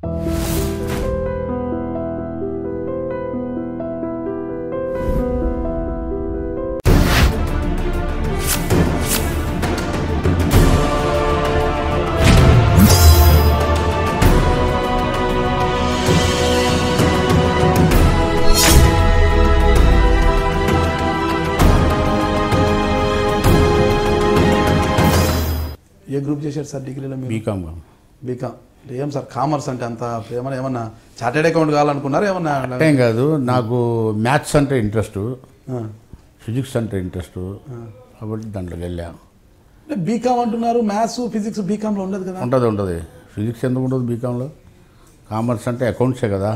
ఏ group చేశారు sir డిగ్రీలో మీరు బీకామ్ బీకామ్ ఏం సార్ కామర్స్ అంటే అంత ఏమన్నా ఏమన్నా చార్టెడ్ అకౌంట్ కావాలనుకున్నారా ఏమన్నా ఏం కాదు నాకు మ్యాథ్స్ అంటే ఇంట్రెస్ట్ ఆ. ఫిజిక్స్ అంటే ఇంట్రెస్ట్ కాబట్టి దాంట్లోకి వెళ్ళా అంటే బీకామ్ అంటున్నారు మ్యాథ్స్ ఫిజిక్స్ బీకామ్లో ఉండదు కదా ఉంటుంది ఉంటుంది ఫిజిక్స్ ఎందుకు ఉంటుంది బీకాంలో కామర్స్ అంటే అకౌంట్సే కదా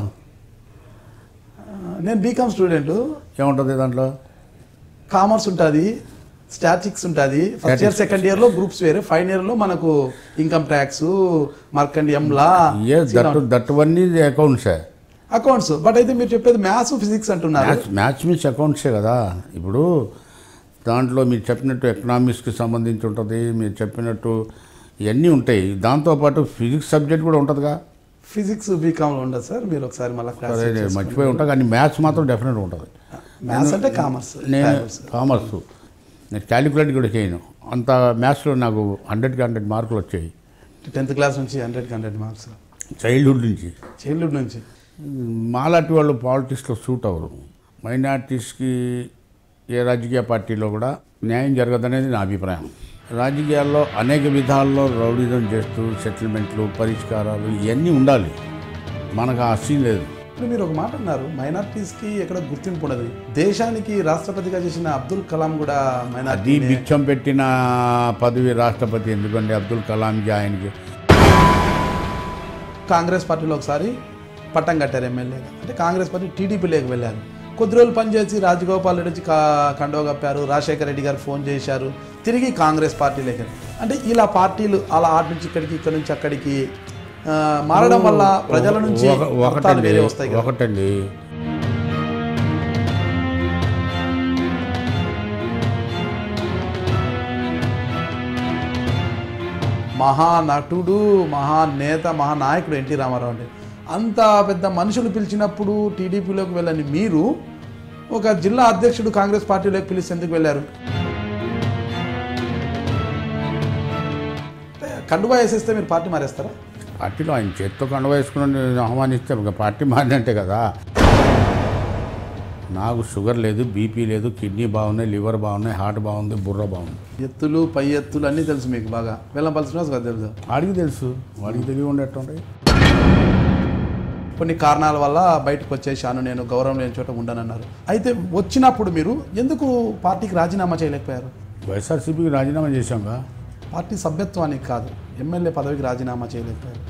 ఆ, నేను బీకామ్ స్టూడెంట్ ఏముంటుంది దాంట్లో కామర్స్ ఉంటుంది స్టాటిక్స్ ఉంటుంది ఫస్ట్ ఇయర్ సెకండ్ ఇయర్ లో గ్రూప్స్ వేరే ఫైనల్ ఇయర్ లో మనకు ఇన్కమ్ ట్యాక్స్ మార్కండియం లా ఏ దట్టు దట్టువన్నీ అకౌంట్సే అకౌంట్స్ బట్ అయితే మీరు చెప్పేది మ్యాథ్స్ ఫిజిక్స్ అంటున్నారు మ్యాథ్స్ మ్యాథ్స్ మీన్స్ అకౌంట్సే కదా ఇప్పుడు దాంట్లో మీరు చెప్పినట్టు ఎకనామిక్స్కి సంబంధించి ఉంటుంది మీరు చెప్పినట్టు ఇవన్నీ ఉంటాయి దాంతోపాటు ఫిజిక్స్ సబ్జెక్ట్ కూడా ఉంటుందిగా ఫిజిక్స్ బీకామ్ లో ఉండదు సార్ మీరు ఒకసారి మళ్ళీ క్లాస్ అదే మర్చిపోయి ఉంటా కానీ మ్యాథ్స్ మాత్రం డెఫినెట్ ఉంటుంది మ్యాథ్స్ అంటే కామర్స్ నేను కామర్స్ నేను క్యాలిక్యులేట్ కూడా చేయను అంత మ్యాథ్స్లో నాకు హండ్రెడ్కి హండ్రెడ్ మార్కులు వచ్చాయి టెన్త్ క్లాస్ నుంచి హండ్రెడ్ హండ్రెడ్ మార్క్స్ చైల్డ్హుడ్ నుంచి చైల్డ్హుడ్ నుంచి మాలాంటి వాళ్ళు పాలిటిక్స్లో సూట్ అవ్వరు మైనార్టీస్కి ఏ రాజకీయ పార్టీలో కూడా న్యాయం జరగదనేది నా అభిప్రాయం రాజకీయాల్లో అనేక విధాల్లో రౌడిజం చేస్తూ సెటిల్మెంట్లు పరిష్కారాలు ఇవన్నీ ఉండాలి మనకు ఆ సీన్ లేదు ఇప్పుడు మీరు ఒక మాట అన్నారు మైనార్టీస్ కి ఎక్కడ గుర్తింపు ఉండదు దేశానికి రాష్ట్రపతిగా చేసిన అబ్దుల్ కలాం కూడా అది మైనార్టీ బిచ్చం పెట్టిన పదవి రాష్ట్రపతి ఎందుకంటే అబ్దుల్ కలాంకి ఆయనకి కాంగ్రెస్ పార్టీలో ఒకసారి పట్టం కట్టారు ఎమ్మెల్యేగా అంటే కాంగ్రెస్ పార్టీ టీడీపీలోకి వెళ్ళారు కొద్ది రోజులు పనిచేసి రాజగోపాల్ రెడ్డి వచ్చి కా- కండవ కప్పారు రాజశేఖర రెడ్డి గారు ఫోన్ చేశారు తిరిగి కాంగ్రెస్ పార్టీలోకి వెళ్ళారు. అంటే ఇలా పార్టీలు అలా ఆటి నుంచి ఇక్కడికి ఇక్కడ నుంచి అక్కడికి ఆ, మారడం వల్ల ప్రజల నుంచి ఒక- అర్థాలు ఒకటండి వేరే వస్తాయి కదా ఒకటండి మహానటుడు మహానేత మహానాయకుడు ఎన్టీ రామారావు అండి అంత పెద్ద మనుషులు పిలిచినప్పుడు టీడీపీలోకి వెళ్ళని మీరు ఒక జిల్లా అధ్యక్షుడు కాంగ్రెస్ పార్టీలోకి పిలిచి ఎందుకు వెళ్ళారు అంటే కండువా వేసేస్తే మీరు పార్టీ మారేస్తారా పార్టీలో ఆయన చేత్తో కండ వేసుకుని ఆహ్వానిస్తే ఇంకా పార్టీ మారినట్టే కదా నాకు షుగర్ లేదు బీపీ లేదు కిడ్నీ బాగున్నాయి లివర్ బాగున్నాయి హార్ట్ బాగుంది బుర్ర బాగుంది ఎత్తులు పై ఎత్తులు అన్నీ తెలుసు మీకు బాగా వెళ్ళపల్సిన కదా తెలుసు వాడికి తెలుసు వాడికి తెలివి ఉండేట్టుంటాయి కొన్ని కారణాల వల్ల బయటకు వచ్చేసాను నేను గౌరవం లేని చోట ఉండనన్నారు అయితే వచ్చినప్పుడు మీరు ఎందుకు పార్టీకి రాజీనామా చేయలేకపోయారు వైఎస్ఆర్సీపీకి రాజీనామా చేశాంగా పార్టీ సభ్యత్వానికి కాదు ఎమ్మెల్యే పదవికి రాజీనామా చేయలేకపోయారు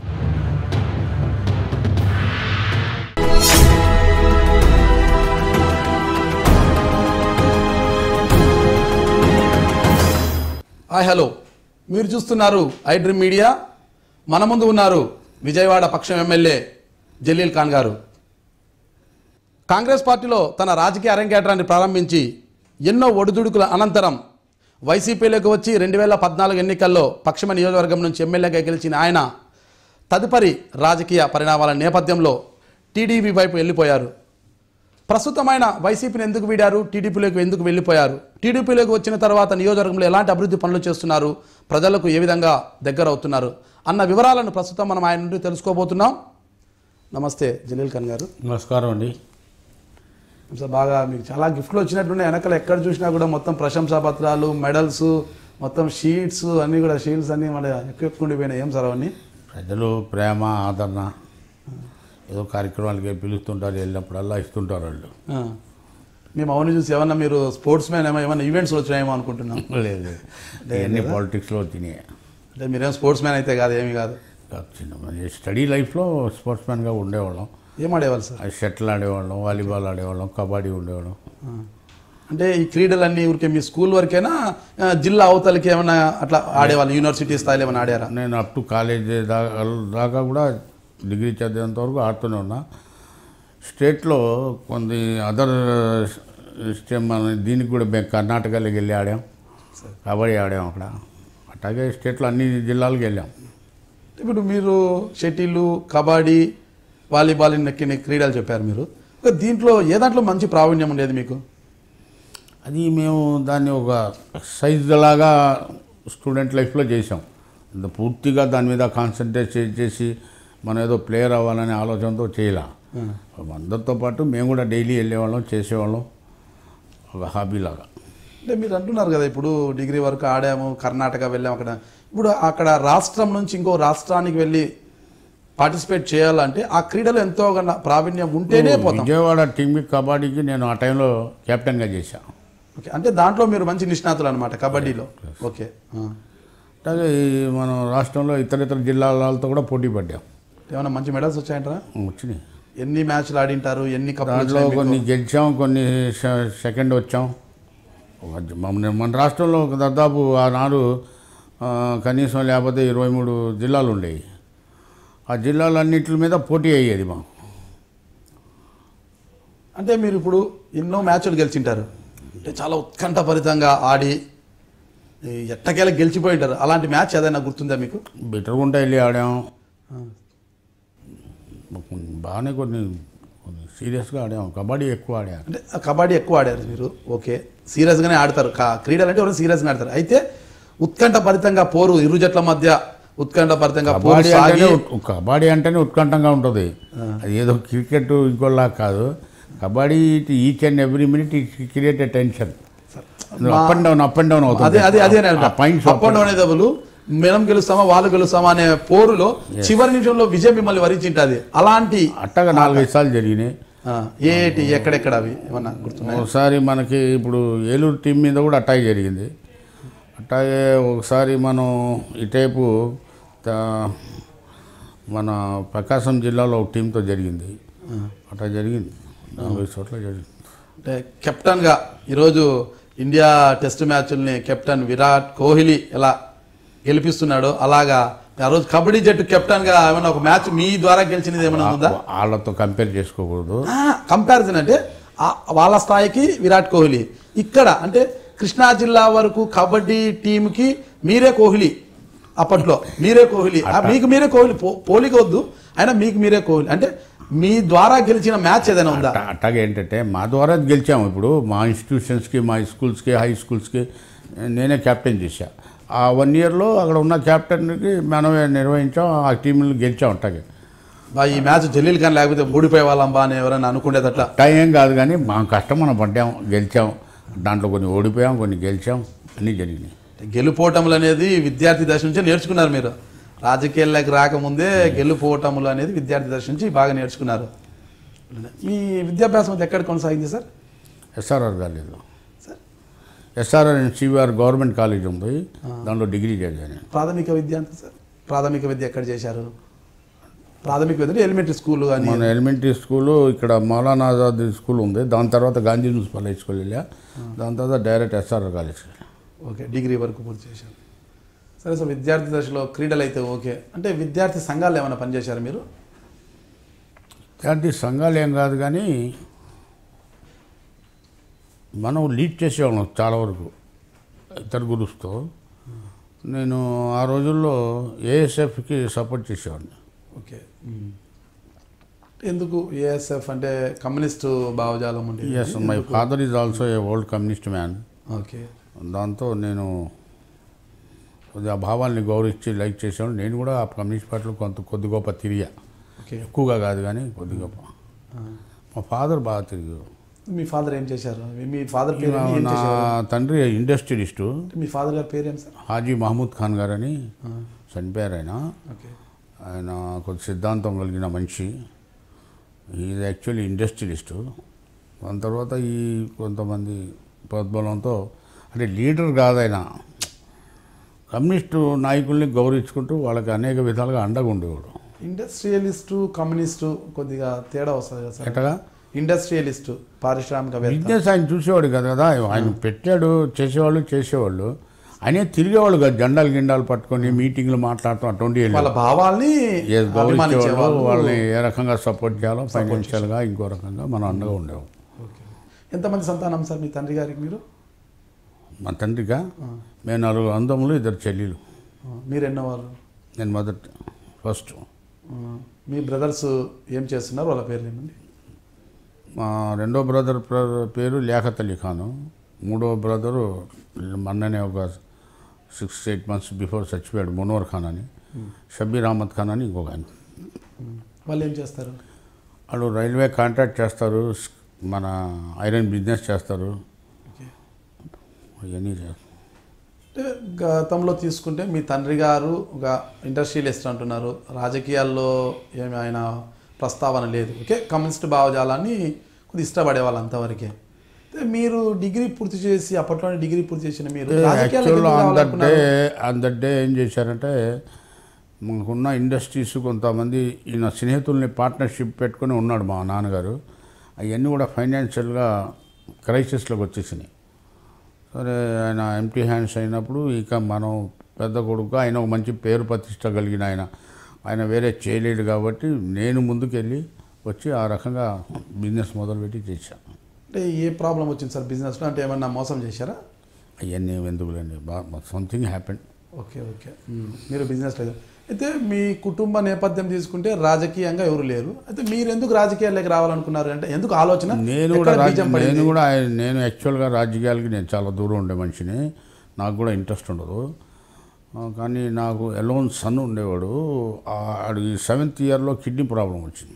హాయ్ హలో మీరు చూస్తున్నారు ఐ డ్రీమ్ మీడియా మన ముందు ఉన్నారు విజయవాడ పక్షం ఎమ్మెల్యే జలీల్ ఖాన్ గారు కాంగ్రెస్ పార్టీలో తన రాజకీయ అరంగేట్రాన్ని ప్రారంభించి ఎన్నో ఒడిదుడుకుల అనంతరం వైసీపీలోకి వచ్చి రెండు వేల పద్నాలుగు ఎన్నికల్లో పశ్చిమ నియోజకవర్గం నుంచి ఎమ్మెల్యేగా గెలిచిన ఆయన తదుపరి రాజకీయ పరిణామాల నేపథ్యంలో టీడీపీ వైపు వెళ్ళిపోయారు ప్రస్తుతమైన వైసీపీని ఎందుకు వీడారు టీడీపీలోకి ఎందుకు వెళ్ళిపోయారు టీడీపీలోకి వచ్చిన తర్వాత నియోజకవర్గంలో ఎలాంటి అభివృద్ధి పనులు చేస్తున్నారు ప్రజలకు ఏ విధంగా దగ్గర అవుతున్నారు అన్న వివరాలను ప్రస్తుతం మనం ఆయన నుండి తెలుసుకోబోతున్నాం నమస్తే జలీల్ ఖాన్ గారు నమస్కారం అండి సార్ బాగా మీకు చాలా గిఫ్ట్లు వచ్చినట్టున్నాయి వెనకాల ఎక్కడ చూసినా కూడా మొత్తం ప్రశంసా పత్రాలు మెడల్స్ మొత్తం షీట్స్ అన్నీ కూడా షీల్డ్స్ అన్నీ మన ఎక్కువ ఎక్కువ ఉండిపోయినాయి ఏం సార్ అవన్నీ ప్రజలు ప్రేమ ఆదరణ ఏదో కార్యక్రమాలకి పిలుస్తుంటారు వెళ్ళినప్పుడల్లా ఇస్తుంటారు వాళ్ళు ఆ. మేము అవన్నీ చూసి ఏమన్నా మీరు స్పోర్ట్స్ మ్యాన్ ఏమో ఏమన్నా ఈవెంట్స్ వచ్చినాయేమో అనుకుంటున్నాం లేదు ఇవన్నీ పాలిటిక్స్లో వచ్చినాయి అంటే మీరేం స్పోర్ట్స్ మ్యాన్ అయితే కాదు ఏమీ కాదు కాదు చిన్న స్టడీ లైఫ్లో స్పోర్ట్స్ మ్యాన్గా ఉండేవాళ్ళం ఏం ఆడేవాళ్ళు సార్ అది షటిల్ ఆడేవాళ్ళం వాలీబాల్ ఆడేవాళ్ళం కబడ్డీ ఉండేవాళ్ళం ఆ. అంటే ఈ క్రీడలన్నీ ఊరికే మీ స్కూల్ వరకేనా ఆ, జిల్లా అవతలకి ఏమైనా అట్లా ఆడేవాళ్ళు యూనివర్సిటీ స్థాయిలో ఏమైనా ఆడారా నేను అప్ టు కాలేజ్ దాకా దాకా కూడా డిగ్రీ చదివేంత వరకు ఆడుతూనే ఉన్నా స్టేట్లో కొన్ని అదర్ స్టేమ్ మన దీనికి కూడా మేము కర్ణాటకలోకి వెళ్ళి ఆడాం కబడ్డీ ఆడాం అక్కడ అట్లాగే స్టేట్లో అన్ని జిల్లాలకు వెళ్ళాం ఇప్పుడు మీరు షటిల్ కబడ్డీ వాలీబాల్ నెక్కిన క్రీడలు చెప్పారు మీరు ఒక దీంట్లో ఏ దాంట్లో మంచి ప్రావీణ్యం ఉండేది మీకు అది మేము దాన్ని ఒక సైజ్ లాగా స్టూడెంట్ లైఫ్లో చేసాం అంత పూర్తిగా దాని మీద కాన్సన్ట్రేట్ చేసి మనం ఏదో ప్లేయర్ అవ్వాలనే ఆలోచనతో చేయలే అందరితో పాటు మేము కూడా డైలీ వెళ్ళేవాళ్ళం చేసేవాళ్ళం ఒక హాబీ లాగా అంటే మీరు అంటున్నారు కదా ఇప్పుడు డిగ్రీ వరకు ఆడాము కర్ణాటక వెళ్ళాము అక్కడ ఇప్పుడు అక్కడ రాష్ట్రం నుంచి ఇంకో రాష్ట్రానికి వెళ్ళి పార్టిసిపేట్ చేయాలంటే ఆ క్రీడలో ఎంతో కన్నా ప్రావీణ్యం ఉంటేనే పోతాం విజయవాడ టీంకి కబడ్డీకి నేను ఆ టైంలో కెప్టెన్గా చేశాను ఓకే అంటే దాంట్లో మీరు మంచి నిష్ణాతులు అనమాట కబడ్డీలో ఓకే ఆ. అలాగే ఈ మనం రాష్ట్రంలో ఇతర ఇతర జిల్లాలతో కూడా పోటీ పడ్డాం ఏమైనా మంచి మెడల్స్ వచ్చాయంటారా వచ్చినాయి ఎన్ని మ్యాచ్లు ఆడింటారు ఎన్ని కప్పులు దాంట్లో వచ్చాయి మీకు? కొన్ని గెలిచాం కొన్ని సె- సెకండ్ వచ్చాం ఒక జ- మన మన రాష్ట్రంలో ఒక దాదాపు ఆనాడు ఆ, కనీసం లేకపోతే ఇరవై మూడు జిల్లాలు ఉండేవి ఆ జిల్లాలన్నింటి మీద పోటీ అయ్యేది మాకు అంటే మీరు ఇప్పుడు ఎన్నో మ్యాచ్లు గెలిచింటారు అంటే చాలా ఉత్కంఠభరితంగా ఆడి ఈ ఎట్టకేలా గెలిచిపోయి ఉంటారు అలాంటి మ్యాచ్ ఏదైనా గుర్తుందా మీకు బిటర్గుంట వెళ్ళి ఆడాం కొన్ని- బాగానే కొన్ని కొన్ని సీరియస్గా ఆడాం కబడ్డీ ఎక్కువ ఆడాం అంటే ఆ కబడ్డీ ఎక్కువ ఆడారు మీరు ఓకే సీరియస్గానే ఆడతారు కా- క్రీడలు అంటే ఎవరు సీరియస్గా ఆడతారు అయితే ఉత్కంఠభరితంగా పోరు ఇరు జట్ల మధ్య ఉత్కంఠభరితంగా పోరు కబడ్డీ సాగి అంటేనే ఉత్- కబడ్డీ అంటేనే ఉత్కంఠంగా ఉంటుంది అది ఏదో క్రికెట్ ఇంకోలా కాదు kabaddi each and every minute create tension up and down up and down అవుతుంది అదే అదే అదే పాయింట్స్ అప్ అండ్ డౌన్ అనేటప్పుడు మనం గెలుస్తామా వాళ్ళు గెలుస్తామా అనే పోరులో చివరి నిమిషంలో విజయం మిమ్మల్ని వరించింటది అలాంటి అట్టగా నాలుగైదు సార్లు జరిగినాయి ఆ, ఏటి ఎక్కడెక్కడ అవి ఏమన్నా గుర్తున్నాయి ఒకసారి మనకి ఇప్పుడు ఏలూరు టీం మీద కూడా అట్టాగే జరిగింది అట్టాగే ఒకసారి మనం ఇటైపు త- మన ప్రకాశం జిల్లాలో ఒక టీంతో జరిగింది అట్లా జరిగింది నాలుగైదు చోట్ల జరిగింది అంటే కెప్టెన్గా ఈరోజు ఇండియా టెస్ట్ మ్యాచ్ల్ని కెప్టెన్ విరాట్ కోహ్లీ ఎలా గెలిపిస్తున్నాడో అలాగా ఆ రోజు కబడ్డీ జట్టు కెప్టెన్గా ఏమైనా ఒక మ్యాచ్ మీ ద్వారా గెలిచినది ఏమైనా ఉందా వాళ్ళతో కంపేర్ చేసుకోకూడదు కంపారిజన్ అంటే ఆ- వాళ్ళ స్థాయికి విరాట్ కోహ్లీ ఇక్కడ అంటే కృష్ణా జిల్లా వరకు కబడ్డీ టీంకి మీరే కోహ్లీ అప్పట్లో మీరే కోహ్లీ ఆ, మీకు మీరే కోహ్లీ పో- పోలిక వద్దు అయినా మీకు మీరే కోహ్లీ అంటే మీ ద్వారా గెలిచిన మ్యాచ్ ఏదైనా ఉందా అట్ట- అట్టాగే ఏంటంటే మా ద్వారా గెలిచాము ఇప్పుడు మా ఇన్స్టిట్యూషన్స్కి మా స్కూల్స్కి హై స్కూల్స్కి నేనే కెప్టెన్ చేశా ఆ వన్ ఇయర్లో అక్కడ ఉన్న కెప్టెన్కి మనమే నిర్వహించాం ఆ టీంలు గెలిచాం అట్టాగే బా ఈ మ్యాచ్ జలీల్ ఖాన్ లేకపోతే ఓడిపోయే వాళ్ళం బా అని ఎవరైనా అనుకునేదట్లా టైం ఏం కాదు కానీ మా కష్టం మనం పడ్డాం గెలిచాం దాంట్లో కొన్ని ఓడిపోయాం కొన్ని గెలిచాం అన్నీ జరిగినాయి గెలుపోటములు అనేది విద్యార్థి దశ నుంచే నేర్చుకున్నారు మీరు రాజకీయాల్లోకి రాకముందే గెలుపోటములు అనేది విద్యార్థి దశ నుంచి బాగా నేర్చుకున్నారు మీ విద్యాభ్యాసం అది ఎక్కడ కొనసాగింది సార్ ఎస్ఆర్ఆర్ కాలేజీలో sir SRR and CVR government college ఉంది దాంట్లో డిగ్రీ చదివాను ప్రాథమిక విద్య అంతా సార్ ప్రాథమిక విద్య ఎక్కడ చేశారు ప్రాథమిక విద్య అంటే ఎలిమెంటరీ స్కూల్ కానీ మన ఎలిమెంటరీ స్కూలు ఇక్కడ మౌలానా ఆజాద్ స్కూల్ ఉంది దాని తర్వాత గాంధీ మున్సిపల్ హై స్కూల్ వెళ్ళా దాని తర్వాత direct SRR college okay degree వరకు పూర్తి చేశారు సరే సార్ విద్యార్థి దశలో క్రీడలు అయితే ఓకే అంటే విద్యార్థి సంఘాలు ఏమైనా పనిచేశారు మీరు ఇలాంటి సంఘాలు ఏం కాదు కానీ మనం లీడ్ చేసేవాళ్ళం చాలా వరకు ఇతర గురుస్తో నేను ఆ రోజుల్లో ఏఎస్ఎఫ్కి సపోర్ట్ చేసేవాడిని ఓకే ఎందుకు ఏఎస్ఎఫ్ అంటే కమ్యూనిస్టు భావజాలం ఉండేది yes my father is also a old communist man okay దాంతో నేను కొద్దిగా ఆ భావాల్ని గౌరవించి లైక్ చేసాను నేను కూడా ఆ కమ్యూనిస్ట్ పార్టీలో కొంత కొద్ది గొప్ప తిరిగా ఓకే ఎక్కువగా కాదు కానీ కొద్ది గొప్ప ఆ. మా ఫాదర్ బాగా తిరిగారు మీ ఫాదర్ ఏం చేశారు మీ- మీ ఫాదర్ పేరు ఏంటి? ఏం నా చేశారు తండ్రి ఇండస్ట్రియలిస్టు మీ ఫాదర్ గారి పేరు ఏం సార్ హాజీ మహమూద్ ఖాన్ గారని ఆ, చనిపోయారు ఆయన ఓకే ఆయన కొద్ది సిద్ధాంతం కలిగిన మనిషి ఈజ్ యాక్చువల్లీ ఇండస్ట్రియలిస్టు దాని తర్వాత ఈ కొంతమంది ప్రోద్బలంతో అంటే లీడర్ కాదు ఆయన కమ్యూనిస్టు నాయకుల్ని గౌరవించుకుంటూ వాళ్ళకి అనేక విధాలుగా అండగా ఉండేవాడు ఇండస్ట్రియలిస్టు కమ్యూనిస్టు కొద్దిగా తేడా వస్తుంది కదా సార్ ఎట్టగా ఇండస్ట్రియలిస్టు పారిశ్రామికవేత్త బిజినెస్ ఆయన చూసేవాడు కదా కదా ఆయన పెట్టాడు చేసేవాళ్ళు చేసేవాళ్ళు ఆయనే తిరిగేవాళ్ళు కదా జెండాలు గిండాలు పట్టుకొని మీటింగ్లు మాట్లాడుతూ అటువంటి వాళ్ళ భావాల్ని ఏ గౌరవించేవాళ్ళు అభిమానించేవాళ్ళు వాళ్ళని ఏ రకంగా సపోర్ట్ చేయాలో ఫైనాన్షియల్గా ఇంకో రకంగా మనం అండగా ఉండేవాం ఓకే ఎంతమంది సంతానం సార్ మీ తండ్రి గారికి మీరు మా తండ్రిగా మేము నలుగురు అందములు ఇద్దరు చెల్లెలు ఆ, మీరు ఎన్నో వాళ్ళు నేను మొదటి ఫస్ట్ ఆ, మీ బ్రదర్స్ ఏం చేస్తున్నారు వాళ్ళ పేర్లు ఏమండి మా రెండో బ్రదర్ ప్ర- పేరు లియాఖత్ అలీ ఖాను మూడో బ్రదరు మొన్ననే ఒక సిక్స్ ఎయిట్ మంత్స్ బిఫోర్ చచ్చిపోయాడు మునవర్ ఖాన్ అని షబీర్ అహ్మద్ ఖాన్ అని ఇంకొక ఆయన వాళ్ళు ఏం చేస్తారు వాళ్ళు రైల్వే కాంట్రాక్ట్ చేస్తారు స్- మన ఐరన్ బిజినెస్ చేస్తారు ఓకే అవన్నీ చేస్తారు అంటే గతంలో తీసుకుంటే మీ తండ్రి గారు ఒక ఇండస్ట్రియలిస్ట్ అంటున్నారు రాజకీయాల్లో ఏమి ఆయన ప్రస్తావన లేదు ఓకే కమ్యూనిస్ట్ భావజాలాన్ని కొద్ది ఇష్టపడే వాళ్ళు అంతవరకే అయితే మీరు డిగ్రీ పూర్తి చేసి అప్పట్లోనే డిగ్రీ పూర్తి చేసిన మీరు రాజకీయాల్లోకి యాక్చువల్ ఎందుకు ఆన్ దట్ డే రావాలనుకున్నారు? ఆన్ దట్ డే ఏం చేశారంటే మాకున్న ఇండస్ట్రీస్ కొంతమంది ఈయన స్నేహితుల్ని పార్ట్నర్షిప్ పెట్టుకొని ఉన్నాడు మా నాన్నగారు అవన్నీ కూడా ఫైనాన్షియల్గా క్రైసిస్లోకి వచ్చేసినాయి సరే ఆయన ఎంటీ హ్యాండ్స్ అయినప్పుడు ఇక మనం పెద్ద కొడుకు ఆయన ఒక మంచి పేరు ప్రతిష్ట కలిగిన ఆయన ఆయన వేరే చేయలేడు కాబట్టి నేను ముందుకెళ్ళి వచ్చి ఆ రకంగా బిజినెస్ మొదలుపెట్టి చేశాను అంటే ఏ ప్రాబ్లం వచ్చింది సార్ బిజినెస్లో అంటే ఏమన్నా మోసం చేశారా అవన్నీ ఎందుకులేండి బాగా సంథింగ్ హ్యాపెన్ ఓకే ఓకే మీరు బిజినెస్ లేదు అయితే మీ కుటుంబ నేపథ్యం తీసుకుంటే రాజకీయంగా ఎవరు లేరు అయితే మీరు ఎందుకు రాజకీయాల్లోకి రావాలనుకున్నారు అంటే ఎందుకు ఆలోచన నేను కూడా ఎక్కడ రాజ- బీజం పడింది? నేను కూడా ఆయన- నేను యాక్చువల్గా రాజకీయాలకి నేను చాలా దూరం ఉండే మనిషిని నాకు కూడా ఇంట్రెస్ట్ ఉండదు ఆ, కానీ నాకు ఎలోన్ సన్ ఉండేవాడు ఆడు సెవెంత్ ఇయర్లో కిడ్నీ ప్రాబ్లం వచ్చింది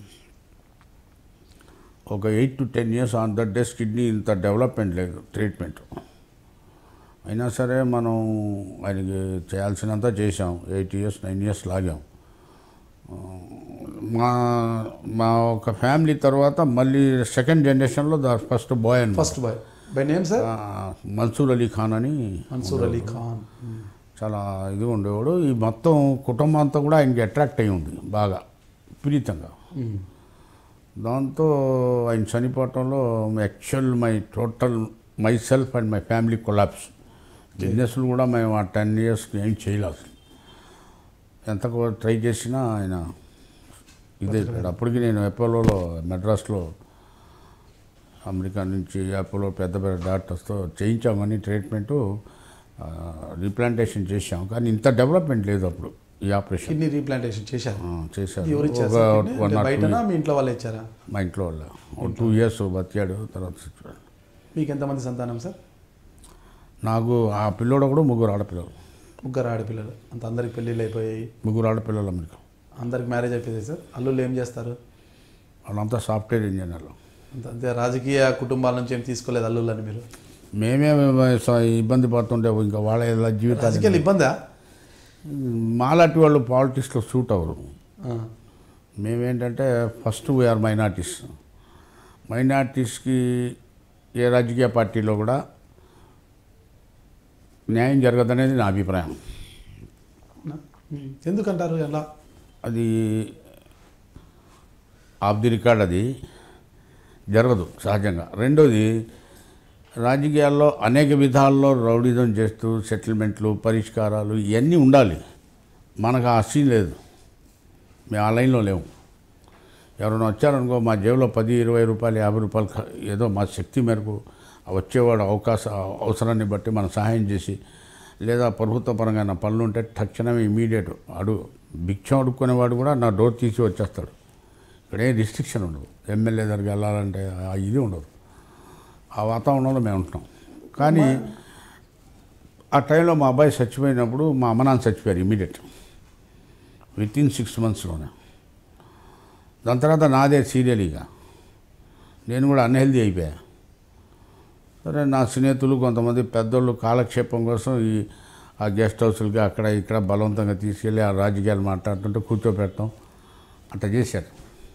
ఒక eight to ten years on that days kidney ఇంత డెవలప్మెంట్ లేదు ట్రీట్మెంట్ అయినా సరే మనం ఆయనకి చేయాల్సినంత చేసాం ఎయిట్ ఇయర్స్ నైన్ ఇయర్స్ లాగాం ఆ, మా మా ఒక ఫ్యామిలీ తర్వాత మళ్ళీ సెకండ్ జనరేషన్లో ద ఫస్ట్ బాయ్ అని first boy by name sir Mansoor Ali Khan అని మన్సూర్ అలీ ఖాన్ చాలా ఇది ఉండేవాడు ఈ మొత్తం కుటుంబం అంతా కూడా ఆయనకి అట్రాక్ట్ అయి ఉంది బాగా విపరీతంగా మ్మ్. దాంతో ఆయన చనిపోవటంలో actual my total myself and my family collapse బిజినెస్లు కూడా మేము ఆ టెన్ ఇయర్స్ ఏం చేయలేదు ఎంత ట్రై చేసినా ఆయన ఇదే ఇక్కడ అప్పటికి నేను అపోలోలో మెడ్రాస్లో అమెరికా నుంచి అపోలో పెద్ద పెద్ద డాక్టర్స్తో చేయించామని ట్రీట్మెంటు రీప్లాంటేషన్ చేశాం కానీ ఇంత డెవలప్మెంట్ లేదు అప్పుడు ఈ ఆపరేషన్ కిడ్నీ రీప్లాంటేషన్ చేశారు ఆ, చేశారు ఎవరు ఇచ్చారు ఒక సార్ కిడ్నీ? వన్ అంటే ఆర్ టూ బయటనా మీ ఇంట్లో వాళ్ళు ఇచ్చారా మా ఇంట్లో వాళ్ళ ఒక టూ ఇయర్స్ బతికాడు తర్వాత చచ్చిపోయాడు. మీకు ఎంతమంది సంతానం సార్ నాకు ఆ పిల్లోడు కూడా ముగ్గురు ఆడపిల్లలు ముగ్గురు ఆడపిల్లలు అంత అందరికి పెళ్ళిళ్ళు అయిపోయాయి ముగ్గురు ఆడపిల్లలు అమెరికా అందరికి మ్యారేజ్ అయిపోయింది సార్ అల్లుళ్ళు ఏం చేస్తారు వాళ్ళంతా సాఫ్ట్వేర్ ఇంజనీర్లు అంత అంతే రాజకీయ కుటుంబాల నుంచి ఏం తీసుకోలేదు అల్లుళ్ళని మీరు మేమే స- ఇబ్బంది పడుతుంటే ఇంకా వాళ్ళ ఇలా జీవితాలు రాజకీయాలు ఇబ్బందా మాలాంటి వాళ్ళు పాలిటిక్స్లో సూట్ అవ్వరు ఆ. మేమేంటంటే ఫస్ట్ వీఆర్ మైనార్టీస్ మైనార్టీస్కి ఏ రాజకీయ పార్టీలో కూడా న్యాయం జరగదనేది నా అభిప్రాయం ఉమ్. ఎందుకంటారు ఎలా అది ఆఫ్ ది రికార్డ్ అది జరగదు సహజంగా రెండోది రాజకీయాల్లో అనేక విధాల్లో రౌడిజం చేస్తూ సెటిల్మెంట్లు పరిష్కారాలు ఇవన్నీ ఉండాలి మనకు ఆ సీన్ లేదు మేము ఆ లైన్లో లేవు ఎవరైనా వచ్చారనుకో మా జేబులో పది ఇరవై రూపాయలు యాభై రూపాయలు ఖ- ఏదో మా శక్తి మేరకు ఆ వచ్చేవాడు అవకాశ అవసరాన్ని బట్టి మనం సహాయం చేసి లేదా ప్రభుత్వ పరంగా పనులు ఉంటే తక్షణమే ఇమీడియట్ అడుగు భిక్షం అడుక్కునేవాడు కూడా నా డోర్ తీసి వచ్చేస్తాడు ఇక్కడ ఏం రిస్ట్రిక్షన్ ఉండదు ఎమ్మెల్యే దగ్గరికి వెళ్ళాలంటే ఆ ఇది ఉండదు ఆ వాతావరణంలో మేము ఉంటున్నాం కానీ ఆ టైంలో మా అబ్బాయి చచ్చిపోయినప్పుడు మా అమ్మ నాన్న చచ్చిపోయారు ఇమీడియట్ విత్ ఇన్ సిక్స్ మంత్స్లోనే దాని తర్వాత నాదే సీరియల్ ఇక నేను కూడా అన్హెల్దీ అయిపోయా సరే నా స్నేహితులు కొంతమంది పెద్దోళ్ళు కాలక్షేపం కోసం ఈ ఆ గెస్ట్ హౌస్లకి అక్కడ ఇక్కడ బలవంతంగా తీసుకెళ్ళి ఆ రాజకీయాలు మాట్లాడుతుంటే కూర్చోపెడతాం అట్లా చేశారు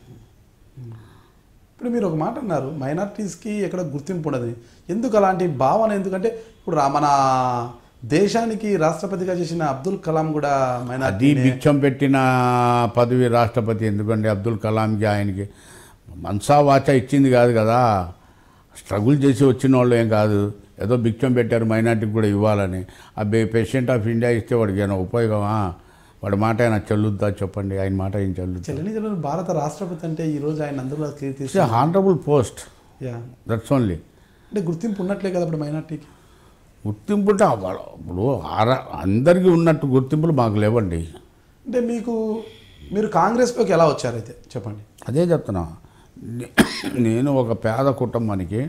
ఇప్పుడు మీరు ఒక మాట అన్నారు మైనార్టీస్కి ఎక్కడ గుర్తింపు ఉండదు ఎందుకు అలాంటి భావన ఎందుకంటే ఇప్పుడు రా- మన దేశానికి రాష్ట్రపతిగా చేసిన అబ్దుల్ కలాం కూడా అది మైనార్టీ బిచ్చం పెట్టిన పదవి రాష్ట్రపతి ఎందుకంటే అబ్దుల్ కలాంకి ఆయనకి మనసా వాచ ఇచ్చింది కాదు కదా స్ట్రగుల్ చేసి వచ్చిన వాళ్ళు ఏం కాదు ఏదో బిచ్చం పెట్టారు మైనార్టీకి కూడా ఇవ్వాలని ఆ పేషెంట్ ఆఫ్ ఇండియా ఇస్తే వాడికి ఏమైనా ఉపయోగమా వాడి మాట ఆయన చెల్లుద్దా చెప్పండి ఆయన మాట ఏం చెల్లుద్దా చెల్లని చెల్లని భారత రాష్ట్రపతి అంటే ఈ రోజు ఆయన అందులో కీర్తి it's honourable post yeah that's only అంటే గుర్తింపు ఉన్నట్లే కదా ఇప్పుడు మైనార్టీకి గుర్తింపు అంటే వాళ్ళ- ఇప్పుడు ఆర అందరికీ ఉన్నట్టు గుర్తింపులు మాకు లేవండి అంటే మీకు మీరు కాంగ్రెస్లోకి ఎలా వచ్చారైతే చెప్పండి అదే చెప్తున్నా నే- నేను ఒక పేద కుటుంబానికి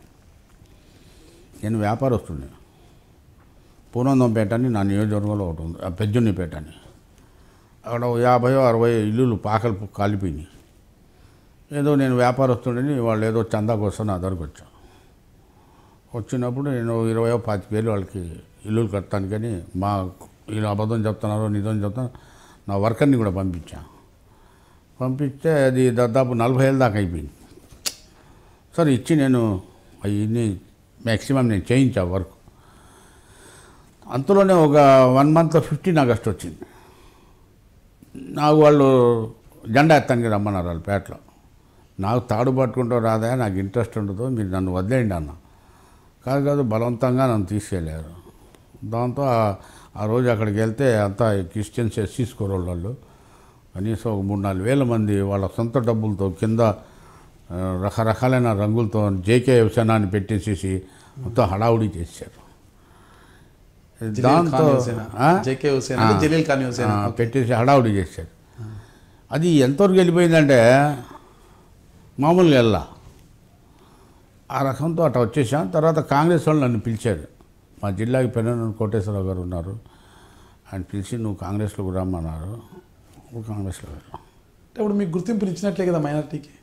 నేను వ్యాపారస్తుడిని పూనందంపేట అని నా నియోజకవర్గంలో ఒకటి ఉంది ఆ పెజ్జున్నిపేట అని అక్కడ ఓ యాభై అరవై ఇల్లులు పాకలు కాలిపోయినాయి ఏదో నేను వ్యాపారస్తుడిని వాళ్ళు ఏదో చందా కోసం నా దగ్గరకు వచ్చా వచ్చినప్పుడు నేను ఇరవై పాతిక వేలు వాళ్ళకి ఇల్లులు కడతాను కానీ మా వీళ్ళు అబద్ధం చెప్తున్నారో నిజం చెప్తున్నారు నా వర్కర్ని కూడా పంపించాను పంపిస్తే అది దాదాపు నలభై ఏళ్ళ దాకా అయిపోయింది సరే ఇచ్చి నేను అవన్నీ మ్యాక్సిమం నేను చేయించా వర్క్ అంతలోనే ఒక వన్ మంత్లో ఫిఫ్టీన్ ఆగస్ట్ వచ్చింది నాకు వాళ్ళు జెండా ఎత్తానికి రమ్మన్నారు వాళ్ళు పేటలో నాకు తాడు పట్టుకుంటూ రాదా నాకు ఇంట్రెస్ట్ ఉండదు మీరు నన్ను వదిలేయండి అన్న కాదు కాదు బలవంతంగా నన్ను తీసుకెళ్ళారు దాంతో ఆ- ఆ రోజు అక్కడికి వెళ్తే అంతా క్రిస్టియన్స్ ఎస్సీస్ కుర్రోళ్ళు వాళ్ళు కనీసం ఒక మూడు నాలుగు వేల మంది వాళ్ళ సొంత డబ్బులతో కింద ఆ, రకరకాలైన రంగులతో జేకే వ్యవసాయాన్ని పెట్టేసేసి మొత్తం హడావుడి చేశారు జలీల్ దాంతో ఖాన్ హుసేనా? ఆ? జేకే హుసేన్ అంటే ఆ. జలీల్ ఖాన్ హుసేన్ ఆ, పెట్టేసి హడావుడి చేశారు అది ఎంతవరకు వెళ్ళిపోయిందంటే మామూలుగా వెళ్ళా ఆ రకంతో అట్లా వచ్చేసాం తర్వాత కాంగ్రెస్ వాళ్ళు నన్ను పిలిచారు మా జిల్లాకి పెన్న కోటేశ్వరరావు గారు ఉన్నారు ఆయన పిలిచి నువ్వు కాంగ్రెస్లోకి రమ్మన్నారు నువ్వు కాంగ్రెస్లో వెళ్ళాం అంటే ఇప్పుడు మీకు గుర్తింపుని ఇచ్చినట్లే కదా మైనార్టీకి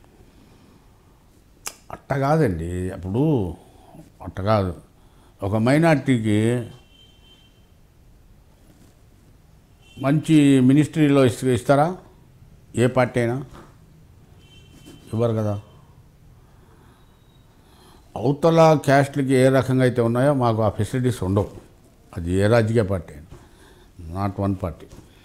అట్ట కాదండి అప్పుడు అట్ట కాదు ఒక మైనార్టీకి మంచి మినిస్ట్రీలో ఇస్- ఇస్తారా ఏ పార్టీ అయినా ఇవ్వరు కదా అవతల క్యాస్ట్లకి ఏ రకంగా అయితే ఉన్నాయో మాకు ఆ ఫెసిలిటీస్ ఉండవు అది ఏ రాజకీయ పార్టీ అయినా నాట్ వన్ పార్టీ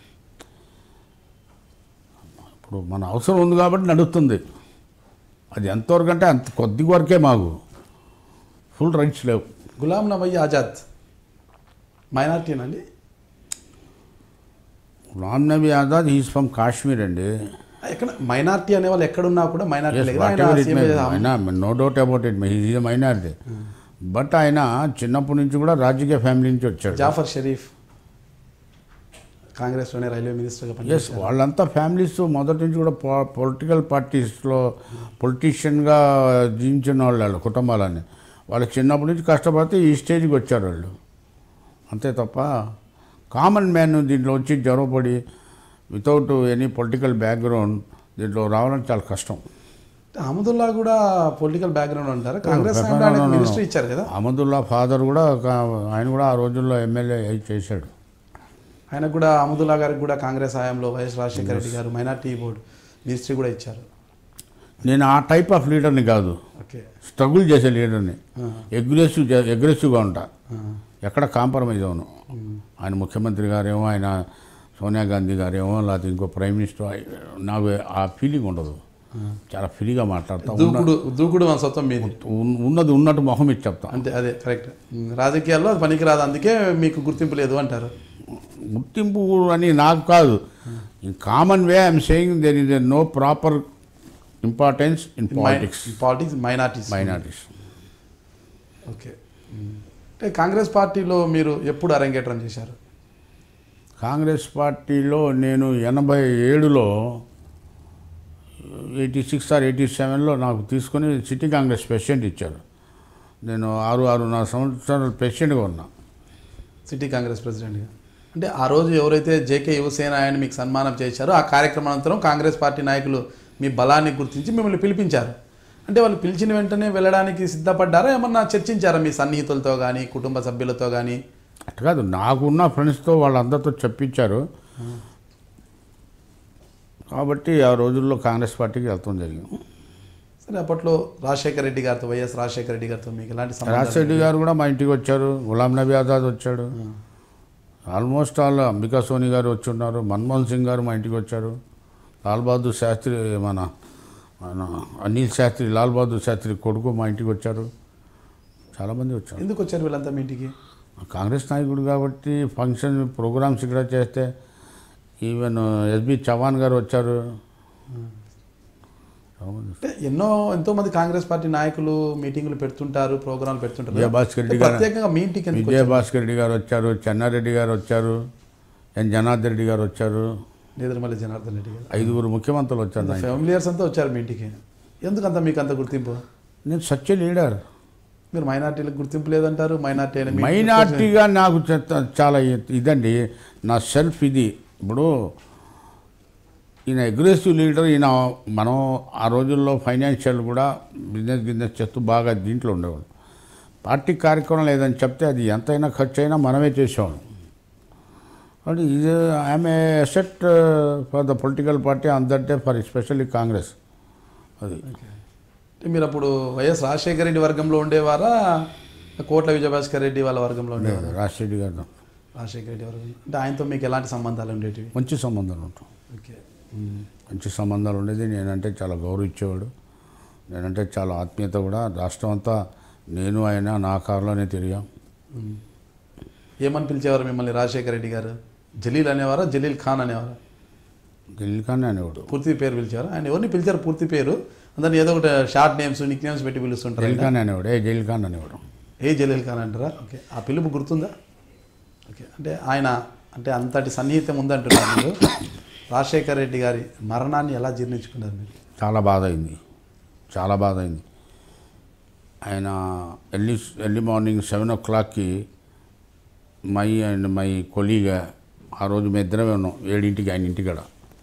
ఇప్పుడు మన అవసరం ఉంది కాబట్టి నడుస్తుంది అది ఎంతవరకు అంటే అంత కొద్ది వరకే మాకు ఫుల్ రైట్స్ లేవు గులాం నబీ ఆజాద్ మైనార్టీనండి రామ్ నబీ ఆజాద్ హీస్ ఫ్రమ్ కాశ్మీర్ అండి ఎక్కడ మైనార్టీ అనే వాళ్ళు ఎక్కడున్నా కూడా మైనార్టీ Yes, లేదు whatever it may be. ఆయన ఆయన no doubt about it is minority but ఆయన చిన్నప్పటి నుంచి కూడా రాజకీయ ఫ్యామిలీ నుంచి వచ్చాడు జాఫర్ షరీఫ్ కాంగ్రెస్లోనే రైల్వే మినిస్టర్గా ఎస్ పనిచేశారు వాళ్ళంతా ఫ్యామిలీస్ మొదటి నుంచి కూడా పొలిటికల్ పార్టీస్లో పొలిటీషియన్గా జీవించిన వాళ్ళు వాళ్ళ కుటుంబాలని వాళ్ళు చిన్నప్పటి నుంచి కష్టపడితే ఈ స్టేజ్కి వచ్చారు వాళ్ళు అంతే తప్ప కామన్ మ్యాన్ దీంట్లో వచ్చి జరవపడి వితౌట్ ఎనీ పొలిటికల్ బ్యాక్గ్రౌండ్ దీంట్లో రావడం చాలా కష్టం అహ్మదుల్లా కూడా పొలిటికల్ బ్యాక్గ్రౌండ్ అంటారు కాంగ్రెస్ టైంలో ఆయనకు మినిస్ట్రీ ఇచ్చారు కదా అహ్మదుల్లా ఫాదర్ కూడా ఒక- ఆయన కూడా ఆ రోజుల్లో ఎమ్మెల్యే అయి చేశాడు ఆయనకు కూడా అహ్మదుల్లా గారికి కూడా కాంగ్రెస్ హయాంలో వైఎస్ రాజశేఖర రెడ్డి గారు మైనార్టీ బోర్డు మినిస్ట్రీ కూడా ఇచ్చారు నేను ఆ టైప్ ఆఫ్ లీడర్ని కాదు ఓకే స్ట్రగుల్ చేసే లీడర్ని ఆ. అగ్రెసివ్ అగ్రెసివ్గా ఉంటా ఆ. ఎక్కడ కాంప్రమైజ్ అవును ఆయన ముఖ్యమంత్రి గారేమో ఆయన సోనియా గాంధీ గారేమో లేకపోతే ఇంకో ప్రైమ్ మినిస్టర్ అయి- నాకు ఆ ఫీలింగ్ ఉండదు చాలా ఫ్రీగా మాట్లాడతా ఉన్న- దూకుడు దూకుడు మన సొంతం మీది ఉన్- ఉన్నది ఉన్నట్టు మొహం ఇచ్చి చెప్తా అంతే అదే కరెక్ట్ రాజకీయాల్లో అది పనికిరాదు అందుకే మీకు గుర్తింపు లేదు అంటారు గుర్తింపు అని నాకు కాదు in common way I'm saying there is no proper importance in politics politics minorities minorities okay అంటే కాంగ్రెస్ పార్టీలో మీరు ఎప్పుడు అరంగేట్రం చేశారు కాంగ్రెస్ పార్టీలో నేను ఎనభై ఏడులో ఎయిటీ సిక్స్ ఆర్ ఎయిటీ సెవెన్లో నాకు తీసుకొని సిటీ కాంగ్రెస్ ప్రెసిడెంట్ ఇచ్చారు నేను ఆరు ఆరున్నర సంవత్సరాలు ప్రెసిడెంట్గా ఉన్నా సిటీ కాంగ్రెస్ ప్రెసిడెంట్గా అంటే ఆ రోజు ఎవరైతే జేకే యువసేన ఆయన మీకు సన్మానం చేశారో ఆ కార్యక్రమం అనంతరం కాంగ్రెస్ పార్టీ నాయకులు మీ బలాన్ని గుర్తించి మిమ్మల్ని పిలిపించారు అంటే వాళ్ళు పిలిచిన వెంటనే వెళ్ళడానికి సిద్ధపడ్డారా ఏమన్నా చర్చించారా మీ సన్నిహితులతో కానీ కుటుంబ సభ్యులతో కానీ అట్ట కాదు నాకున్న ఫ్రెండ్స్తో వాళ్ళందరితో చెప్పించారు కాబట్టి ఆ రోజుల్లో కాంగ్రెస్ పార్టీకి వెళ్తాం జరిగింది సరే అప్పట్లో రాజశేఖర రెడ్డి గారితో వైఎస్ రాజశేఖర రెడ్డి గారితో మీకు ఎలాంటి సంబంధాలు రాజశేఖర్ గారు కూడా మా ఇంటికి వచ్చారు గులాం నబీ ఆజాద్ వచ్చాడు ఆల్మోస్ట్ ఆల్ అంబికా సోని గారు వచ్చి ఉన్నారు మన్మోహన్ సింగ్ గారు మా ఇంటికి వచ్చారు లాల్ బహదూర్ శాస్త్రి మన మన అనిల్ శాస్త్రి లాల్ బహదూర్ శాస్త్రి కొడుకు మా ఇంటికి వచ్చారు చాలామంది వచ్చారు ఎందుకు వచ్చారు వీళ్ళంతా మీ ఇంటికి కాంగ్రెస్ నాయకుడు కాబట్టి ఫంక్షన్ ప్రోగ్రామ్స్ ఇక్కడ చేస్తే ఈవెన్ ఎస్బి చవాన్ గారు వచ్చారు చాలామంది అంటే ఎన్నో ఎంతో మంది కాంగ్రెస్ పార్టీ నాయకులు మీటింగులు పెడుతుంటారు ప్రోగ్రాంలు పెడుతుంటారు విజయభాస్కర్ రెడ్డి అంటే గారు ప్రత్యేకంగా మీ ఇంటికి ఎందుకు విజయభాస్కర్ రెడ్డి గారు వచ్చారు చెన్నారెడ్డి గారు వచ్చారు ఎన్ జనార్దన్ రెడ్డి గారు వచ్చారు నేదురుమల్లి జనార్దన్ రెడ్డి గారు ఐదుగురు ముఖ్యమంత్రులు వచ్చారు నా ఇంటికి. ఫ్యామిలియర్స్ అంతా వచ్చారు మీ ఇంటికి ఎందుకంత మీకు అంత గుర్తింపు నేను సత్య లీడర్ మీరు మైనార్టీలకు గుర్తింపు లేదంటారు మైనార్టీ అయిన మీ- మైనార్టీగా నాకు చెత్త- చాలా ఇదండి నా సెల్ఫ్ ఇది ఇప్పుడు ఈయన అగ్రెసివ్ లీడర్ ఈయన మనం ఆ రోజుల్లో ఫైనాన్షియల్ కూడా బిజినెస్ బిజినెస్ చేస్తూ బాగా దీంట్లో ఉండేవాడు పార్టీ కార్యక్రమం లేదని చెప్తే అది ఎంతైనా ఖర్చు అయినా మనమే చేసేవాళ్ళం అంటే ఇది I'm a asset for the political party అందరిటే ఫర్ ఎస్పెషల్లీ కాంగ్రెస్ అది అంటే మీరు అప్పుడు వైఎస్ రాజశేఖర రెడ్డి వర్గంలో ఉండేవారా కోట్ల విజయభాస్కర్ రెడ్డి వాళ్ళ వర్గంలో ఉండేవారా రాజశేఖర్ గారు రాజశేఖర రెడ్డి వర్గం అంటే ఆయనతో మీకు ఎలాంటి సంబంధాలు ఉండేటివి మంచి సంబంధాలు ఉంటాం ఓకే మంచి సంబంధాలు ఉండేది నేనంటే చాలా గౌరవించేవాడు నేనంటే చాలా ఆత్మీయత కూడా రాష్ట్రం అంతా నేను ఆయన నా కారులోనే తిరిగాం ఉమ్. ఏమని పిలిచేవారు మిమ్మల్ని రాజశేఖర రెడ్డి గారు జలీల్ అనేవారా జలీల్ ఖాన్ అనేవారా ఢిల్లీకానే అనేవాడు పూర్తి పేరు పిలిచారు ఆయన ఎవరిని పిలిచారు పూర్తి పేరు అందరిని ఏదో ఒకటి షార్ట్ నేమ్స్ నిక్ నేమ్స్ పెట్టి పిలుస్తుంటారు ఆయన. జైల్ఖాన్ అనేవాడు ఏ జైల్ఖాన్ అనేవాడు ఏ జలీల్ ఖాన్ అంటారా ఓకే ఆ పిలుపు గుర్తుందా ఓకే అంటే ఆయన అంటే అంతటి సన్నిహితం ఉందంటున్నారు మీరు రాజశేఖర రెడ్డి గారి మరణాన్ని ఎలా జీర్ణించుకున్నారు మీరు చాలా బాధ అయింది చాలా బాధ అయింది ఆయన ఎర్లీ ఎర్లీ మార్నింగ్ సెవెన్ ఓ క్లాక్కి మై అండ్ మై కొలీగా ఆ రోజు మేము ఇద్దరమే ఉన్నాం ఏడింటికి ఆయన ఇంటికాడ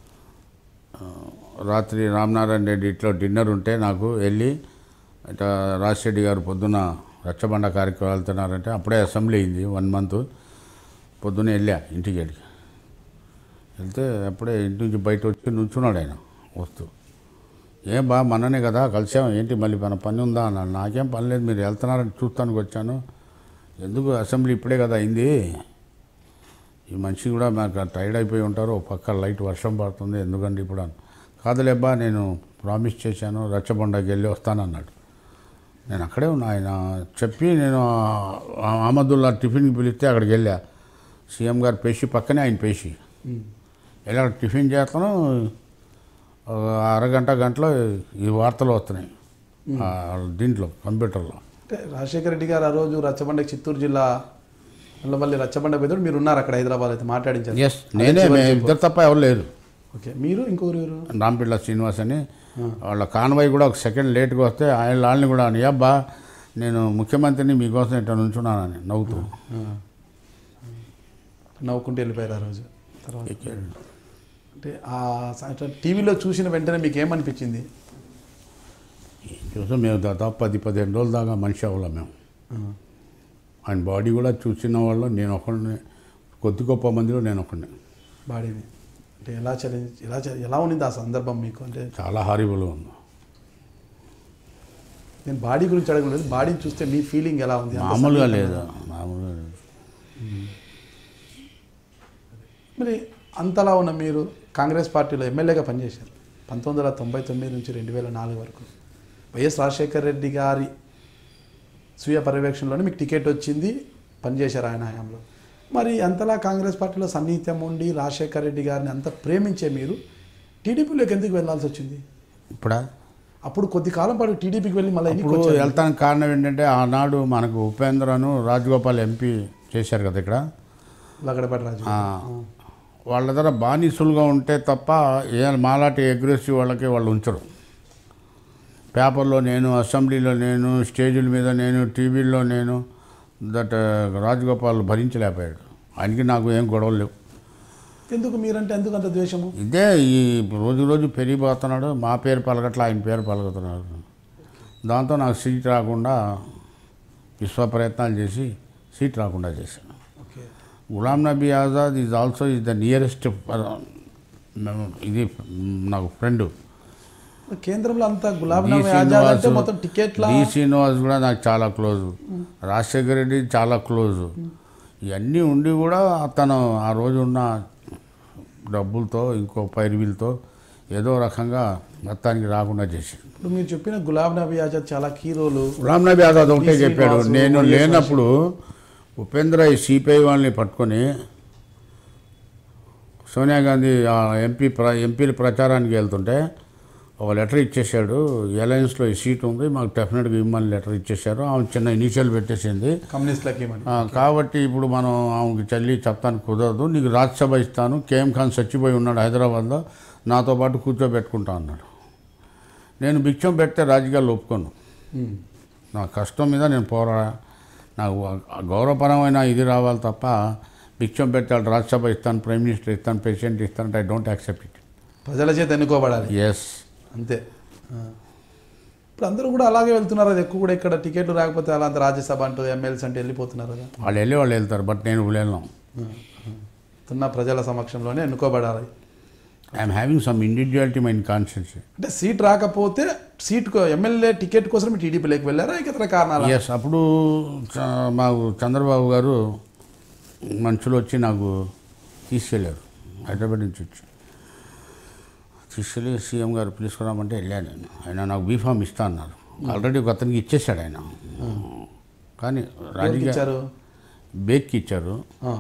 ఆ, రాత్రి రామనారాయణ రెడ్డి ఇంట్లో డిన్నర్ ఉంటే నాకు వెళ్ళి ఇట్లా రాజశెడ్డి గారు పొద్దున రచ్చబండ కార్యక్రమం వెళ్తున్నారంటే అప్పుడే అసెంబ్లీ అయింది వన్ మంత్ పొద్దున్న వెళ్ళా ఇంటికి వెళ్ళి వెళ్తే అప్పుడే ఇంటి నుంచి బయట వచ్చి నుంచున్నాడు ఆయన వస్తూ ఏం బా మననే కదా కలిసాం ఏంటి మళ్ళీ మన పని ఉందా అన్నాడు నాకేం పని లేదు మీరు వెళ్తున్నారని చూస్తానికి వచ్చాను ఎందుకు అసెంబ్లీ ఇప్పుడే కదా అయింది ఈ మనిషి కూడా నాకు టైర్డ్ అయిపోయి ఉంటారు ఒక పక్క లైట్ వర్షం పడుతుంది ఎందుకంటే ఇప్పుడు అని కాదులేబ్బా నేను ప్రామిస్ చేశాను రచ్చబండకి వెళ్ళి వస్తానన్నాడు నేను అక్కడే ఉన్నా ఆయన చెప్పి నేను ఆ- అహ్మదుల్లా టిఫిన్కి పిలిస్తే అక్కడికి వెళ్ళా సీఎం గారు పేషి పక్కనే ఆయన పేషి ఉమ్. ఇలా టిఫిన్ చేస్తాను ఒక అరగంట గంటలో ఈ వార్తలు వస్తున్నాయి ఆ దీంట్లో కంప్యూటర్లో అంటే రాజశేఖర రెడ్డి గారు ఆ రోజు రచ్చబండ చిత్తూరు జిల్లా మళ్ళీ రచ్చబండ పెద్దోడు మీరు ఉన్నారు అక్కడ హైదరాబాద్ అయితే మాట్లాడించారు ఎస్ నేనే మే- ఇద్దరు తప్ప ఎవరు లేరు ఓకే మీరు ఇంకొకరు ఎవరు రాంపిల్ల శ్రీనివాస్ అని వాళ్ళ కాన్వాయ్ కూడా ఒక సెకండ్ లేట్గా వస్తే ఆయన వాళ్ళని కూడా అని అబ్బా నేను ముఖ్యమంత్రిని మీకోసం ఇట్లా నుంచున్నానని నవ్వుతూ ఆ. నవ్వుకుంటూ వెళ్ళిపోయారు ఆ రోజు తర్వాత అంటే ఆ సాయంత్రం టీవీలో చూసిన వెంటనే మీకు ఏమనిపించింది చూసాం మేము దాదాపు పది పదిహేను రోజుల దాకా మనిషి అవ్వలేం మేము ఆ. ఆయన బాడీ కూడా చూసిన వాళ్ళు నేను ఒకడిని కొద్ది గొప్ప మందిలో నేను ఒకడిని బాడీని అంటే ఎలా చలి ఎలా చలి- ఎలా ఉన్నింది ఆ సందర్భం మీకు అంటే చాలా హారిబుల్గా ఉంది నేను బాడీ గురించి అడగలేదు బాడీని చూస్తే మీ ఫీలింగ్ ఎలా ఉంది అంత మామూలుగా సన్నిహితంగా? లేదు మామూలుగా లేదు మరి అంతలా ఉన్న మీరు కాంగ్రెస్ పార్టీలో ఎమ్మెల్యేగా పనిచేశారు పంతొమ్మిది వందల తొంభై తొమ్మిది నుంచి రెండు వేల నాలుగు వరకు వైఎస్ రాజశేఖర్ రెడ్డి గారి స్వీయ పర్యవేక్షణలోనే మీకు టికెట్ వచ్చింది పనిచేశారు ఆయన హయాంలో మరి అంతలా కాంగ్రెస్ పార్టీలో సన్నిహిత్యం ఉండి రాజశేఖర్ రెడ్డి గారిని అంత ప్రేమించే మీరు టీడీపీలోకి ఎందుకు వెళ్ళాల్సి వచ్చింది ఇప్పుడా అప్పుడు కొద్ది కాలం పాటు టీడీపీకి వెళ్ళి మళ్ళీ ఎన్నికలు ఇప్పుడు వచ్చారు. వెళ్తానికి కారణం ఏంటంటే ఆనాడు మనకు ఉపేంద్రను రాజగోపాల్ ఎంపీ చేశారు కదా ఇక్కడ లగడపాటి రాజు ఆ, వాళ్ళ దగ్గర బానిసులుగా ఉంటే తప్ప ఏ మాలాంటి అగ్రెసివ్ వాళ్ళకి వాళ్ళు ఉంచరు పేపర్లో నేను అసెంబ్లీలో నేను స్టేజీల మీద నేను టీవీల్లో నేను దట్ రాజగోపాల్ భరించలేకపోయాడు ఆయనకి నాకు ఏం గొడవలు లేవు ఎందుకు మీరంటే ఎందుకు అంత ద్వేషము ఇదే ఈ రోజు రోజు పెరిగిపోతున్నాడు మా పేరు పలకట్లా ఆయన పేరు పలుకుతున్నాడు దాంతో నాకు సీట్ రాకుండా విశ్వ ప్రయత్నాలు చేసి సీట్ రాకుండా చేశాను okay Ghulam Nabi Azad is also is the nearest ఇది నాకు ఫ్రెండ్ కేంద్రంలో అంతా గులాబీ డి నబీ ఆజాద్ అంటే శ్రీనివాస్ మొత్తం టికెట్ల డి శ్రీనివాస్ కూడా నాకు చాలా క్లోజ్ రాజశేఖర రెడ్డి చాలా క్లోజ్ ఇవన్నీ ఉండి కూడా అతను ఆ రోజు ఉన్న డబ్బులతో ఇంకో పైరువిలతో ఏదో రకంగా మొత్తానికి రాకుండా చేశాడు ఇప్పుడు మీరు చెప్పిన గులాబ్ నబీ ఆజాద్ చాలా కీ రోలు గులాం నబీ ఆజాద్ ఒకటే డి చెప్పాడు శ్రీనివాసు, నేను వైఎస్ లేనప్పుడు ఉపేంద్ర ఈ సిపిఐ వాళ్ళని పట్టుకొని సోనియా గాంధీ ఆ ఎంపీ ప్ర ఎంపీల ప్రచారానికి వెళ్తుంటే ఒక లెటర్ ఇచ్చేసాడు అలయన్స్లో ఈ సీట్ ఉంది మాకు డెఫినెట్గా ఇమ్మని లెటర్ ఇచ్చేశారు ఆమె చిన్న ఇనిషియల్ పెట్టేసింది కమ్యూనిస్టులకి ఇవ్వండి ఆ, కాబట్టి ఇప్పుడు మనం ఆమెకి చల్లి చెప్తానికి కుదరదు నీకు రాజ్యసభ ఇస్తాను కేఎం ఖాన్ చచ్చిపోయి ఉన్నాడు హైదరాబాద్లో నాతో పాటు కూర్చోబెట్టుకుంటా అన్నాడు నేను భిక్షం పెడితే రాజకీయాల్లో ఒప్పుకోను ఉమ్. నా కష్టం మీద నేను పోరా నాకు ఆ గౌరవపరమైన ఇది రావాలి తప్ప భిక్షం పెట్టాడు రాజ్యసభ ఇస్తాను ప్రైమ్ మినిస్టర్ ఇస్తాను ప్రెసిడెంట్ ఇస్తాను ఐ డోంట్ యాక్సెప్ట్ ఇట్ ప్రజల చేత ఎన్నుకోబడాలి ఎస్ అంతే ఆ. ఇప్పుడు అందరూ కూడా అలాగే వెళ్తున్నారు అది ఎక్కువ కూడా ఇక్కడ టికెట్లు రాకపోతే అలా అంత రాజ్యసభ అంటూ ఎమ్మెల్సీ అంటే వెళ్ళిపోతున్నారు కదా వాళ్ళు వెళ్ళి వాళ్ళు వెళ్తారు బట్ నేను వెళ్ళను ఆ, ఆ. ఉన్న ప్రజల సమక్షంలోనే ఎన్నుకోబడాలి I'm having some individuality mine conscience అంటే సీట్ రాకపోతే సీట్ ఎమ్మెల్యే టికెట్ కోసం టీడీపీలోకి వెళ్ళారా ఇక ఇతర కారణాలు ఎస్ అప్పుడు చ- మాకు చంద్రబాబు గారు మనుషులు వచ్చి నాకు తీసుకెళ్ళారు హైదరాబాద్ నుంచి వచ్చి తీసుకెళ్ళి సీఎం గారు పిలుచుకురామంటే వెళ్ళాను నేను ఆయన నాకు బీఫామ్ ఇస్తా అన్నారు ఆల్రెడీ ఒక అతనికి ఇచ్చేసాడు ఆయన కానీ రాజకీయ ఇచ్చారు బేక్కి ఇచ్చారు ఆ.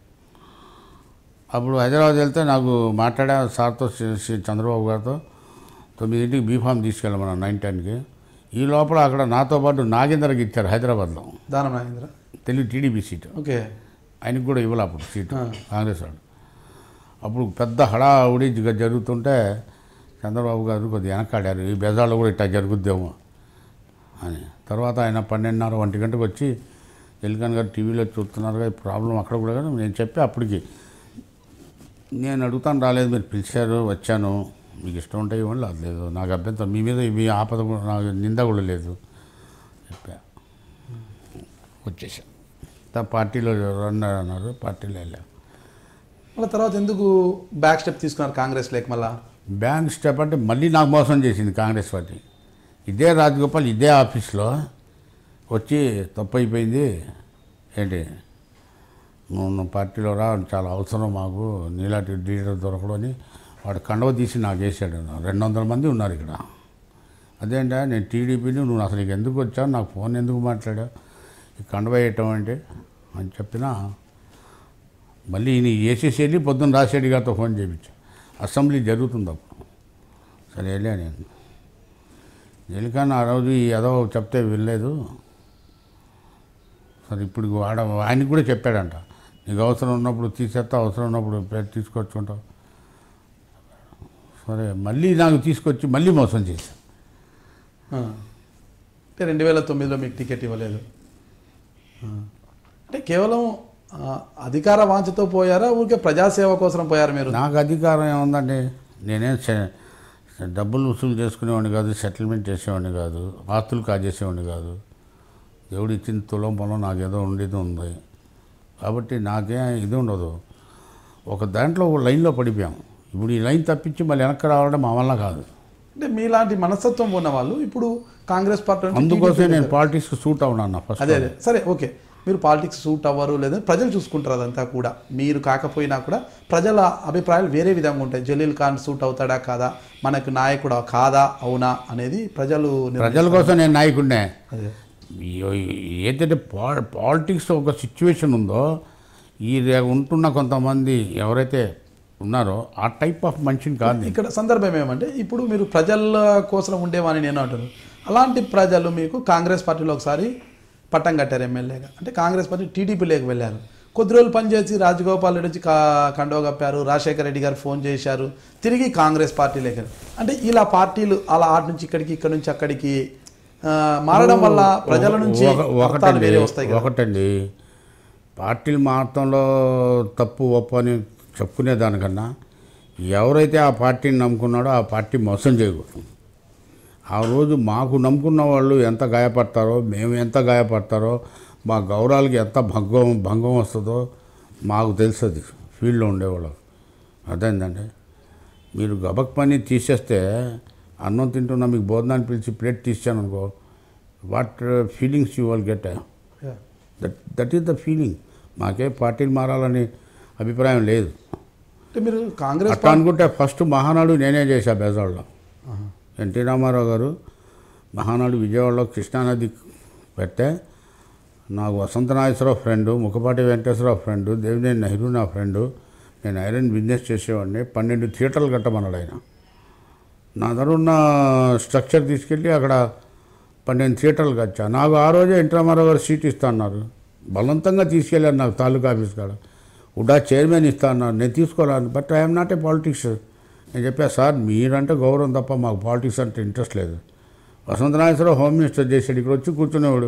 అప్పుడు హైదరాబాద్ వెళ్తే నాకు మాట్లాడా సార్తో శ్రీ- శ్రీ చంద్రబాబు గారితో తొమ్మిదింటికి బీఫామ్ తీసుకెళ్ళమన్నా నైన్ టెన్కి ఈ లోపల అక్కడ నాతో పాటు నాగేందర్కి ఇచ్చారు హైదరాబాద్లో దానం నాగేంద్ర తెలుగు టీడీపీ సీటు ఓకే ఆయనకు కూడా ఇవ్వాలి అప్పుడు సీటు ఆ. కాంగ్రెస్ వాడు అప్పుడు పెద్ద హడావుడి జ- జరుగుతుంటే చంద్రబాబు గారు కొద్దిగా వెనకాడారు ఈ బెజార్లో కూడా ఇట్లా జరుగుద్దేమో అని తర్వాత ఆయన పన్నెండున్నర ఒంటి గంటకు వచ్చి ఎల్కాన్ గారు టీవీలో చూస్తున్నారు ఈ ప్రాబ్లం అక్కడ కూడా కదా నేను చెప్పి అప్పటికి నేను అడుగుతాను రాలేదు మీరు పిలిచారు వచ్చాను మీకు ఇష్టం ఉంటే ఇవ్వండి లేదు లేదు నాకు అభ్యంతరం మీ మీద మీ ఆపద కూడా నాకు నింద కూడా లేదు చెప్పా వచ్చేసాను తా- పార్టీలో రన్ అన్నారు పార్టీలో వెళ్ళాను మళ్ళీ తర్వాత ఎందుకు బ్యాక్ స్టెప్ తీసుకున్నారు కాంగ్రెస్ లేక మళ్ళా బ్యాంక్ స్టెప్ అంటే మళ్ళీ నాకు మోసం చేసింది కాంగ్రెస్ పార్టీ ఇదే రాజగోపాల్ ఇదే ఆఫీస్లో వచ్చి తప్పు అయిపోయింది ఏంటి నువ్వు నువ్వు పార్టీలో రా చాలా అవసరం మాకు నీలాంటి లీడర్ దొరకడం అని వాడు కండవ తీసి నాకు వేసాడు రెండు వందల మంది ఉన్నారు ఇక్కడ అదేంటా నేను టీడీపీని నువ్వు అసలు నీకు ఎందుకు వచ్చావు నాకు ఫోన్ ఎందుకు మాట్లాడావు ఈ కండవ వేయటం అంటే అని చెప్పినా మళ్ళీ ఈయన వేసేసి వెళ్ళి పొద్దున్న రాజశేఖర్ గారితో ఫోన్ చేయించా అసెంబ్లీ జరుగుతుంది అప్పుడు సరే వెళ్ళా నేను ఎలికాన్ ఆ రోజు ఈ ఏదో చెప్తే వినలేదు సరే ఇప్పుడు వాడ ఆయనకి కూడా చెప్పాడంట నీకు అవసరం ఉన్నప్పుడు తీసేస్తా అవసరం ఉన్నప్పుడు పేరు తీసుకొచ్చుకుంటావు సరే మళ్ళీ నాకు తీసుకొచ్చి మళ్ళీ మోసం చేశాను ఆ. అంటే రెండు వేల తొమ్మిదిలో మీకు టికెట్ ఇవ్వలేదు ఆ. అంటే కేవలం ఆ, అధికార వాంఛతో పోయారా ఊరికే ప్రజాసేవ కోసం పోయారు మీరు నాకు అధికారం ఏముందండి నేనేం సె- డబ్బులు వసూలు చేసుకునేవాడిని కాదు సెటిల్మెంట్ చేసేవాడిని కాదు ఆస్తులు కాజేసేవాడిని కాదు దేవుడు ఇచ్చిన తులం పొలం నాకేదో ఉండేది ఉంది కాబట్టి నాకేం ఇది ఉండదు ఒక దాంట్లో ఒక లైన్లో పడిపోయాం ఇప్పుడు ఈ లైన్ తప్పించి మళ్ళీ వెనక్కి రావడం మా వల్ల కాదు అంటే మీలాంటి మనస్తత్వం ఉన్న వాళ్ళు ఇప్పుడు కాంగ్రెస్ పార్టీ నుంచి అందుకోసం TDP నేను పాలిటిక్స్కి సూట్ అవునా ఫస్ట్ అదే అదే సరే ఓకే మీరు పాలిటిక్స్ సూట్ అవ్వరు లేదా ప్రజలు చూసుకుంటారు అదంతా కూడా మీరు కాకపోయినా కూడా ప్రజల అభిప్రాయాలు వేరే విధంగా ఉంటాయి జలీల్ ఖాన్ సూట్ అవుతాడా కాదా మనకు నాయకుడా కాదా అవునా అనేది ప్రజలు నిర్ణయిస్తారు. ప్రజల కోసం నేను నాయకుడినే అదే ఈ- ఏదైతే పా పాలిటిక్స్ ఒక సిచ్యువేషన్ ఉందో ఈ రే- ఉంటున్న కొంతమంది ఎవరైతే ఉన్నారో ఆ టైప్ ఆఫ్ మనిషిని కాదు నేను. ఇక్కడ సందర్భం ఏమంటే ఇప్పుడు మీరు ప్రజల కోసం ఉండేవాని నేను అంటాను అలాంటి ప్రజలు మీకు కాంగ్రెస్ పార్టీలో ఒకసారి పట్టం కట్టారు ఎమ్మెల్యేగా అంటే కాంగ్రెస్ పార్టీ టీడీపీలోకి వెళ్ళారు కొద్ది రోజులు పనిచేసి రాజగోపాల్ రెడ్డి వచ్చి కా కండవ కప్పారు రాజశేఖర రెడ్డి గారు ఫోన్ చేశారు తిరిగి కాంగ్రెస్ పార్టీలోకి వెళ్ళారు అంటే ఇలా పార్టీలు అలా ఆటి నుంచి ఇక్కడికి ఇక్కడ నుంచి అక్కడికి ఆ, మారడం వల్ల ప్రజల నుంచి ఒక- అర్థాలు ఒకటండి వేరే వస్తాయి కదా ఒకటండి పార్టీలు మారటంలో తప్పు ఒప్పు అని చెప్పుకునే దానికన్నా ఎవరైతే ఆ పార్టీని నమ్ముకున్నాడో ఆ పార్టీ మోసం చేయకూడదు ఆ రోజు మాకు నమ్ముకున్న వాళ్ళు ఎంత గాయపడతారో మేము ఎంత గాయపడతారో మా గౌరవాలకి ఎంత భంగం భంగం వస్తుందో మాకు తెలుస్తుంది ఫీల్డ్లో ఉండేవాళ్ళం అర్థమైందండి మీరు గబక్ పని తీసేస్తే అన్నం తింటున్నా మీకు భోజనాన్ని పిలిచి ప్లేట్ తీసాను అనుకో what feelings you will get Yeah. That that is the feeling మాకే పార్టీలు మారాలని అభిప్రాయం లేదు అంటే మీరు కాంగ్రెస్ అట్లా అనుకుంటే ఫస్ట్ మహానాడు నేనే చేశా బెజవాడలో ఎన్టీ రామారావు గారు మహానాడు విజయవాడలో కృష్ణానది పెట్టే నాకు వసంత నాగేశ్వరరావు ఫ్రెండు ముఖపాటి వెంకటేశ్వరరావు ఫ్రెండు దేవినేని నెహ్రూ నా ఫ్రెండు నేను ఐరన్ బిజినెస్ చేసేవాడిని పన్నెండు థియేటర్లు కట్టమన్నాడు ఆయన నా దగ్గర ఉన్న స్ట్రక్చర్ తీసుకెళ్ళి అక్కడ పన్నెండు థియేటర్లకు వచ్చా నాకు ఆ రోజే ఎన్టీ రామారావు గారు సీట్ ఇస్తా అన్నారు బలవంతంగా తీసుకెళ్ళారు నాకు తాలూకా ఆఫీస్ కాడ ఉడా చైర్మన్ ఇస్తా అన్నారు నేను తీసుకోవాలని but I'm not a politics నేను చెప్పా సార్ మీరంటే గౌరవం తప్ప మాకు పాలిటిక్స్ అంటే ఇంట్రెస్ట్ లేదు వసంత నాగేశ్వరరావు హోమ్ మినిస్టర్ చేసాడు ఇక్కడ వచ్చి కూర్చునేవాడు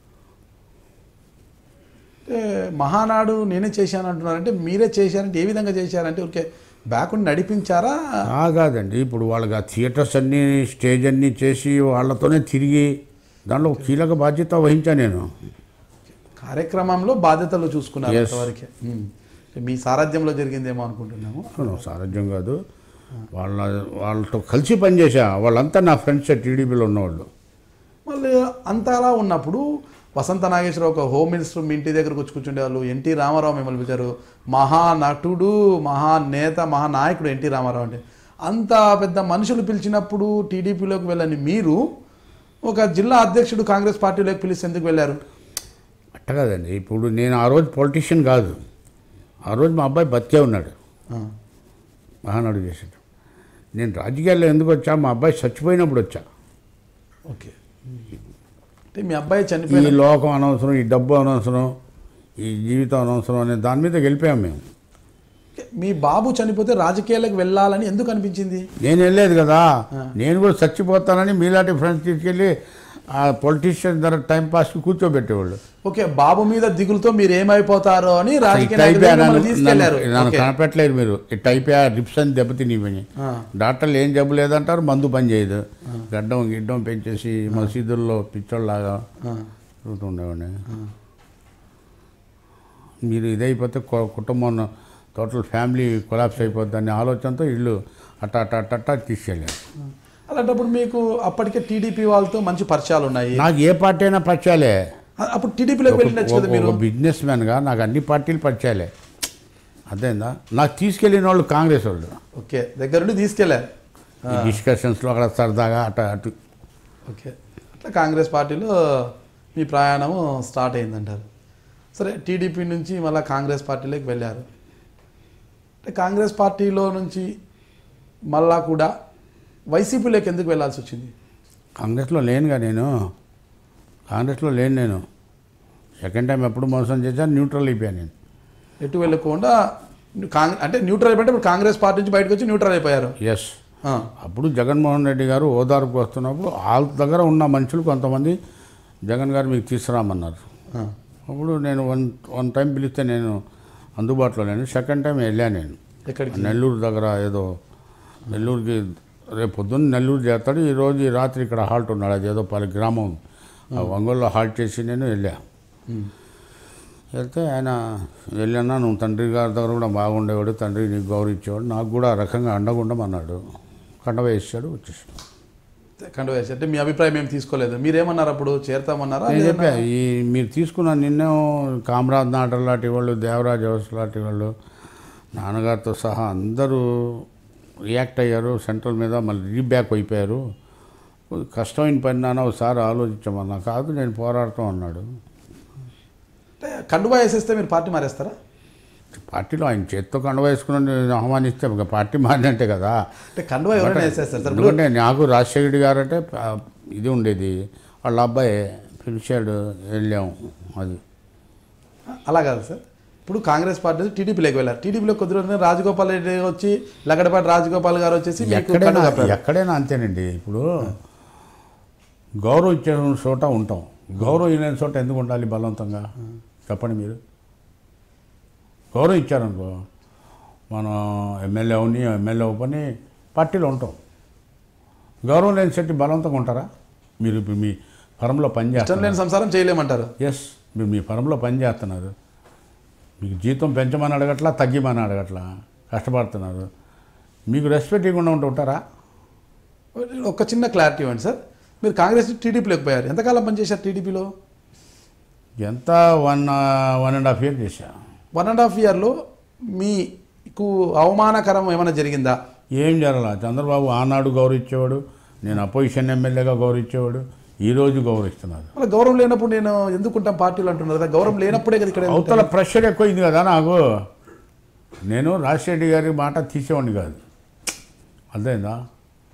అంటే మహానాడు నేనే చేశాను అంటున్నారంటే మీరే చేశారంటే ఏ విధంగా చేశారంటే ఊరికే బ్యాక్ నడిపించారా ఆ కాదండి ఇప్పుడు వాళ్ళకి ఆ థియేటర్స్ అన్నీ స్టేజ్ అన్నీ చేసి వాళ్ళతోనే తిరిగి దాంట్లో ఒక కీలక బాధ్యత వహించా నేను కార్యక్రమంలో బాధ్యతలు చూసుకున్నారు Yes. అంతవరకే ఉమ్. మీ సారథ్యంలో జరిగిందేమో అనుకుంటున్నాము అవును, సారథ్యం కాదు వాళ్ళ వాళ్ళతో కలిసి పనిచేసా వాళ్ళంతా నా ఫ్రెండ్స్ టీడీపీలో ఉన్నవాళ్ళు మళ్ళీ అంత అలా ఉన్నప్పుడు వసంత నాగేశ్వరరావు ఒక హోమ్ మినిస్టర్ మీ ఇంటి దగ్గరకు వచ్చి కూర్చుండేవాళ్ళు ఎన్టీ రామారావు మిమ్మల్ని పిలిచారు మహానటుడు మహానేత మహానాయకుడు ఎన్టీ రామారావు అంటే అంత పెద్ద మనుషులు పిలిచినప్పుడు టీడీపీలోకి వెళ్ళని మీరు ఒక జిల్లా అధ్యక్షుడు కాంగ్రెస్ పార్టీలోకి పిలిచి ఎందుకు వెళ్ళారు అట్ట కాదండి ఇప్పుడు నేను ఆ రోజు పొలిటీషియన్ కాదు ఆ రోజు మా అబ్బాయి బతికే ఉన్నాడు ఆ, మహానాడు చేసాడు నేను రాజకీయాల్లో ఎందుకు వచ్చా మా అబ్బాయి చచ్చిపోయినప్పుడు వచ్చా ఓకే అంటే మీ అబ్బాయి ఈ చనిపోయిన లోకం అనవసరం ఈ డబ్బు అనవసరం ఈ జీవితం అనవసరం అనే దాని మీద గెలిపాం మేము మీ బాబు చనిపోతే రాజకీయాలకు వెళ్ళాలని ఎందుకు అనిపించింది నేను వెళ్ళలేదు కదా నేను కూడా చచ్చిపోతానని మీలాంటి ఫ్రెండ్స్ తీసుకెళ్ళి ఆ పొలిటీషియన్ దగ్గర టైం పాస్కి కూర్చోబెట్టేవాళ్ళు ఓకే బాబు మీద దిగులుతో మీరు ఏమైపోతారో అని రాజకీయ ఇట్ట అయిపోయా నాయకులు నన్ను- మిమ్మల్ని తీసుకెళ్లారు నన్ను- నన్ను ఓకే. కనపెట్టలేదు మీరు ఇట్ అయిపోయా రిప్స్ అని దెబ్బతినివని ఆ. డాక్టర్లు ఏం జబ్బు లేదంటారు మందు పని చేయదు గడ్డం గిడ్డం పెంచేసి మసీదుల్లో పిచ్చోళ్ళలాగా ఆ, తిరుగుతుండేవాడిని మీరు ఇదైపోతే కు- కుటుంబం టోటల్ ఫ్యామిలీ కొలాప్స్ అయిపోద్ది అనే ఆలోచనతో ఇల్లు అట్ట అట్ట అట్ట అట్ట తీసుకెళ్ళాను అలాంటప్పుడు మీకు అప్పటికే టీడీపీ వాళ్ళతో మంచి పరిచయాలు ఉన్నాయి నాకు ఏ పార్టీ అయినా పరిచయాలే అ- అప్పుడు టీడీపీలోకి వెళ్ళొచ్చు కదా మీరు ఒక బిజినెస్ మ్యాన్గా నాకు అన్ని పార్టీలు పరిచయాలే అదేందా నాకు తీసుకెళ్ళిన వాళ్ళు కాంగ్రెస్ వాళ్ళు ఓకే దగ్గరుండి తీసుకెళ్లారు ఈ డిస్కషన్స్లో అక్కడ సరదాగా అటు అటు ఓకే అట్లా కాంగ్రెస్ పార్టీలో మీ ప్రయాణము స్టార్ట్ అయిందంటారు సరే టీడీపీ నుంచి మళ్ళీ కాంగ్రెస్ పార్టీలోకి వెళ్ళారు అంటే కాంగ్రెస్ పార్టీలో నుంచి మళ్ళా కూడా వైసీపీలోకి ఎందుకు వెళ్ళాల్సి వచ్చింది కాంగ్రెస్లో లేనుగా నేను కాంగ్రెస్లో లేను నేను సెకండ్ టైం ఎప్పుడు మోసం చేశాను న్యూట్రల్ అయిపోయాను నేను ఎటు వెళ్ళకుండా కాంగ్రెస్ అంటే న్యూట్రల్ అయిపోయింటే ఇప్పుడు కాంగ్రెస్ పార్టీ నుంచి బయటకు వచ్చి న్యూట్రల్ అయిపోయారు ఎస్ ఆ, అప్పుడు జగన్మోహన్ రెడ్డి గారు ఓదార్పు వస్తున్నప్పుడు వాళ్ళ దగ్గర ఉన్న మనుషులు కొంతమంది జగన్ గారు మీకు తీసుకురామన్నారు ఆ, అప్పుడు నేను వన్ వన్ టైం పిలిస్తే నేను అందుబాటులో లేను సెకండ్ టైం వెళ్ళాను నేను ఎక్కడికి నెల్లూరు దగ్గర ఏదో నెల్లూరుకి రేపు పొద్దున్న నెల్లూరు చేస్తాడు ఈరోజు ఈ రాత్రి ఇక్కడ హాల్ట్ ఉన్నాడు అది ఏదో పలు గ్రామం ఆ ఒంగోలులో హాల్ట్ చేసి నేను వెళ్ళా ఉమ్. వెళ్తే ఆయన వెళ్ళినా నువ్వు తండ్రి గారి దగ్గర కూడా బాగుండేవాడు తండ్రి నీకు గౌరవించేవాడు నాకు కూడా ఆ రకంగా అండగుండమన్నాడు కండ వేసాడు వచ్చేసాడు కండు వేసి అంటే మీ అభిప్రాయం ఏం తీసుకోలేదు మీరేమన్నారు అప్పుడు చేరతామన్నారా నేను లేదన్నా? చెప్పా ఈ మీరు తీసుకున్న నిన్నే కామరాజ్ నాటర్ లాంటి వాళ్ళు దేవరాజ్ హౌస్ లాంటి వాళ్ళు నాన్నగారితో సహా అందరూ రియాక్ట్ అయ్యారు సెంట్రల్ మీద మళ్ళీ రీబ్యాక్ అయిపోయారు కొద్ది కష్టమైన పని నాన్న ఒకసారి ఆలోచించమన్నా కాదు నేను పోరాడతాం అన్నాడు అంటే కండువా వేసేస్తే మీరు పార్టీ మారేస్తారా పార్టీలో ఆయన చేత్తో కండ వేసుకుని ఆహ్వానిస్తే ఇక పార్టీ మారినట్టే కదా అంటే కండువా ఎవరైనా వేసేస్తారు సార్ ఇప్పుడు ఎందుకంటే నాకు రాజశేఖర్ గారు అంటే ఆ, ఇది ఉండేది వాళ్ళ అబ్బాయి పిలిచాడు వెళ్ళాం అది అలా కాదు సార్ ఇప్పుడు కాంగ్రెస్ పార్టీ నుంచి టీడీపీలోకి వెళ్ళారు టీడీపీలో కొద్ది రోజులు రాజగోపాల్ రెడ్డి వచ్చి లగడపాటి రాజగోపాల్ గారు వచ్చేసి మీకు ఎక్కడైనా కండువా కప్పారు. ఎక్కడైనా అంతేనండి ఇప్పుడు గౌరవం ఇచ్చే చోట ఉంటాం గౌరవం ఇవ్వలేని చోట ఎందుకు ఉండాలి బలవంతంగా చెప్పండి మీరు గౌరవం ఇచ్చారనుకో మనం ఎమ్మెల్యే అవని ఎమ్మెల్యే అవ్వని పార్టీలో ఉంటాం గౌరవం లేని చెట్టు బలవంతంగా ఉంటారా మీరు ఇప్పుడు మీ ఫరంలో పని ఇష్టం చేస్తారు లేని సంసారం చేయలేమంటారు ఎస్ మీరు మీ ఫరంలో పని చేస్తున్నారు మీకు జీతం పెంచమని అడగట్లా తగ్గిమని అడగట్లా కష్టపడుతున్నారు మీకు రెస్పెక్ట్ ఇవ్వకుండా ఉంటూ ఉంటారా ఒక చిన్న క్లారిటీ ఇవ్వండి సార్ మీరు కాంగ్రెస్ నుంచి టీడీపీలోకి పోయారు ఎంతకాలం పనిచేశారు టీడీపీలో ఎంత one one and half year చేశా వన్ అండ్ హాఫ్ ఇయర్లో మీకు అవమానకరం ఏమైనా జరిగిందా ఏం జరగల చంద్రబాబు ఆనాడు గౌరవించేవాడు నేను అపోజిషన్ ఎమ్మెల్యేగా గౌరవించేవాడు ఈ రోజు గౌరవిస్తున్నారు మళ్ళీ గౌరవం లేనప్పుడు నేను ఎందుకుంటాం పార్టీలు అంటున్నారు కదా గౌరవం లేనప్పుడే కదా ఇక్కడ అవతల ప్రెషర్ ఎక్కువైంది కదా నాకు నేను రాజశేఖర్ గారి మాట తీసేవాడిని కాదు అర్థమైందా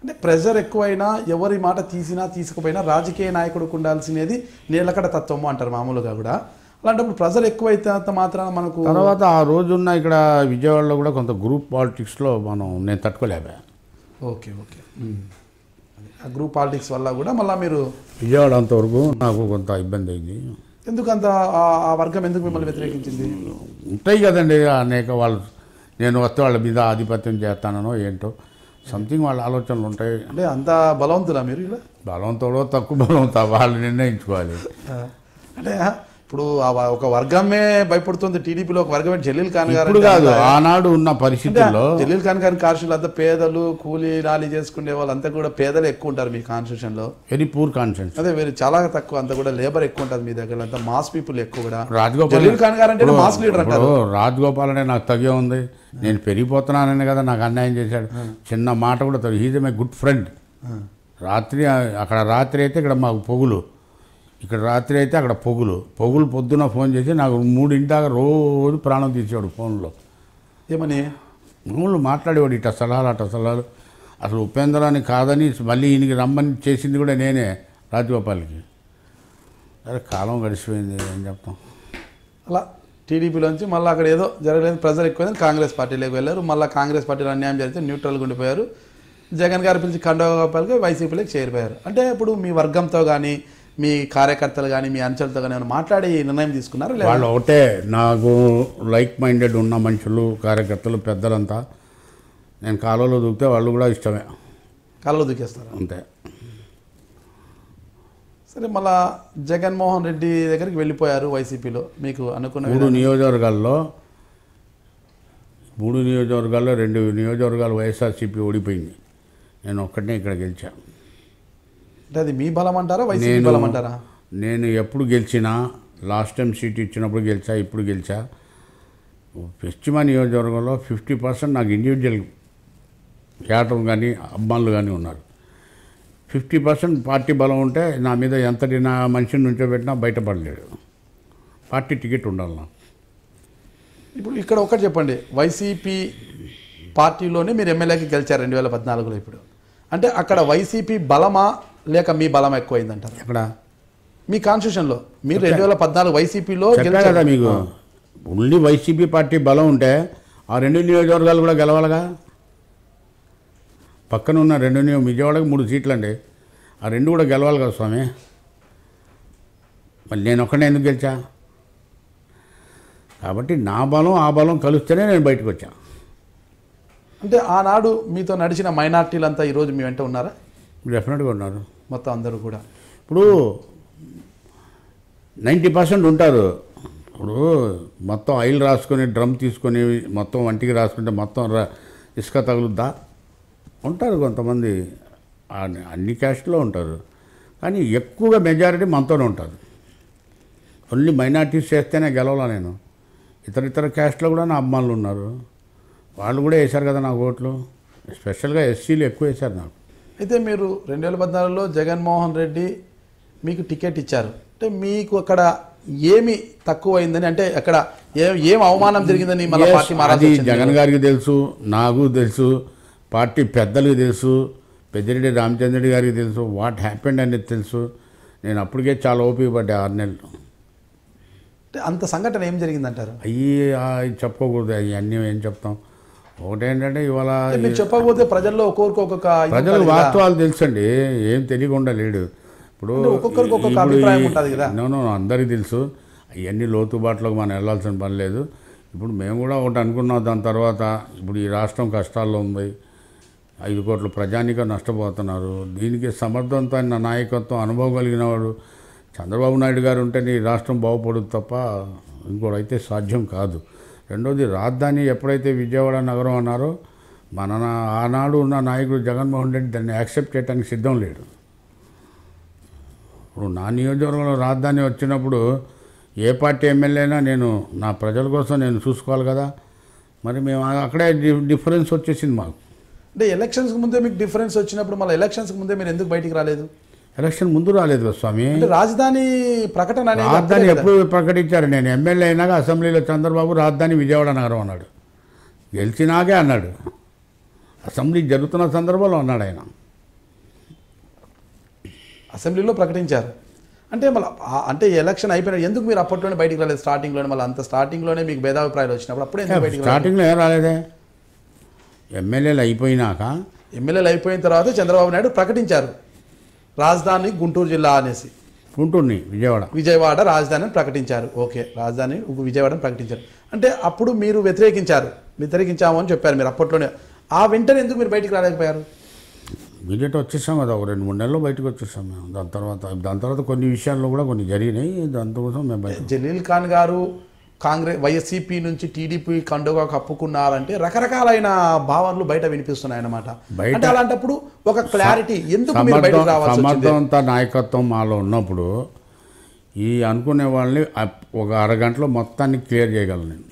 అంటే ప్రెషర్ ఎక్కువైనా ఎవరి మాట తీసినా తీసుకుపోయినా రాజకీయ నాయకుడికి ఉండాల్సినది నీలకడ తత్వము అంటారు మామూలుగా కూడా అలాంటప్పుడు ప్రెషర్ ఎక్కువైతే మాత్రాన మనకు తర్వాత ఆ రోజున్న ఇక్కడ విజయవాడలో కూడా కొంత గ్రూప్ పాలిటిక్స్లో మనం నేను తట్టుకోలేకపోయా ఓకే ఓకే ఉమ్. అదే. ఆ గ్రూప్ పాలిటిక్స్ వల్ల కూడా మళ్ళీ మీరు విజయవాడ అంతవరకు నాకు కొంత ఇబ్బంది అయింది ఎందుకు అంత ఆ- ఆ వర్గం ఎందుకు మిమ్మల్ని వ్యతిరేకించింది ఉంటాయి కదండి అనేక వాళ్ళు నేను వస్తే వాళ్ళ మీద ఆధిపత్యం చేస్తానో ఏంటో సంథింగ్ వాళ్ళ ఆలోచనలు ఉంటాయి అంటే అంత బలవంతులా మీరు ఇలా బలంతోడో తక్కువ బలంతో వాళ్ళు నిర్ణయించుకోవాలి అంటే ఇప్పుడు ఆ వ- ఒక వర్గమే భయపడుతుంది టీడీపీలో ఒక వర్గమే జలీల్ ఖాన్ గారు ఇప్పుడు అంటే కాదు అంత- ఆనాడు ఉన్న అంటే పరిస్థితుల్లో జలీల్ ఖాన్ గారి కాన్స్టిట్యూషన్ అంతా పేదలు కూలీ నాలి చేసుకునే వాళ్ళంతా కూడా పేదలు ఎక్కువ ఉంటారు మీ కాన్స్టిట్యూషన్ లో వెరీ పూర్ కాన్షియన్స్ అదే వేరే చాలా తక్కువ అంతా కూడా లేబర్ ఎక్కువ ఉంటుంది మీ దగ్గర అంతా మాస్ పీపుల్ ఎక్కువ కూడా రాజగోపాల్ జలీల్ ఖాన్ గారు అంటే మాస్ లీడర్ అంటారు ఇప్పుడు రాజగోపాల్ అనే నాకు తగే ఉంది నేను పెరిగిపోతున్నానని కదా నాకు అన్యాయం చేశాడు చిన్న మాట కూడా హీజ్ మై గుడ్ ఫ్రెండ్ రాత్రి అక్కడ రాత్రి అయితే ఇక్కడ మాకు పొగులు ఇక్కడ రాత్రి అయితే అక్కడ పొగులు పొగులు పొద్దున ఫోన్ చేసి నాకు మూడింటి దాకా రోజు ప్రాణం తీసేవాడు ఫోన్లో ఏమని మామూలు మాట్లాడేవాడు ఇట సలహాలు అట సలహాలు అసలు ఉపేంద్రాన్ని కాదని మళ్ళీ ఈయనకి రమ్మని చేసింది కూడా నేనే రాజగోపాల్కి అరే కాలం గడిచిపోయింది ఏం చెప్తాం అలా టీడీపీలోంచి మళ్ళీ అక్కడ ఏదో జరగలేదు ప్రెజర్ ఎక్కువైంది కాంగ్రెస్ పార్టీలోకి వెళ్ళారు మళ్ళీ కాంగ్రెస్ పార్టీలో అన్యాయం జరిగితే న్యూట్రల్గా ఉండిపోయారు జగన్ గారు పిలిచి కండోగోపాల్కి వైసీపీలోకి చేరిపోయారు అంటే ఇప్పుడు మీ వర్గంతో కానీ మీ కార్యకర్తలు కానీ మీ అంచెలతో కానీ ఏమైనా మాట్లాడి ఈ నిర్ణయం తీసుకున్నారు లేదా వాళ్ళు ఒకటే నాకు లైక్ మైండెడ్ ఉన్న మనుషులు కార్యకర్తలు పెద్దలంతా నేను కాలువలో దూకితే వాళ్ళు కూడా ఇష్టమే కళ్ళు దూకేస్తారు అంతే సరే మళ్ళా జగన్మోహన్ రెడ్డి దగ్గరికి వెళ్ళిపోయారు వైసీపీలో మీకు అనుకున్న మూడు నియోజకవర్గాల్లో మూడు నియోజకవర్గాల్లో రెండు నియోజకవర్గాలు వైఎస్ఆర్సీపీ ఓడిపోయింది నేను ఒక్కడనే ఇక్కడ గెలిచా అంటే అది మీ బలం అంటారా వైసీపీ నేను బలం అంటారా నేను ఎప్పుడు గెలిచినా లాస్ట్ టైం సీట్ ఇచ్చినప్పుడు గెలిచా ఇప్పుడు గెలిచా పశ్చిమ నియోజకవర్గంలో ఫిఫ్టీ పర్సెంట్ నాకు ఇండివిజువల్ క్యాటర్ కానీ అమ్మాళ్ళు కానీ ఉన్నారు ఫిఫ్టీ పర్సెంట్ పార్టీ బలం ఉంటే నా మీద ఎంతటి నా మనిషిని నుంచోబెట్టినా బయటపడలేడు పార్టీ టికెట్ ఉండాలి నాకు ఇప్పుడు ఇక్కడ ఒకటి చెప్పండి వైసీపీ పార్టీలోనే మీరు ఎమ్మెల్యేకి గెలిచారు రెండు వేల పద్నాలుగులో ఇప్పుడు అంటే అక్కడ వైసీపీ బలమా లేక మీ బలం ఎక్కువైందంటారు ఎక్కడ మీ కాన్స్టిట్యూషన్లో మీరు రెండు వేల పద్నాలుగు వైసీపీలో చెప్పా గెలిచారు కదా మీకు ఓన్లీ వైసీపీ పార్టీ బలం ఉంటే ఆ రెండు నియోజకవర్గాలు కూడా గెలవాలిగా పక్కన ఉన్న రెండు నియో విజయవాడకి మూడు సీట్లు అండి ఆ రెండు కూడా గెలవాలి కదా స్వామి మళ్ళీ నేను ఒక్కడే ఎందుకు గెలిచా కాబట్టి నా బలం ఆ బలం కలిస్తేనే నేను బయటకు వచ్చా అంటే ఆనాడు మీతో నడిచిన మైనార్టీలంతా ఈరోజు మీ వెంట ఉన్నారా డెఫినెట్గా ఉన్నారు మొత్తం అందరూ కూడా ఇప్పుడు నైంటీ పర్సెంట్ ఉంటారు ఇప్పుడు మొత్తం ఆయిల్ రాసుకొని డ్రమ్ తీసుకొని మొత్తం వంటికి రాసుకుంటే మొత్తం రా- ఇసుక తగులుద్దా ఉంటారు కొంతమంది ఆ- అన్ని క్యాస్ట్లో ఉంటారు కానీ ఎక్కువగా మెజారిటీ మనతోనే ఉంటారు ఓన్లీ మైనార్టీస్ చేస్తేనే గెలవాలా నేను ఇతర ఇతర క్యాస్ట్లో కూడా నా అమ్మాళ్ళు ఉన్నారు వాళ్ళు కూడా వేశారు కదా నాకు ఓట్లు స్పెషల్గా ఎస్సీలు ఎక్కువ వేశారు నాకు అయితే మీరు రెండు వేల పద్నాలుగులో జగన్మోహన్ రెడ్డి మీకు టికెట్ ఇచ్చారు అంటే మీకు అక్కడ ఏమి తక్కువైందని అంటే అక్కడ ఏ ఏం అవమానం జరిగిందని మళ్ళీ Yes, పార్టీ మారాల్సి అది వచ్చింది? జగన్ గారికి తెలుసు నాకు తెలుసు పార్టీ పెద్దలకు తెలుసు పెద్దిరెడ్డి రామచంద్రుడి గారికి తెలుసు వాట్ హ్యాపెండ్ అనేది తెలుసు నేను అప్పటికే చాలా ఓపిక పడ్డా ఆరు నెలలు అంటే అంత సంఘటన ఏం జరిగిందంటారు అయ్యి ఆ, చెప్పుకోకూడదు అవి అన్నీ ఏం చెప్తాం ఒకటేంటంటే ఇవాళ అంటే మీరు చెప్పకపోతే ప్రజల్లో ఒక్కొక్కరికి ఒక్కొక్క ఇది ప్రజలకు ఉంటుంది కదా. వాస్తవాలు తెలుసండి ఏం తెలియకుండా లేడు ఇప్పుడు అంటే ఒక్కొక్కరికి ఒక్కొక్క ఇప్పుడు అభిప్రాయం ఈ- ఉంటుంది కదా. నో నో అందరికీ తెలుసు అవన్నీ లోతుబాట్లోకి మనం వెళ్ళాల్సిన పని లేదు ఇప్పుడు మేము కూడా ఒకటి అనుకున్నాం దాని తర్వాత ఇప్పుడు ఈ రాష్ట్రం కష్టాల్లో ఉంది ఐదు కోట్ల ప్రజానిక నష్టపోతున్నారు దీనికి సమర్థవంతమైన నాయకత్వం అనుభవం కలిగిన వాడు చంద్రబాబు నాయుడు గారు ఉంటేనే ఈ రాష్ట్రం బాగుపడుతుంది తప్ప ఇంకోటైతే సాధ్యం కాదు రెండోది రాజధాని ఎప్పుడైతే విజయవాడ నగరం అన్నారో మన నా- ఆనాడు ఉన్న నాయకుడు జగన్మోహన్ రెడ్డి దాన్ని యాక్సెప్ట్ చేయడానికి సిద్ధం లేడు ఇప్పుడు నా నియోజకవర్గంలో రాజధాని వచ్చినప్పుడు ఏ పార్టీ ఎమ్మెల్యే అయినా నేను నా ప్రజల కోసం నేను చూసుకోవాలి కదా మరి మేము అక్కడే డి- డిఫరెన్స్ వచ్చేసింది మాకు అంటే ఎలక్షన్స్కి ముందే మీకు డిఫరెన్స్ వచ్చినప్పుడు మళ్ళీ ఎలక్షన్స్కి ముందే మీరు ఎందుకు బయటికి రాలేదు ఎలక్షన్ ముందు రాలేదు కదా స్వామి అంటే రాజధాని ప్రకటన అనేది రాజధాని అప్పుడే కదా. ఎప్పుడు ప్రకటించారు నేను ఎమ్మెల్యే అయినాక అసెంబ్లీలో చంద్రబాబు రాజధాని విజయవాడ నగరం అన్నాడు గెలిచినాకే అన్నాడు అసెంబ్లీ జరుగుతున్న సందర్భంలో అన్నాడు ఆయన అసెంబ్లీలో ప్రకటించారు అంటే మళ్ళీ అంటే ఎలక్షన్ అయిపోయిన ఎందుకు మీరు అప్పట్లోనే బయటికి రాలేదు స్టార్టింగ్లోనే మళ్ళీ అంత స్టార్టింగ్లోనే మీకు భేదాభిప్రాయాలు వచ్చినప్పుడు అప్పుడే ఎందుకు బయటికి రాలేదు? స్టార్టింగ్లో ఏం రాలేదే ఎమ్మెల్యేలు అయిపోయినాక ఎమ్మెల్యేలు అయిపోయిన తర్వాత చంద్రబాబు నాయుడు ప్రకటించారు రాజధాని గుంటూరు జిల్లా అనేసి గుంటూరుని విజయవాడ విజయవాడ రాజధానిని ప్రకటించారు ఓకే రాజధాని విజయవాడని ప్రకటించారు అంటే అప్పుడు మీరు వ్యతిరేకించారు వ్యతిరేకించాము అని చెప్పారు మీరు అప్పట్లోనే ఆ వెంటనే ఎందుకు మీరు బయటికి రాలేకపోయారు ఇమీడియట్ వచ్చేసాం కదా ఒక రెండు మూడు నెలలు బయటకు వచ్చేసాం మేము దాని తర్వాత దాని తర్వాత కొన్ని విషయాల్లో కూడా కొన్ని జరిగినాయి దానికోసం మేము బయట జలీల్ ఖాన్ గారు కాంగ్రెస్ వైఎస్సీపీ నుంచి టీడీపీ కండుగా కప్పుకున్నారంటే రకరకాలైన భావనలు బయట వినిపిస్తున్నాయి అన్నమాట బయట- అంటే అలాంటప్పుడు ఒక క్లారిటీ ఎందుకు మీరు బయటకు సమర్థం రావాల్సి వచ్చింది సమర్థవంత నాయకత్వం మాలో ఉన్నప్పుడు ఈ అనుకునే వాళ్ళని అప్- ఒక అరగంటలో మొత్తాన్ని క్లియర్ చేయగలను నేను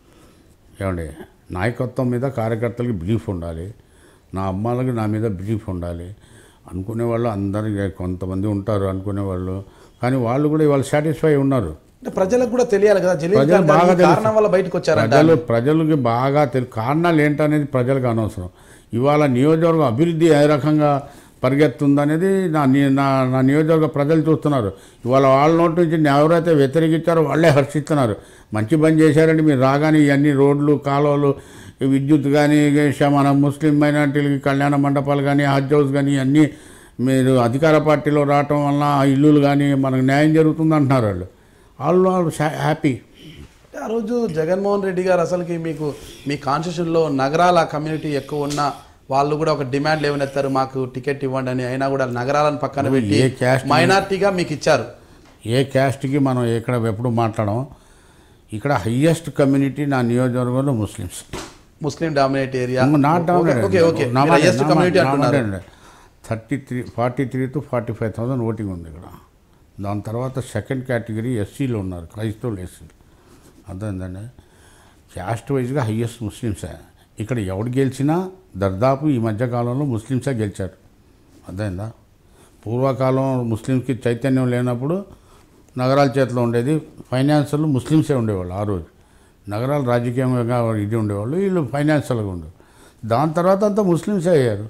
ఏమండి నాయకత్వం మీద కార్యకర్తలకి బ్రీఫ్ ఉండాలి నా అమ్మాలకి నా మీద బ్రీఫ్ ఉండాలి అనుకునే వాళ్ళు అందరికి కొంతమంది ఉంటారు అనుకునే వాళ్ళు కానీ వాళ్ళు కూడా ఇవాళ సాటిస్ఫై ఉన్నారు అంటే ప్రజలకు కూడా తెలియాలి కదా జలీల్ ప్రజలు ఖాన్ గారు బాగా ఈ తెలుసు. కారణం వల్ల బయటకు వచ్చారంట ప్రజలు ప్రజలకి బాగా తెలు కారణాలు ఏంటనేది ప్రజలకు అనవసరం ఇవాళ నియోజకవర్గం అభివృద్ధి ఏ రకంగా పరిగెత్తుందనేది నా ని- నా నా నియోజకవర్గ ప్రజలు చూస్తున్నారు ఇవాళ వాళ్ళ నోటి నుంచి ఎవరైతే వ్యతిరేకించారో వాళ్ళే హర్షిస్తున్నారు మంచి పని చేశారంటే మీరు రాగానే ఇవన్నీ రోడ్లు కాలువలు ఈ విద్యుత్ కానీ మన ముస్లిం మైనార్టీలకి కళ్యాణ మండపాలు కానీ హజ్ హౌస్ కానీ అన్నీ మీరు అధికార పార్టీలో రావటం వల్ల ఆ ఇల్లులు కానీ మనకు న్యాయం జరుగుతుంది అంటున్నారు వాళ్ళు వాళ్ళు వాళ్ళు హ్యాపీ అంటే ఆ రోజు జగన్మోహన్ రెడ్డి గారు అసలుకి మీకు మీ కాన్స్టిట్యూషన్లో నగరాల కమ్యూనిటీ ఎక్కువ ఉన్న వాళ్ళు కూడా ఒక డిమాండ్ లేవనెత్తారు మాకు టికెట్ ఇవ్వండి అని అయినా కూడా నగరాలను పక్కన పెట్టి ఏ caste మైనార్టీగా మీకు ఇచ్చారు ఏ క్యాస్ట్కి మనం ఎక్కడ ఎప్పుడు మాట్లాడడం ఇక్కడ హయ్యెస్ట్ కమ్యూనిటీ నా నియోజకవర్గంలో Muslims Muslim dominate area not okay okay highest community అంటున్నారు thirty three forty three to forty five thousand voting ఉంది ఇక్కడ దాని తర్వాత సెకండ్ కేటగిరీ ఎస్సీలు ఉన్నారు క్రైస్తవులు ఎస్సీలు అర్థమైందండి క్యాస్ట్ వైజ్గా హయ్యెస్ట్ ముస్లిమ్సే ఇక్కడ ఎవడు గెలిచినా దర్దాపు ఈ మధ్యకాలంలో ముస్లిమ్సే గెలిచారు అర్థమైందా పూర్వకాలం ముస్లిమ్స్కి చైతన్యం లేనప్పుడు నగరాల చేతిలో ఉండేది ఫైనాన్షియల్ ముస్లిమ్సే ఉండేవాళ్ళు ఆ రోజు నగరాలు రాజకీయంగా ఇది ఉండేవాళ్ళు వీళ్ళు ఫైనాన్షియల్గా ఉండేవాళ్ళు దాని తర్వాత అంతా ముస్లిమ్సే అయ్యారు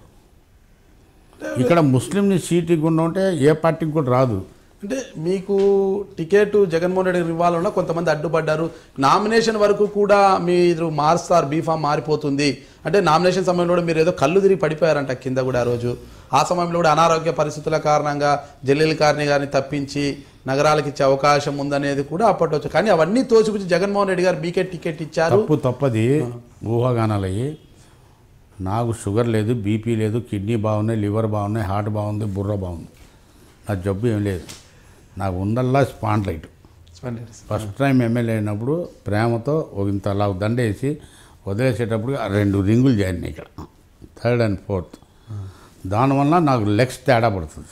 ఇక్కడ ముస్లింని సీట్ ఇవ్వకుండా ఉంటే ఏ పార్టీకి కూడా రాదు అంటే మీకు టికెట్ జగన్మోహన్ రెడ్డి గారికి ఇవ్వాలన్నా కొంతమంది అడ్డుపడ్డారు నామినేషన్ వరకు కూడా మీరు మారుస్తారు బీఫామ్ మారిపోతుంది అంటే నామినేషన్ సమయంలో కూడా మీరు ఏదో కళ్ళు తిరిగి పడిపోయారంట కింద కూడా ఆ రోజు ఆ సమయంలో కూడా అనారోగ్య పరిస్థితుల కారణంగా జల్లీల్ కార్ని గారిని తప్పించి నగరాలకు ఇచ్చే అవకాశం ఉందనేది కూడా అప్పట్లో వచ్చి కానీ అవన్నీ తోసిపుచ్చి జగన్మోహన్ రెడ్డి గారు మీకే టికెట్ ఇచ్చారు తప్పు తప్పది ఊహాగానాలు అయ్యి నాకు షుగర్ లేదు బీపీ లేదు కిడ్నీ బాగున్నాయి లివర్ బాగున్నాయి హార్ట్ బాగుంది బుర్ర బాగుంది నా జబ్బు ఏం లేదు నాకు ఉందల్లా స్పాండ్లైట్ ఫస్ట్ టైం ఎమ్మెల్యే అయినప్పుడు ప్రేమతో ఒక ఇంత అలా దండేసి వదిలేసేటప్పుడు ఆ రెండు రింగులు చేరినాయి ఇక్కడ థర్డ్ అండ్ ఫోర్త్ దానివల్ల నాకు లెగ్స్ తేడా పడుతుంది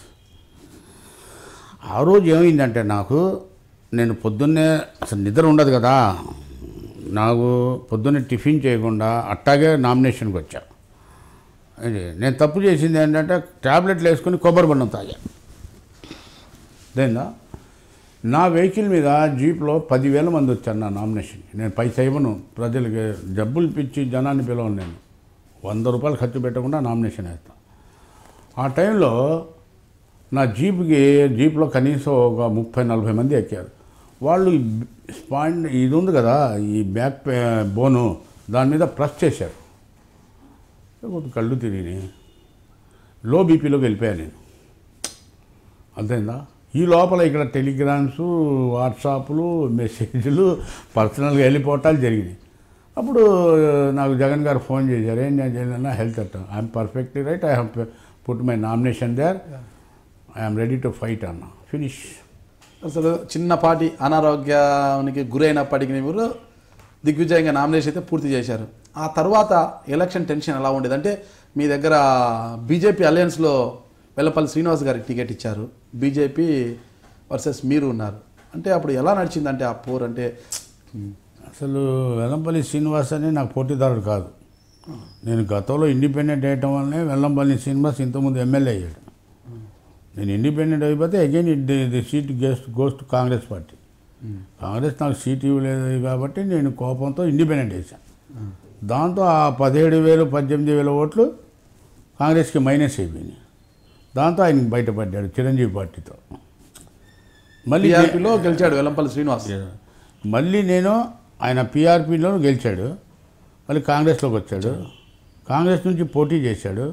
ఆ రోజు ఏమైందంటే నాకు నేను పొద్దున్నే అసలు నిద్ర ఉండదు కదా నాకు పొద్దున్నే టిఫిన్ చేయకుండా అట్టాగే నామినేషన్కి వచ్చా ఇది నేను తప్పు చేసింది ఏంటంటే ట్యాబ్లెట్లు వేసుకొని కొబ్బరి బండం తాగా దేందా నా వెహికల్ మీద జీప్లో పదివేల మంది వచ్చారు నా నామినేషన్కి నేను పైసా ఇవ్వను ప్రజలకి జబ్బులు పిచ్చి జనాన్ని పిలవను నేను వంద రూపాయలు ఖర్చు పెట్టకుండా నామినేషన్ వేస్తాను ఆ టైంలో నా జీప్కి జీప్లో కనీసం ఒక ముప్పై నలభై మంది ఎక్కారు వాళ్ళు ఈ స్పాండ్ ఇది ఉంది కదా ఈ బ్యాక్ పే- బోను దాని మీద ప్రెస్ చేశారు కొంచెం కళ్ళు తిరిగినాయి లో బీపీలోకి వెళ్ళిపోయాను నేను అర్థమైందా ఈ లోపల ఇక్కడ టెలిగ్రామ్స్ వాట్సాప్లు మెసేజ్లు పర్సనల్గా వెళ్ళిపోవటాలు జరిగినాయి అప్పుడు నాకు జగన్ గారు ఫోన్ చేశారు ఏం చేయాలన్నా హెల్త్ అట్ట I'm perfectly right I have put my nomination there I'm ready to fight అన్న ఫినిష్ అసలు చిన్నపాటి అనారోగ్యానికి గురైనప్పటికీ మీరు దిగ్విజయంగా నామినేషన్ అయితే పూర్తి చేశారు ఆ తర్వాత ఎలక్షన్ టెన్షన్ ఎలా ఉండేది అంటే మీ దగ్గర బీజేపీ అలయన్స్లో వెల్లపల్లి శ్రీనివాస్ గారికి టికెట్ ఇచ్చారు బీజేపీ వర్సెస్ మీరు ఉన్నారు అంటే అప్పుడు ఎలా నడిచిందంటే ఆ పోర్ అంటే అసలు వెల్లంపల్లి శ్రీనివాస్ అని నాకు పోటీదారుడు కాదు నేను గతంలో ఇండిపెండెంట్ అయ్యటం వల్లనే వెల్లంపల్లి శ్రీనివాస్ ఇంతకుముందు ఎమ్మెల్యే అయ్యాడు నేను ఇండిపెండెంట్ అయిపోతే అగైన్ ది సీట్ గెస్ట్ goes to Congress party Congress నాకు సీట్ ఇవ్వలేదు కాబట్టి నేను కోపంతో ఇండిపెండెంట్ వేశాను దాంతో ఆ పదిహేడు వేలు పద్దెనిమిది వేల ఓట్లు కాంగ్రెస్కి మైనస్ అయిపోయినాయి దాంతో ఆయన బయటపడ్డాడు చిరంజీవి పార్టీతో మళ్ళీ నే- టీఆర్పీలో గెలిచాడు వెల్లంపల్లి శ్రీనివాస్ మళ్ళీ నేను ఆయన పీఆర్పీలో గెలిచాడు మళ్ళీ కాంగ్రెస్లోకి వచ్చాడు కాంగ్రెస్ నుంచి పోటీ చేశాడు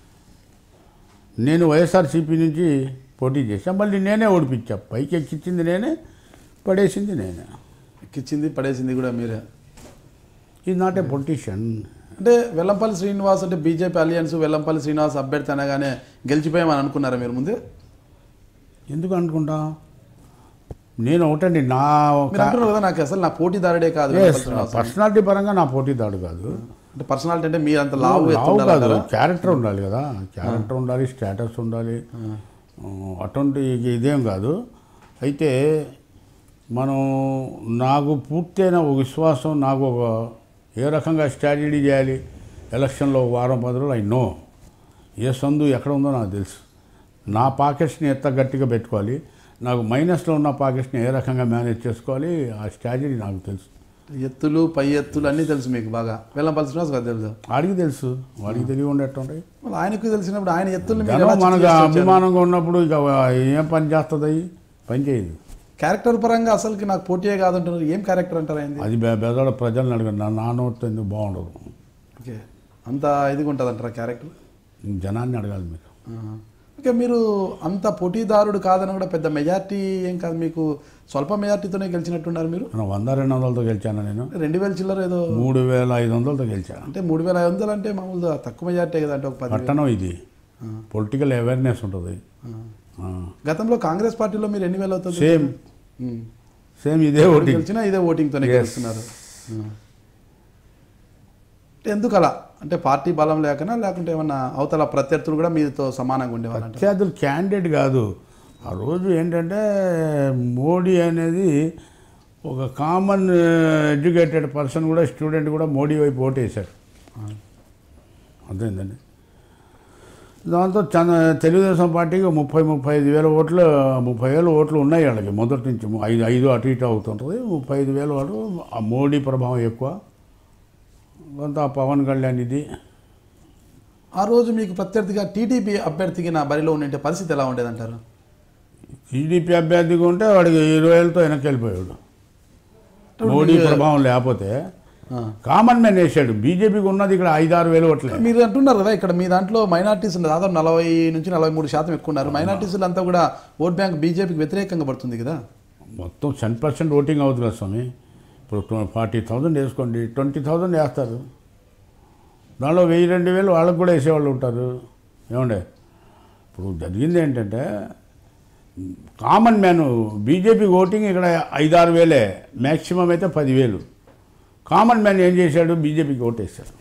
నేను వైఎస్ఆర్సీపీ నుంచి పోటీ చేశా మళ్ళీ నేనే ఓడిపించా పైకి ఎక్కించింది నేనే పడేసింది నేనే ఎక్కిచ్చింది పడేసింది కూడా మీరే ఇది నాట్ ఏ పొలిటీషియన్ అంటే వెల్లంపల్లి శ్రీనివాస్ అంటే బీజేపీ అలియన్స్ వెల్లంపల్లి శ్రీనివాస్ అభ్యర్థి అనగానే గెలిచిపోయామని అనుకున్నారా మీరు ముందు ఎందుకు అనుకుంటాం నేను ఒకటండి నా మీరు అంటున్నారు కదా నాకు అసలు నా పోటీదారుడే కాదు వెల్లంపల్లి శ్రీనివాస్ పర్సనాలిటీ పరంగా నా పోటీదాడు కాదు అంటే పర్సనాలిటీ అంటే మీరు అంత లావు లావు కాదు ఎత్తుండాలంటారా? క్యారెక్టర్ ఉండాలి కదా క్యారెక్టర్ ఉండాలి స్టేటస్ ఉండాలి ఆ, అటువంటి ఇదేం కాదు అయితే మనం నాకు పూర్తయిన ఒక విశ్వాసం నాకు ఒక ఏ రకంగా స్ట్రాటజీ చేయాలి ఎలక్షన్లో ఒక వారం పది రోజులు ఐ నో ఏ సందు ఎక్కడ ఉందో నాకు తెలుసు నా పాకెట్స్ని ఎంత గట్టిగా పెట్టుకోవాలి నాకు మైనస్లో ఉన్న పాకెట్స్ని ఏ రకంగా మేనేజ్ చేసుకోవాలి ఆ స్ట్రాటజీ నాకు తెలుసు ఎత్తులు పై ఎత్తులు అన్నీ తెలుసు మీకు బాగా వెల్లంపల్లి శ్రీనివాస్ గారు తెలుసు వాడికి తెలుసు వాడికి తెలియ ఉండేట్టుంటాయి మళ్ళీ ఆయనకు తెలిసినప్పుడు ఆయన ఎత్తుల్ని మీరు జనం ఎలా మనకు చిత్తు చేసి వచ్చారు? అభిమానంగా ఉన్నప్పుడు ఇక ఏం పని చేస్తుంది అవి పని చేయదు క్యారెక్టర్ పరంగా అసలుకి నాకు పోటీయే కాదంటున్నారు ఏం క్యారెక్టర్ అంటారు అయింది అది బె- బెదడ ప్రజలను అడగండి నా నా నోటితో ఎందుకు బాగుండదు ఓకే అంత ఇదిగా ఉంటుంది అంటారా క్యారెక్టర్ జనాన్ని అడగాలి మీరు ఓకే మీరు అంత పోటీదారుడు కాదని కూడా పెద్ద మెజార్టీ ఏం కాదు మీకు స్వల్ప మెజార్టీతోనే గెలిచినట్టున్నారు మీరు నేను వంద రెండు వందలతో గెలిచాను నేను రెండు వేల చిల్లర ఏదో మూడు వేల ఐదు వందలతో గెలిచాను అంటే మూడు వేల ఐదు వందలు అంటే మామూలుగా తక్కువ మెజార్టీ కదా అంటే ఒక పది పట్టణం ఇది ఆ. పొలిటికల్ అవేర్నెస్ ఉంటుంది ఆ. ఆ. గతంలో కాంగ్రెస్ పార్టీలో మీరు ఎన్ని వేల అవుతుంది సేమ్ ఉమ్. సేమ్ ఇదే ఓటింగ్ గెలిచినా ఇదే ఓటింగ్తోనే Yes. గెలుస్తున్నారు ఆ. అంటే ఎందుకు అలా అంటే పార్టీ బలం లేకనా లేకుంటే ఏమన్నా అవతల ప్రత్యర్థులు కూడా మీతో సమానంగా ఉండేవాళ్ళంట ప్రత్యర్థులు క్యాండిడేట్ కాదు ఆ రోజు ఏంటంటే మోడీ అనేది ఒక కామన్ ఎడ్యుకేటెడ్ పర్సన్ కూడా స్టూడెంట్ కూడా మోడీ వైపు ఓటేశాడు అర్థమైందండి దాంతో చంద్ర తెలుగుదేశం పార్టీకి ముప్పై ముప్పై ఐదు వేల ఓట్లు ముప్పై వేల ఓట్లు ఉన్నాయి వాళ్ళకి మొదటి నుంచి ఐదు ఐదు అటు ఇటు అవుతుంటుంది ముప్పై ఐదు వేల ఓట్లు ఆ మోడీ ప్రభావం ఎక్కువ కొంత పవన్ కళ్యాణ్ ఇది ఆ రోజు మీకు ప్రత్యర్థిగా టీడీపీ అభ్యర్థికి నా బరిలో ఉండే పరిస్థితి ఎలా ఉండేదంటారు టీడీపీ అభ్యర్థిగా ఉంటే వాడికి ఇరవై వేలతో వెనక్కి వెళ్ళిపోయాడు మోడీ ప్రభావం లేకపోతే ఆ. కామన్ మ్యాన్ వేసాడు బీజేపీకి ఉన్నది ఇక్కడ ఐదారు వేలు ఓట్లే మీరు అంటున్నారు కదా ఇక్కడ మీ దాంట్లో మైనార్టీస్ ఉన్నారు దాదాపు నలభై నుంచి నలభై మూడు శాతం ఎక్కువ ఉన్నారు మైనార్టీస్లు అంతా కూడా ఓట్ బ్యాంక్ బీజేపీకి వ్యతిరేకంగా పడుతుంది కదా మొత్తం టెన్ పర్సెంట్ ఓటింగ్ అవుతుంది కదా స్వామి ఇప్పుడు ఫార్టీ థౌజండ్ వేసుకోండి ట్వంటీ థౌజండ్ వేస్తారు దానిలో వెయ్యి రెండు వేలు వాళ్ళకు కూడా వేసేవాళ్ళు ఉంటారు ఏమండే ఇప్పుడు జరిగింది ఏంటంటే కామన్ మ్యాన్ బీజేపీ ఓటింగ్ ఇక్కడ ఐదారు వేలే మ్యాక్సిమం అయితే పదివేలు కామన్ మ్యాన్ ఏం చేశాడు బీజేపీకి ఓటేశాడు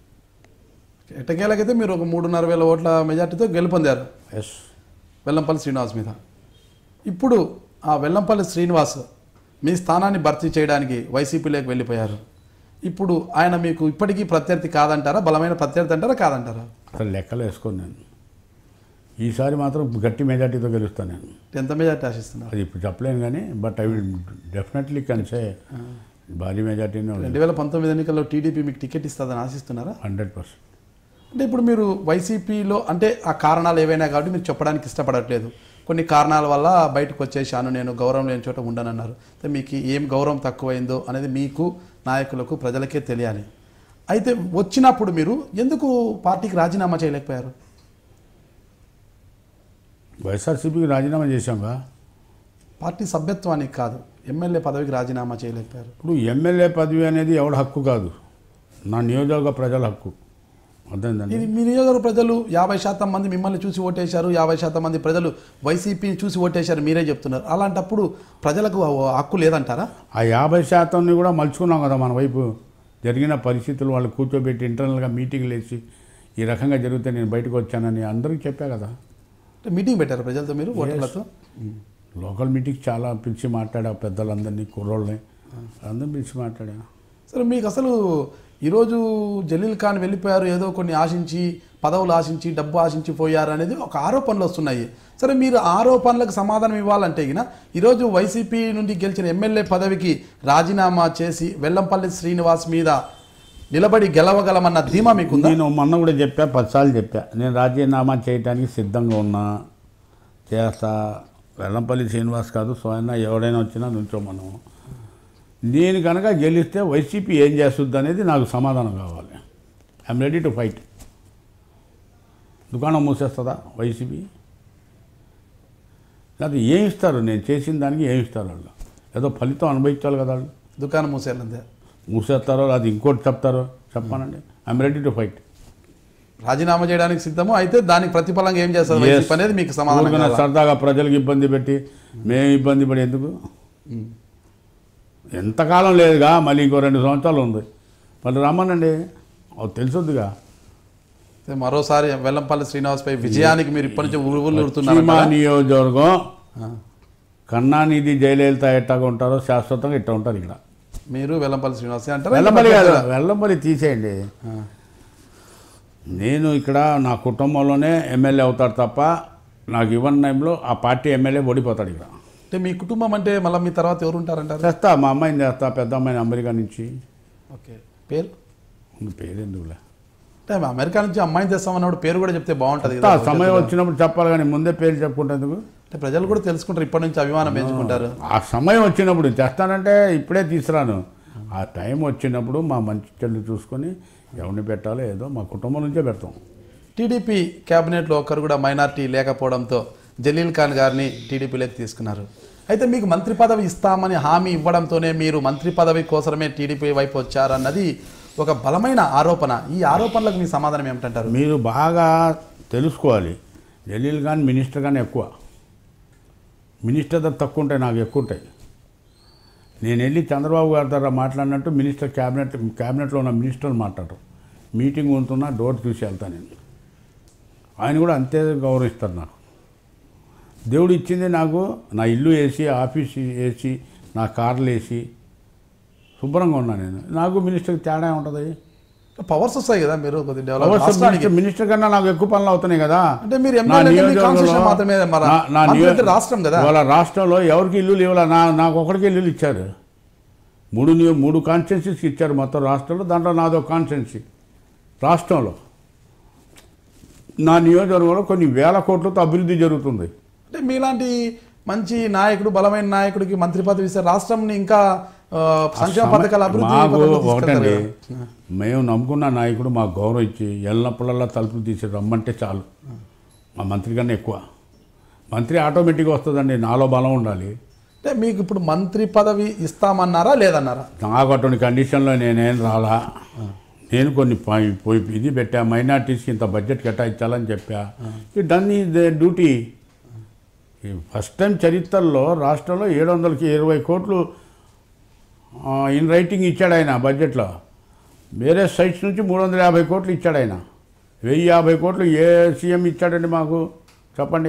ఎట్టకేలకైతే మీరు ఒక మూడున్నర వేల ఓట్ల మెజార్టీతో గెలుపొందారు ఎస్ వెల్లంపల్లి శ్రీనివాస్ మీద ఇప్పుడు ఆ వెల్లంపల్లి శ్రీనివాస్ మీ స్థానాన్ని భర్తీ చేయడానికి వైసీపీలోకి వెళ్ళిపోయారు ఇప్పుడు ఆయన మీకు ఇప్పటికీ ప్రత్యర్థి కాదంటారా బలమైన ప్రత్యర్థి అంటారా కాదంటారా అసలు లెక్కలు వేసుకోను నేను ఈసారి మాత్రం గట్టి మెజార్టీతో గెలుస్తాను నేను ఎంత మెజార్టీ ఆశిస్తున్నారు అది ఇప్పుడు చెప్పలేను కానీ బట్ ఐ విల్ డెఫినెట్లీ కన్సే భారీ మెజార్టీనే రెండు వేల పంతొమ్మిది ఎన్నికల్లో టీడీపీ మీకు టికెట్ ఇస్తుందని ఆశిస్తున్నారా హండ్రెడ్ పర్సెంట్ అంటే ఇప్పుడు మీరు వైసీపీలో అంటే ఆ కారణాలు ఏవైనా కాబట్టి మీరు చెప్పడానికి ఇష్టపడట్లేదు కొన్ని కారణాల వల్ల బయటకు వచ్చేసాను నేను గౌరవం లేని చోట ఉండనన్నారు అయితే మీకు ఏం గౌరవం తక్కువైందో అనేది మీకు నాయకులకు ప్రజలకే తెలియాలి అయితే వచ్చినప్పుడు మీరు ఎందుకు పార్టీకి రాజీనామా చేయలేకపోయారు వైఎస్ఆర్సీపీకి రాజీనామా చేశాంగా పార్టీ సభ్యత్వానికి కాదు ఎమ్మెల్యే పదవికి రాజీనామా చేయలేకపోయారు ఇప్పుడు ఎమ్మెల్యే పదవి అనేది ఎవడ హక్కు కాదు నా నియోజకవర్గ ప్రజల హక్కు అర్థమైందండి ఇది మీ నియోజకవర్గ ప్రజలు యాభై శాతం మంది మిమ్మల్ని చూసి ఓటేశారు యాభై శాతం మంది ప్రజలు వైసీపీని చూసి ఓటేశారు మీరే చెప్తున్నారు అలాంటప్పుడు ప్రజలకు హక్కు లేదంటారా ఆ యాభై శాతాన్ని కూడా మలుచుకున్నాం కదా మన వైపు జరిగిన పరిస్థితులు వాళ్ళు కూర్చోబెట్టి ఇంటర్నల్గా మీటింగ్లు వేసి ఈ రకంగా జరిగితే నేను బయటకు వచ్చానని అందరికీ చెప్పా కదా అంటే మీటింగ్ పెట్టారు ప్రజలతో మీరు ఓటర్లతో లోకల్ మీటింగ్ చాలా పిలిచి మాట్లాడా పెద్దలందరినీ కుర్రోళ్ళని అందరిని పిలిచి మాట్లాడా సరే మీకు అసలు ఈరోజు జలీల్ ఖాన్ వెళ్ళిపోయారు ఏదో కొన్ని ఆశించి పదవులు ఆశించి డబ్బు ఆశించి పోయారు అనేది ఒక ఆరోపణలు వస్తున్నాయి సరే మీరు ఆరోపణలకు సమాధానం ఇవ్వాలంటే గిన ఈరోజు వైసీపీ నుండి గెలిచిన ఎమ్మెల్యే పదవికి రాజీనామా చేసి వెల్లంపల్లి శ్రీనివాస్ మీద నిలబడి గెలవగలమన్న ధీమా మీకుందా నేను మొన్న కూడా చెప్పా పదిసార్లు చెప్పా నేను రాజీనామా చేయడానికి సిద్ధంగా ఉన్నా చేస్తా వెల్లంపల్లి శ్రీనివాస్ కాదు స్వయన్న ఎవడైనా వచ్చినా నుంచోమను నేను కనుక గెలిస్తే వైసీపీ ఏం చేస్తుంది అనేది నాకు సమాధానం కావాలి ఐఎమ్ రెడీ టు ఫైట్ దుకాణం మూసేస్తుందా వైసీపీ లేకపోతే ఏం ఇస్తారు నేను చేసిన దానికి ఏం ఇస్తారు వాళ్ళు ఏదో ఫలితం అనుభవించాలి కదా వాళ్ళు దుకాణం మూసేయాలంతే మూసేస్తారో అది ఇంకోటి చెప్తారో చెప్పానండి ఐఎమ్ రెడీ టు ఫైట్ రాజీనామా చేయడానికి సిద్ధము అయితే దానికి ప్రతిఫలంగా ఏం చేస్తారు వైసీపీ అనేది మీకు సమాధానం ఊరికనే కావాలా? సరదాగా ప్రజలకు ఇబ్బంది పెట్టి మేము ఇబ్బంది పడి ఎందుకు ఉమ్. ఎంతకాలం లేదుగా మళ్ళీ ఇంకో రెండు సంవత్సరాలు ఉంది మళ్ళీ రమ్మనండి అది తెలుసుద్దిగా అయితే మరోసారి వెల్లంపల్లి శ్రీనివాస్ పై విజయానికి మీరు ఇప్పటి నుంచి ఉరువులు ఉడుతున్నారు సీమా నియోజకవర్గం కన్నానిధి జయలలిత ఎట్టాగా ఉంటారో శాశ్వతంగా ఇట్లా ఉంటారు ఇక్కడ మీరు వెల్లంపల్లి శ్రీనివాస్ అంటారా వెల్లంపల్లి కాదు వెల్లంపల్లి తీసేయండి నేను ఇక్కడ నా కుటుంబంలోనే ఎమ్మెల్యే అవుతాడు తప్ప నాకు ఇవ్వని టైంలో ఆ పార్టీ ఎమ్మెల్యే ఓడిపోతాడు ఇక్కడ అంటే మీ కుటుంబం అంటే మళ్ళీ మీ తర్వాత ఎవరు ఉంటారంటారు చేస్తా మా అమ్మాయిని చేస్తా పెద్ద అమ్మాయిని అమెరికా నుంచి ఓకే పేరు ఇంక పేరెందుకులే అంటే అమెరికా నుంచి అమ్మాయిని తెస్తామన్నప్పుడు పేరు కూడా చెప్తే బాగుంటుంది చెప్తా, కదా సమయం వచ్చినప్పుడు చెప్పాలి కానీ ముందే పేరు చెప్పుకుంటేందుకు అంటే ప్రజలు కూడా తెలుసుకుంటారు ఇప్పటి నుంచి అభిమానం పెంచుకుంటారు ఆ సమయం వచ్చినప్పుడు చేస్తానంటే ఇప్పుడే తీసుకురాను ఆ టైం వచ్చినప్పుడు మా మంచి చెల్లి చూసుకొని ఎవరిని పెట్టాలో ఏదో మా కుటుంబం నుంచే పెడతాం టీడీపీ క్యాబినెట్లో ఒక్కరు కూడా మైనార్టీ లేకపోవడంతో జలీల్ ఖాన్ గారిని టీడీపీలోకి తీసుకున్నారు అయితే మీకు మంత్రి పదవి ఇస్తామని హామీ ఇవ్వడంతోనే మీరు మంత్రి పదవి కోసమే టీడీపీ వైపు వచ్చారన్నది ఒక బలమైన ఆరోపణ ఈ ఆరోపణలకు మీ సమాధానం ఏమిటంటారు మీరు బాగా తెలుసుకోవాలి జలీల్ ఖాన్ మినిస్టర్ కానీ ఎక్కువ మినిస్టర్ దగ్గర తక్కువ ఉంటాయి నాకు ఎక్కువ ఉంటాయి నేను వెళ్ళి చంద్రబాబు గారి దగ్గర మాట్లాడినట్టు మినిస్టర్ క్యాబినెట్ క్యాబినెట్లో ఉన్న మినిస్టర్లు మాట్లాడరు మీటింగ్ ఉంటున్నా డోర్ చూసి వెళ్తాను నేను ఆయన కూడా అంతే గౌరవిస్తారు నాకు దేవుడు ఇచ్చింది నాకు నా ఇల్లు వేసి ఆఫీస్ వేసి నా కార్లు వేసి శుభ్రంగా ఉన్నాను నేను నాకు మినిస్టర్కి తేడా ఉంటుంది పవర్స్ వస్తాయి కదా మీరు కొద్దిగా డెవలప్ అవసరం రాష్ట్రానికి మినిస్టర్ మినిస్టర్ కన్నా నాకు ఎక్కువ పనులు అవుతున్నాయి కదా అంటే మీరు నా ఎమ్మెల్యే మీ నియోజకవర్గంలో- కాన్స్టిట్యూషన్ మాత్రమే మరి నా- నా మంత్రి నియో- అయితే రాష్ట్రం కదా వాళ్ళ రాష్ట్రంలో ఎవరికి ఇల్లు లేవులా నా నాకు ఒకరికి ఇల్లు ఇచ్చారు మూడు నియో మూడు కాన్స్టిట్యున్సీస్కి ఇచ్చారు మొత్తం రాష్ట్రంలో దాంట్లో నాదో కాన్స్టిట్యున్సీ రాష్ట్రంలో నా నియోజకవర్గంలో కొన్ని వేల కోట్లతో అభివృద్ధి జరుగుతుంది అంటే మీలాంటి మంచి నాయకుడు బలమైన నాయకుడికి మంత్రి పదవి ఇస్తే రాష్ట్రంని ఇంకా ఆ, సంక్షేమ పథకాల అభివృద్ధి మాకు పథకాలు తీసుకెళ్తారు ఒకటండి కదా. మేము నమ్ముకున్న నాయకుడు మాకు గౌరవం ఇచ్చి ఎల్లప్పుడల్లా తలుపులు తీసి రమ్మంటే చాలు మా మంత్రి కన్నా ఎక్కువ మంత్రి ఆటోమేటిక్గా వస్తుందండి నాలో బలం ఉండాలి అంటే మీకు ఇప్పుడు మంత్రి పదవి ఇస్తామన్నారా లేదన్నారా నాకు అటువంటి కండిషన్లో నేనేం రాలా నేను కొన్ని పై- పోయి ఇది పెట్టా మైనార్టీస్కి ఇంత బడ్జెట్ కేటాయించాలని చెప్పా ఈ డన్ ఈ దే డ్యూటీ ఈ ఫస్ట్ టైం చరిత్రలో రాష్ట్రంలో ఏడు వందలకి ఇరవై కోట్లు ఆ, ఇన్ రైటింగ్ ఇచ్చాడు ఆయన బడ్జెట్లో వేరే సైట్స్ నుంచి మూడు వందల యాభై కోట్లు ఇచ్చాడు ఆయన వెయ్యి యాభై కోట్లు ఏ సీఎం ఇచ్చాడండి మాకు చెప్పండి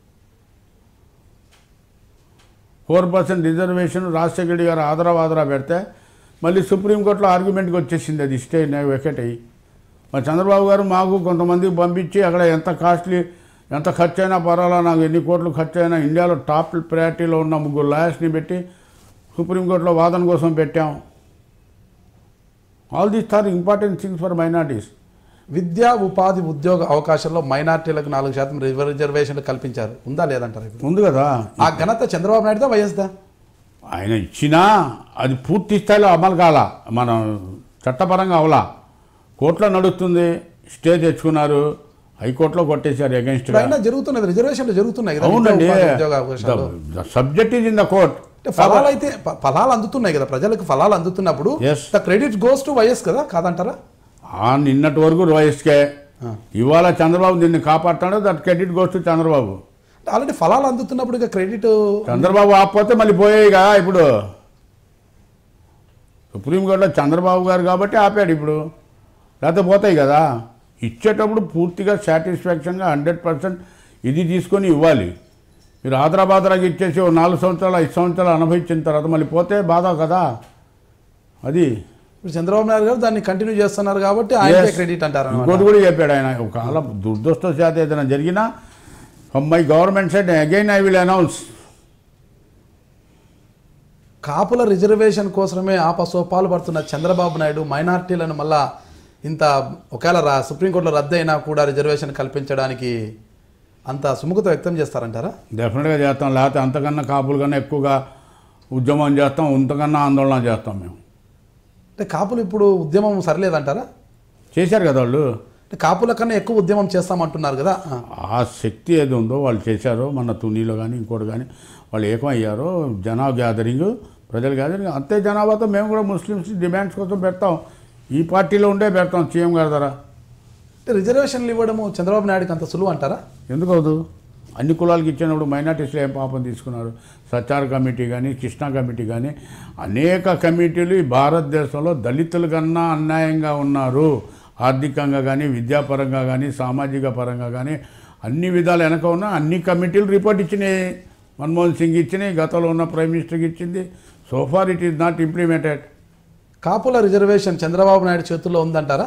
four percent reservation Rajasekhara Reddy గారు ఆదరా ఆదరా పెడితే మళ్ళీ సుప్రీంకోర్టులో ఆర్గ్యుమెంట్కి వచ్చేసింది అది స్టే వెకెట్ అయ్యి మరి చంద్రబాబు గారు మాకు కొంతమందికి పంపించి అక్కడ ఎంత కాస్ట్లీ ఎంత ఖర్చు అయినా పర్వాలా నాకు ఎన్ని కోట్లు ఖర్చు అయినా ఇండియాలో టాప్ ప్రయారిటీలో ఉన్న ముగ్గురు లాయర్స్ని పెట్టి సుప్రీంకోర్టులో వాదన కోసం పెట్టాం all these are important things for minorities విద్యా ఉపాధి ఉద్యోగ అవకాశాల్లో మైనార్టీలకు నాలుగు శాతం రిజర్వ్- రిజర్వేషన్లు కల్పించారు ఉందా లేదంటారు ఇప్పుడు ఉంది కదా ఆ ఘనత చంద్రబాబు నాయుడుదా వైఎస్దా ఆయన ఇచ్చినా అది పూర్తి స్థాయిలో అమలు కాల మనం చట్టపరంగా అవలా కోర్టులో నడుస్తుంది స్టే తెచ్చుకున్నారు హైకోర్టులో కొట్టేశారు అగెన్స్ట్ ఇప్పుడు అయినా జరుగుతున్నది రిజర్వేషన్లు జరుగుతున్నాయి కదా అవునండి విద్యా ఉపాధి ఉద్యోగ అవకాశాలు subject is in the court అంటే ఫలాలు అయితే ఫ- ఫలాలు అందుతున్నాయి కదా ప్రజలకు ఫలాలు అందుతున్నప్పుడు Yes. The credit goes to YS కదా కాదంటారా ఆ నిన్నటి వరకు వయస్కే ఇవాళ చంద్రబాబు దీన్ని కాపాడుతాడు that credit goes to Chandrababu already ఫలాలు అందుతున్నప్పుడు ఇక క్రెడిట్ చంద్రబాబు ఆకపోతే మళ్ళీ పోయాయిగా ఇప్పుడు సుప్రీంకోర్టులో చంద్రబాబు గారు కాబట్టి ఆపాడు ఇప్పుడు లేకపోతే పోతాయి కదా ఇచ్చేటప్పుడు పూర్తిగా సాటిస్ఫాక్షన్గా హండ్రెడ్ పర్సెంట్ ఇది తీసుకొని ఇవ్వాలి మీరు ఆదరాబాదరాకి ఇచ్చేసి ఓ నాలుగు సంవత్సరాలు ఐదు సంవత్సరాలు అనుభవించిన తర్వాత మళ్ళీ పోతే బాధ కదా అది ఇప్పుడు చంద్రబాబు నాయుడు గారు దాన్ని కంటిన్యూ చేస్తున్నారు కాబట్టి ఆయనకే Yes. క్రెడిట్ అంటారు ఇంకోటి కూడా చెప్పాడు ఆయన ఒకవేళ దుర్దృష్ట శాత ఏదైనా జరిగినా my government side again I will announce కాపుల రిజర్వేషన్ కోసమే ఆపసోపాలు పడుతున్న చంద్రబాబు నాయుడు మైనార్టీలను మళ్ళా ఇంత ఒకవేళ రా సుప్రీంకోర్టులో రద్దు అయినా కూడా రిజర్వేషన్ కల్పించడానికి అంత సుముఖత వ్యక్తం చేస్తారంటారా డెఫినెట్గా చేస్తాం లేకపోతే అంతకన్నా కాపుల కన్నా ఎక్కువగా ఉద్యమం చేస్తాం అంతకన్నా ఆందోళన చేస్తాం మేము అంటే కాపులు ఇప్పుడు ఉద్యమం సరిలేదంటారా చేశారు కదా వాళ్ళు అంటే కాపుల కన్నా ఎక్కువ ఉద్యమం చేస్తామంటున్నారు కదా ఆ. ఆ శక్తి ఏది ఉందో వాళ్ళు చేశారో మన తునిలో కానీ ఇంకోటి కానీ వాళ్ళు ఏకమయ్యారో జనాభా గ్యాదరింగ్ ప్రజల గ్యాదరింగ్ అంతే జనాభాతో మేము కూడా ముస్లిమ్స్ డిమాండ్స్ కోసం పెడతాం ఈ పార్టీలో ఉండే పెడతాం సీఎం గారి ద్వారా అంటే రిజర్వేషన్లు ఇవ్వడము చంద్రబాబు నాయుడుకి అంత సులువు అంటారా ఎందుకు అవదు అన్ని కులాలకి ఇచ్చినప్పుడు మైనార్టీస్లో ఏం పాపం తీసుకున్నారు సచార్ కమిటీ కానీ కృష్ణా కమిటీ కానీ అనేక కమిటీలు ఈ భారతదేశంలో దళితుల కన్నా అన్యాయంగా ఉన్నారు ఆర్థికంగా కానీ విద్యాపరంగా కానీ సామాజిక పరంగా కానీ అన్ని విధాలు వెనక ఉన్న అన్ని కమిటీలు రిపోర్ట్ ఇచ్చినాయి మన్మోహన్ సింగ్ ఇచ్చినాయి గతంలో ఉన్న ప్రైమ్ మినిస్టర్కి ఇచ్చింది so far it is not implemented కాపుల రిజర్వేషన్ చంద్రబాబు నాయుడు చేతుల్లో ఉందంటారా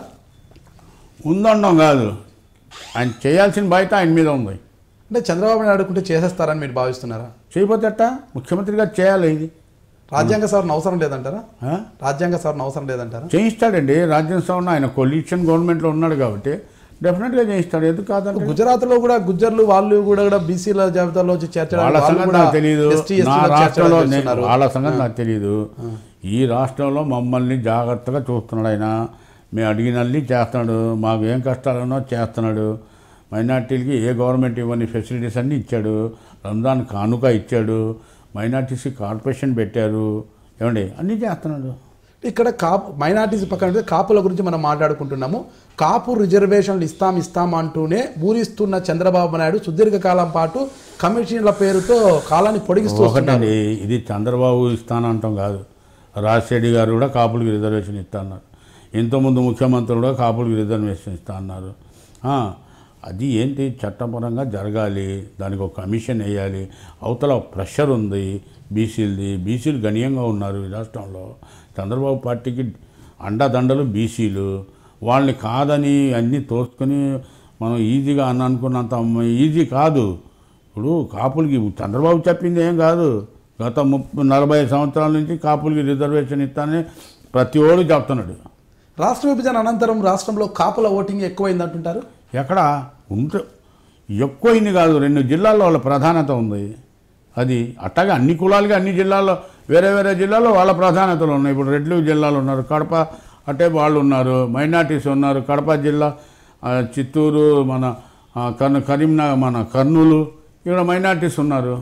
ఉందనడం కాదు ఆయన చేయాల్సిన బాధ్యత ఆయన మీద ఉంది అంటే చంద్రబాబు నాయుడు కుంటే చేసేస్తారని మీరు భావిస్తున్నారా చేయకపోతే ఎట్టా ముఖ్యమంత్రిగా చేయాలి ఇది రాజ్యాంగ సవరణ అవసరం లేదంటారా ఆ? రాజ్యాంగ సవరణ అవసరం లేదంటారా చేయిస్తాడండి రాజ్యసభలో ఆయన కొలీషన్ గవర్నమెంట్లో ఉన్నాడు కాబట్టి డెఫినెట్గా చేయిస్తాడు ఎందుకు కాదంటే గుజరాత్ లో కూడా గుజ్జర్లు వాళ్ళు కూడా కూడా బీసీల జాబితాలో వచ్చి చేర్చడానికి వాళ్ళ వాళ్ళు సంగతి కూడా నాకు తెలియదు ST, ST నా లో రాష్ట్రంలో చేర్చడానికి నేను- చూస్తున్నారు. వాళ్ళ సంగతి నాకు తెలియదు ఈ రాష్ట్రంలో మమ్మల్ని జాగ్రత్తగా చూస్తున్నాడు ఆయన మేము అడిగినల్లి చేస్తున్నాడు మాకు ఏం కష్టాలున్నో చేస్తున్నాడు మైనార్టీలకి ఏ గవర్నమెంట్ ఇవ్వని ఫెసిలిటీస్ అన్నీ ఇచ్చాడు రంజాన్ కానుక ఇచ్చాడు మైనార్టీస్కి కార్పొరేషన్ పెట్టారు ఏమండి అన్నీ చేస్తున్నాడు ఇక్కడ కాపు మైనార్టీస్ పక్కన పెడితే కాపుల గురించి మనం మాట్లాడుకుంటున్నాము కాపు రిజర్వేషన్లు ఇస్తాం ఇస్తాం అంటూనే ఊరిస్తున్న చంద్రబాబు నాయుడు సుదీర్ఘ కాలం పాటు కమిషన్ల పేరుతో కాలాన్ని పొడిగిస్తూ వస్తున్నారు. ఒకటండి ఇది చంద్రబాబు ఇస్తానంటాం కాదు రాజశేఖర్ గారు కూడా కాపులకి రిజర్వేషన్ ఇస్తా అన్నారు ఇంతకుముందు ముఖ్యమంత్రి కూడా కాపులకి రిజర్వేషన్ ఇస్తా అన్నారు ఆ, అది ఏంటి చట్టపరంగా జరగాలి దానికి ఒక కమిషన్ వేయాలి అవతల ప్రెషర్ ఉంది బీసీలది బీసీలు గణనీయంగా ఉన్నారు ఈ రాష్ట్రంలో చంద్రబాబు పార్టీకి అండదండలు బీసీలు వాళ్ళని కాదని అన్నీ తోసుకొని మనం ఈజీగా అని అనుకున్నంత ఈజీ కాదు ఇప్పుడు కాపులకి చంద్రబాబు చెప్పింది ఏం కాదు గత ముప్పై నలభై సంవత్సరాల నుంచి కాపులకి రిజర్వేషన్ ఇస్తానని ప్రతి ఓడు చెప్తున్నాడు రాష్ట్ర విభజన అనంతరం రాష్ట్రంలో కాపుల ఓటింగ్ ఎక్కువైంది అంటుంటారు ఎక్కడ ఉంట ఎక్కువైంది కాదు రెండు జిల్లాల్లో వాళ్ళ ప్రాధాన్యత ఉంది అది అట్టగా అన్ని కులాలకి అన్ని జిల్లాల్లో వేరే వేరే జిల్లాల్లో వాళ్ళ ప్రాధాన్యతలు ఉన్నాయి ఇప్పుడు రెడ్లు జిల్లాలు ఉన్నారు కడప అట్టే వాళ్ళు ఉన్నారు మైనార్టీస్ ఉన్నారు కడప జిల్లా ఆ, చిత్తూరు మన ఆ, కర్నూ కరీంనగర్ మన కర్నూలు ఇక్కడ మైనార్టీస్ ఉన్నారు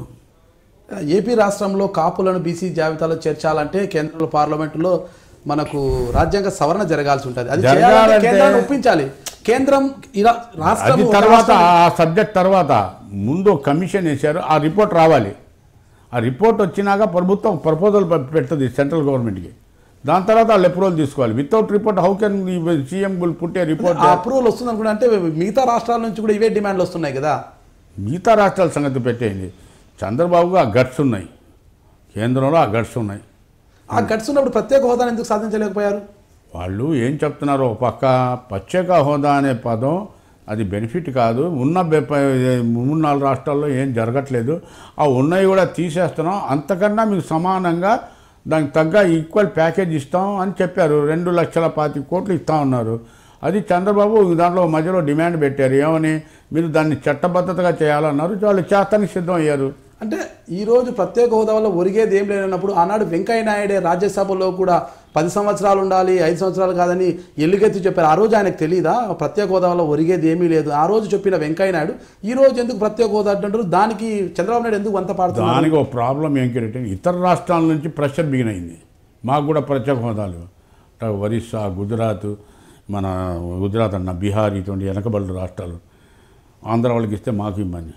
ఏపీ రాష్ట్రంలో కాపులను బీసీ జాబితాలో చేర్చాలంటే కేంద్ర పార్లమెంటులో మనకు రాజ్యాంగ సవరణ జరగాల్సి ఉంటుంది అది చేయాలంటే జరగాలంటే- కేంద్రాన్ని ఒప్పించాలి కేంద్రం ఇలా రాష్ట్రం అది ఒక తర్వాత రాష్ట్రం- ఆ సబ్జెక్ట్ తర్వాత ముందు ఒక కమిషన్ వేశారు ఆ రిపోర్ట్ రావాలి ఆ రిపోర్ట్ వచ్చినాక ప్రభుత్వం ప్రపోజల్ పెడుతుంది సెంట్రల్ గవర్నమెంట్కి దాని తర్వాత వాళ్ళు అప్రూవల్ తీసుకోవాలి without report how can CM will పుట్టే రిపోర్ట్ ఆ అప్రూవల్ వస్తుంది అనుకుంటే అంటే మిగతా రాష్ట్రాల నుంచి కూడా ఇవే డిమాండ్లు వస్తున్నాయి కదా మిగతా రాష్ట్రాల సంగతి పెట్టేయండి చంద్రబాబుకు ఆ గట్స్ ఉన్నాయి కేంద్రంలో ఆ గట్స్ ఉన్నాయి ఆ గట్స్ ఉన్నప్పుడు ప్రత్యేక హోదాను ఎందుకు సాధించలేకపోయారు వాళ్ళు ఏం చెప్తున్నారో ఒక పక్క ప్రత్యేక హోదా అనే పదం అది బెనిఫిట్ కాదు ఉన్న బె- ప- మూడు నాలుగు రాష్ట్రాల్లో ఏం జరగట్లేదు ఆ ఉన్నవి కూడా తీసేస్తున్నాం అంతకన్నా మీకు సమానంగా దానికి తగ్గ ఈక్వల్ ప్యాకేజ్ ఇస్తాం అని చెప్పారు రెండు లక్షల పాతి కోట్లు ఇస్తా ఉన్నారు అది చంద్రబాబు దాంట్లో మధ్యలో డిమాండ్ పెట్టారు ఏమని మీరు దాన్ని చట్టబద్ధతగా చేయాలన్నారు వాళ్ళు చేస్తానికి సిద్ధం అయ్యారు అంటే ఈ రోజు ప్రత్యేక హోదా వల్ల ఒరిగేది ఏం లేనప్పుడు ఆనాడు వెంకయ్య నాయుడే రాజ్యసభలో కూడా పది సంవత్సరాలు ఉండాలి ఐదు సంవత్సరాలు కాదని ఎల్లుగెత్తి చెప్పారు ఆ రోజు ఆయనకు తెలియదా ప్రత్యేక హోదా వల్ల ఒరిగేది ఏమీ లేదు ఆ రోజు చెప్పిన వెంకయ్య నాయుడు ఈ రోజు ఎందుకు ప్రత్యేక హోదా అంటారు దానికి చంద్రబాబు నాయుడు ఎందుకు వంత పాడుతున్నారు దానికి ఒక ప్రాబ్లం ఏంటంటే ఇతర రాష్ట్రాల నుంచి ప్రెషర్ బిగిన్ అయింది మాకు కూడా ప్రత్యేక హోదాలు అట్లా ఒరిస్సా గుజరాత్ మన గుజరాత్ అన్న బీహార్ ఇటువంటి వెనకబడి రాష్ట్రాలు ఆంధ్ర వాళ్ళకి ఇస్తే మాకు ఇమ్మని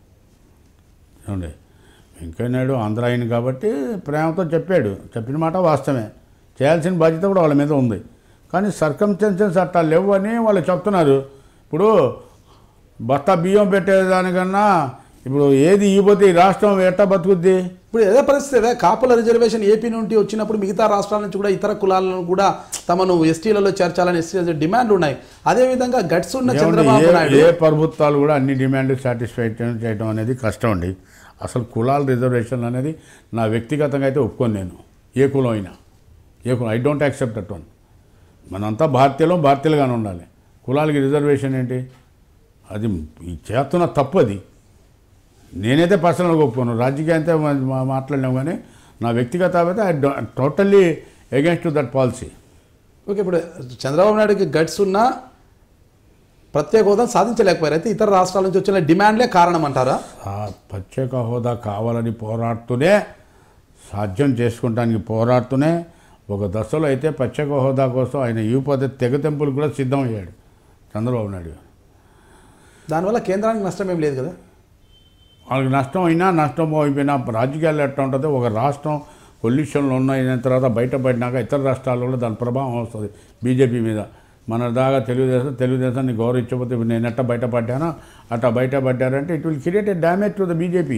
ఏమండి వెంకయ్యనాయుడు ఆంధ్ర ఆయన కాబట్టి ప్రేమతో చెప్పాడు చెప్పిన మాట వాస్తవమే చేయాల్సిన బాధ్యత కూడా వాళ్ళ మీద ఉంది కానీ సర్కమ్స్టెన్సెస్ అట్లా లేవు అని వాళ్ళు చెప్తున్నారు ఇప్పుడు బత్త బియ్యం పెట్టేదానికన్నా ఇప్పుడు ఏది ఇవ్వబోతే ఈ రాష్ట్రం ఎట్టా బతుకుద్ది ఇప్పుడు ఏదో పరిస్థితి అదే కాపుల రిజర్వేషన్ ఏపీ నుండి వచ్చినప్పుడు మిగతా రాష్ట్రాల నుంచి కూడా ఇతర కులాలను కూడా తమను ఎస్టీలలో చేర్చాలని ఎస్టీ డిమాండ్లు ఉన్నాయి అదేవిధంగా గట్స్ ఉన్న ఏమండి, చంద్రబాబు ఏ- నాయుడు ఏ ప్రభుత్వాలు కూడా అన్ని డిమాండ్లు సాటిస్ఫై చేయడం అనేది కష్టం అండి అసలు కులాల రిజర్వేషన్ అనేది నా వ్యక్తిగతంగా అయితే ఒప్పుకోను నేను ఏ కులం అయినా ఏ కులం I don't accept at one మనంతా భారతీయులం భారతీయులుగానే ఉండాలి కులాలకి రిజర్వేషన్ ఏంటి అది ఈ చేస్తున్న తప్పు అది నేనైతే పర్సనల్గా ఒప్పుకోను రాజకీయ అయితే మా- మా- మాట్లాడినాం కానీ నా వ్యక్తిగత అయితే I totally against that policy okay ఇప్పుడు చంద్రబాబు నాయుడుకి గట్స్ ఉన్న ప్రత్యేక హోదా సాధించలేకపోయారు అయితే ఇతర రాష్ట్రాల నుంచి వచ్చిన డిమాండ్లే కారణం అంటారా ఆ ప్రత్యేక హోదా కావాలని పోరాడుతూనే సాధ్యం చేసుకుంటానికి పోరాడుతూనే ఒక దశలో అయితే ప్రత్యేక హోదా కోసం ఆయన యువపద తెగతెంపులు కూడా సిద్ధమయ్యాడు చంద్రబాబు నాయుడు గారు. దానివల్ల కేంద్రానికి నష్టం ఏం లేదు కదా వాళ్ళకి నష్టం అయినా నష్టం అయిపోయినా రాజకీయాలు ఎట్లా ఉంటుందో ఒక రాష్ట్రం పొల్యూషన్లో ఉన్న అయిన తర్వాత బయటపడినాక ఇతర రాష్ట్రాల్లో కూడా దాని ప్రభావం వస్తుంది బీజేపీ మీద మన దాకా తెలుగుదేశం తెలుగుదేశాన్ని గౌరవించకపోతే ఇప్పుడు నేను ఎట్లా బయటపడ్డానో అట్లా బయటపడ్డారంటే it will create a damage to the BJP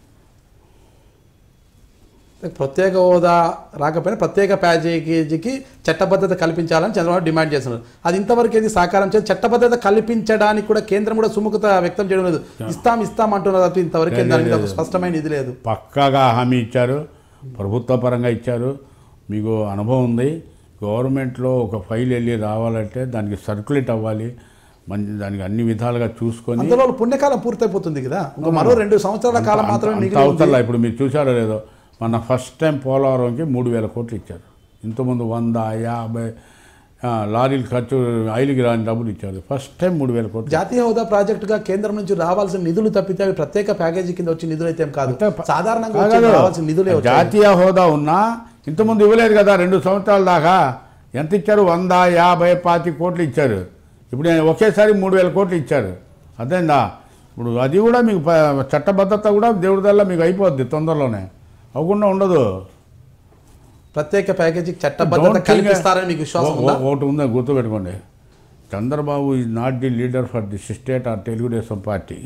ప్రత్యేక హోదా రాకపోయినా ప్రత్యేక ప్యాకేజీకి చట్టబద్ధత కల్పించాలని చంద్రబాబు డిమాండ్ చేస్తున్నారు అది ఇంతవరకు ఏది సాకారం చేసి చట్టబద్ధత కల్పించడానికి కూడా కేంద్రం కూడా సుముఖత వ్యక్తం చేయడం లేదు ఇస్తాం ఇస్తాం అంటున్నారు తప్ప ఇంతవరకు దాని మీద ఒక స్పష్టమైన ఇది లేదు పక్కాగా హామీ ఇచ్చారు ప్రభుత్వ పరంగా ఇచ్చారు మీకు అనుభవం ఉంది గవర్నమెంట్లో ఒక ఫైల్ వెళ్ళి రావాలంటే దానికి సర్క్యులేట్ అవ్వాలి మంచి దానికి అన్ని విధాలుగా చూసుకొని అందులో పుణ్యకాలం పూర్తయిపోతుంది కదా ఇంకా మరో రెండు సంవత్సరాల కాలం అంత- మాత్రమే అంత మిగిలి ఉంది. అవసరంలా ఇప్పుడు మీరు చూసారో లేదో మన ఫస్ట్ టైం పోలవరంకి మూడు వేల కోట్లు ఇచ్చారు ఇంతకుముందు వంద యాభై ఆ, లారీలు ఖర్చు ఐలుకి రాని డబ్బులు ఇచ్చారు ఫస్ట్ టైం మూడు వేల కోట్లు జాతీయ హోదా ప్రాజెక్టుగా కేంద్రం నుంచి రావాల్సిన నిధులు తప్పితే అవి ప్రత్యేక ప్యాకేజీ కింద వచ్చే నిధులు అయితే ఏం కాదు సాధారణంగా వచ్చే కాదు. రావాల్సిన నిధులే వచ్చాయి. జాతీయ హోదా ఉన్నా ఇంతకుముందు ఇవ్వలేదు కదా రెండు సంవత్సరాల దాకా ఎంత ఇచ్చారు వంద యాభై పాతి కోట్లు ఇచ్చారు ఇప్పుడు నేను ఒకేసారి మూడు వేల కోట్లు ఇచ్చారు అదేందా ఇప్పుడు అది కూడా మీకు ప- చట్టబద్ధత కూడా దేవుడి దల్లా మీకు అయిపోద్ది తొందరలోనే అవ్వకుండా ఉండదు ప్రత్యేక ప్యాకేజీకి చట్టబద్ధత Don't think- కల్పిస్తారని మీకు విశ్వాసం ఓ- ఉందా ఓ- ఒకటి ఉందా గుర్తుపెట్టుకోండి Chandrababu is not the leader for the state or Telugu Desam party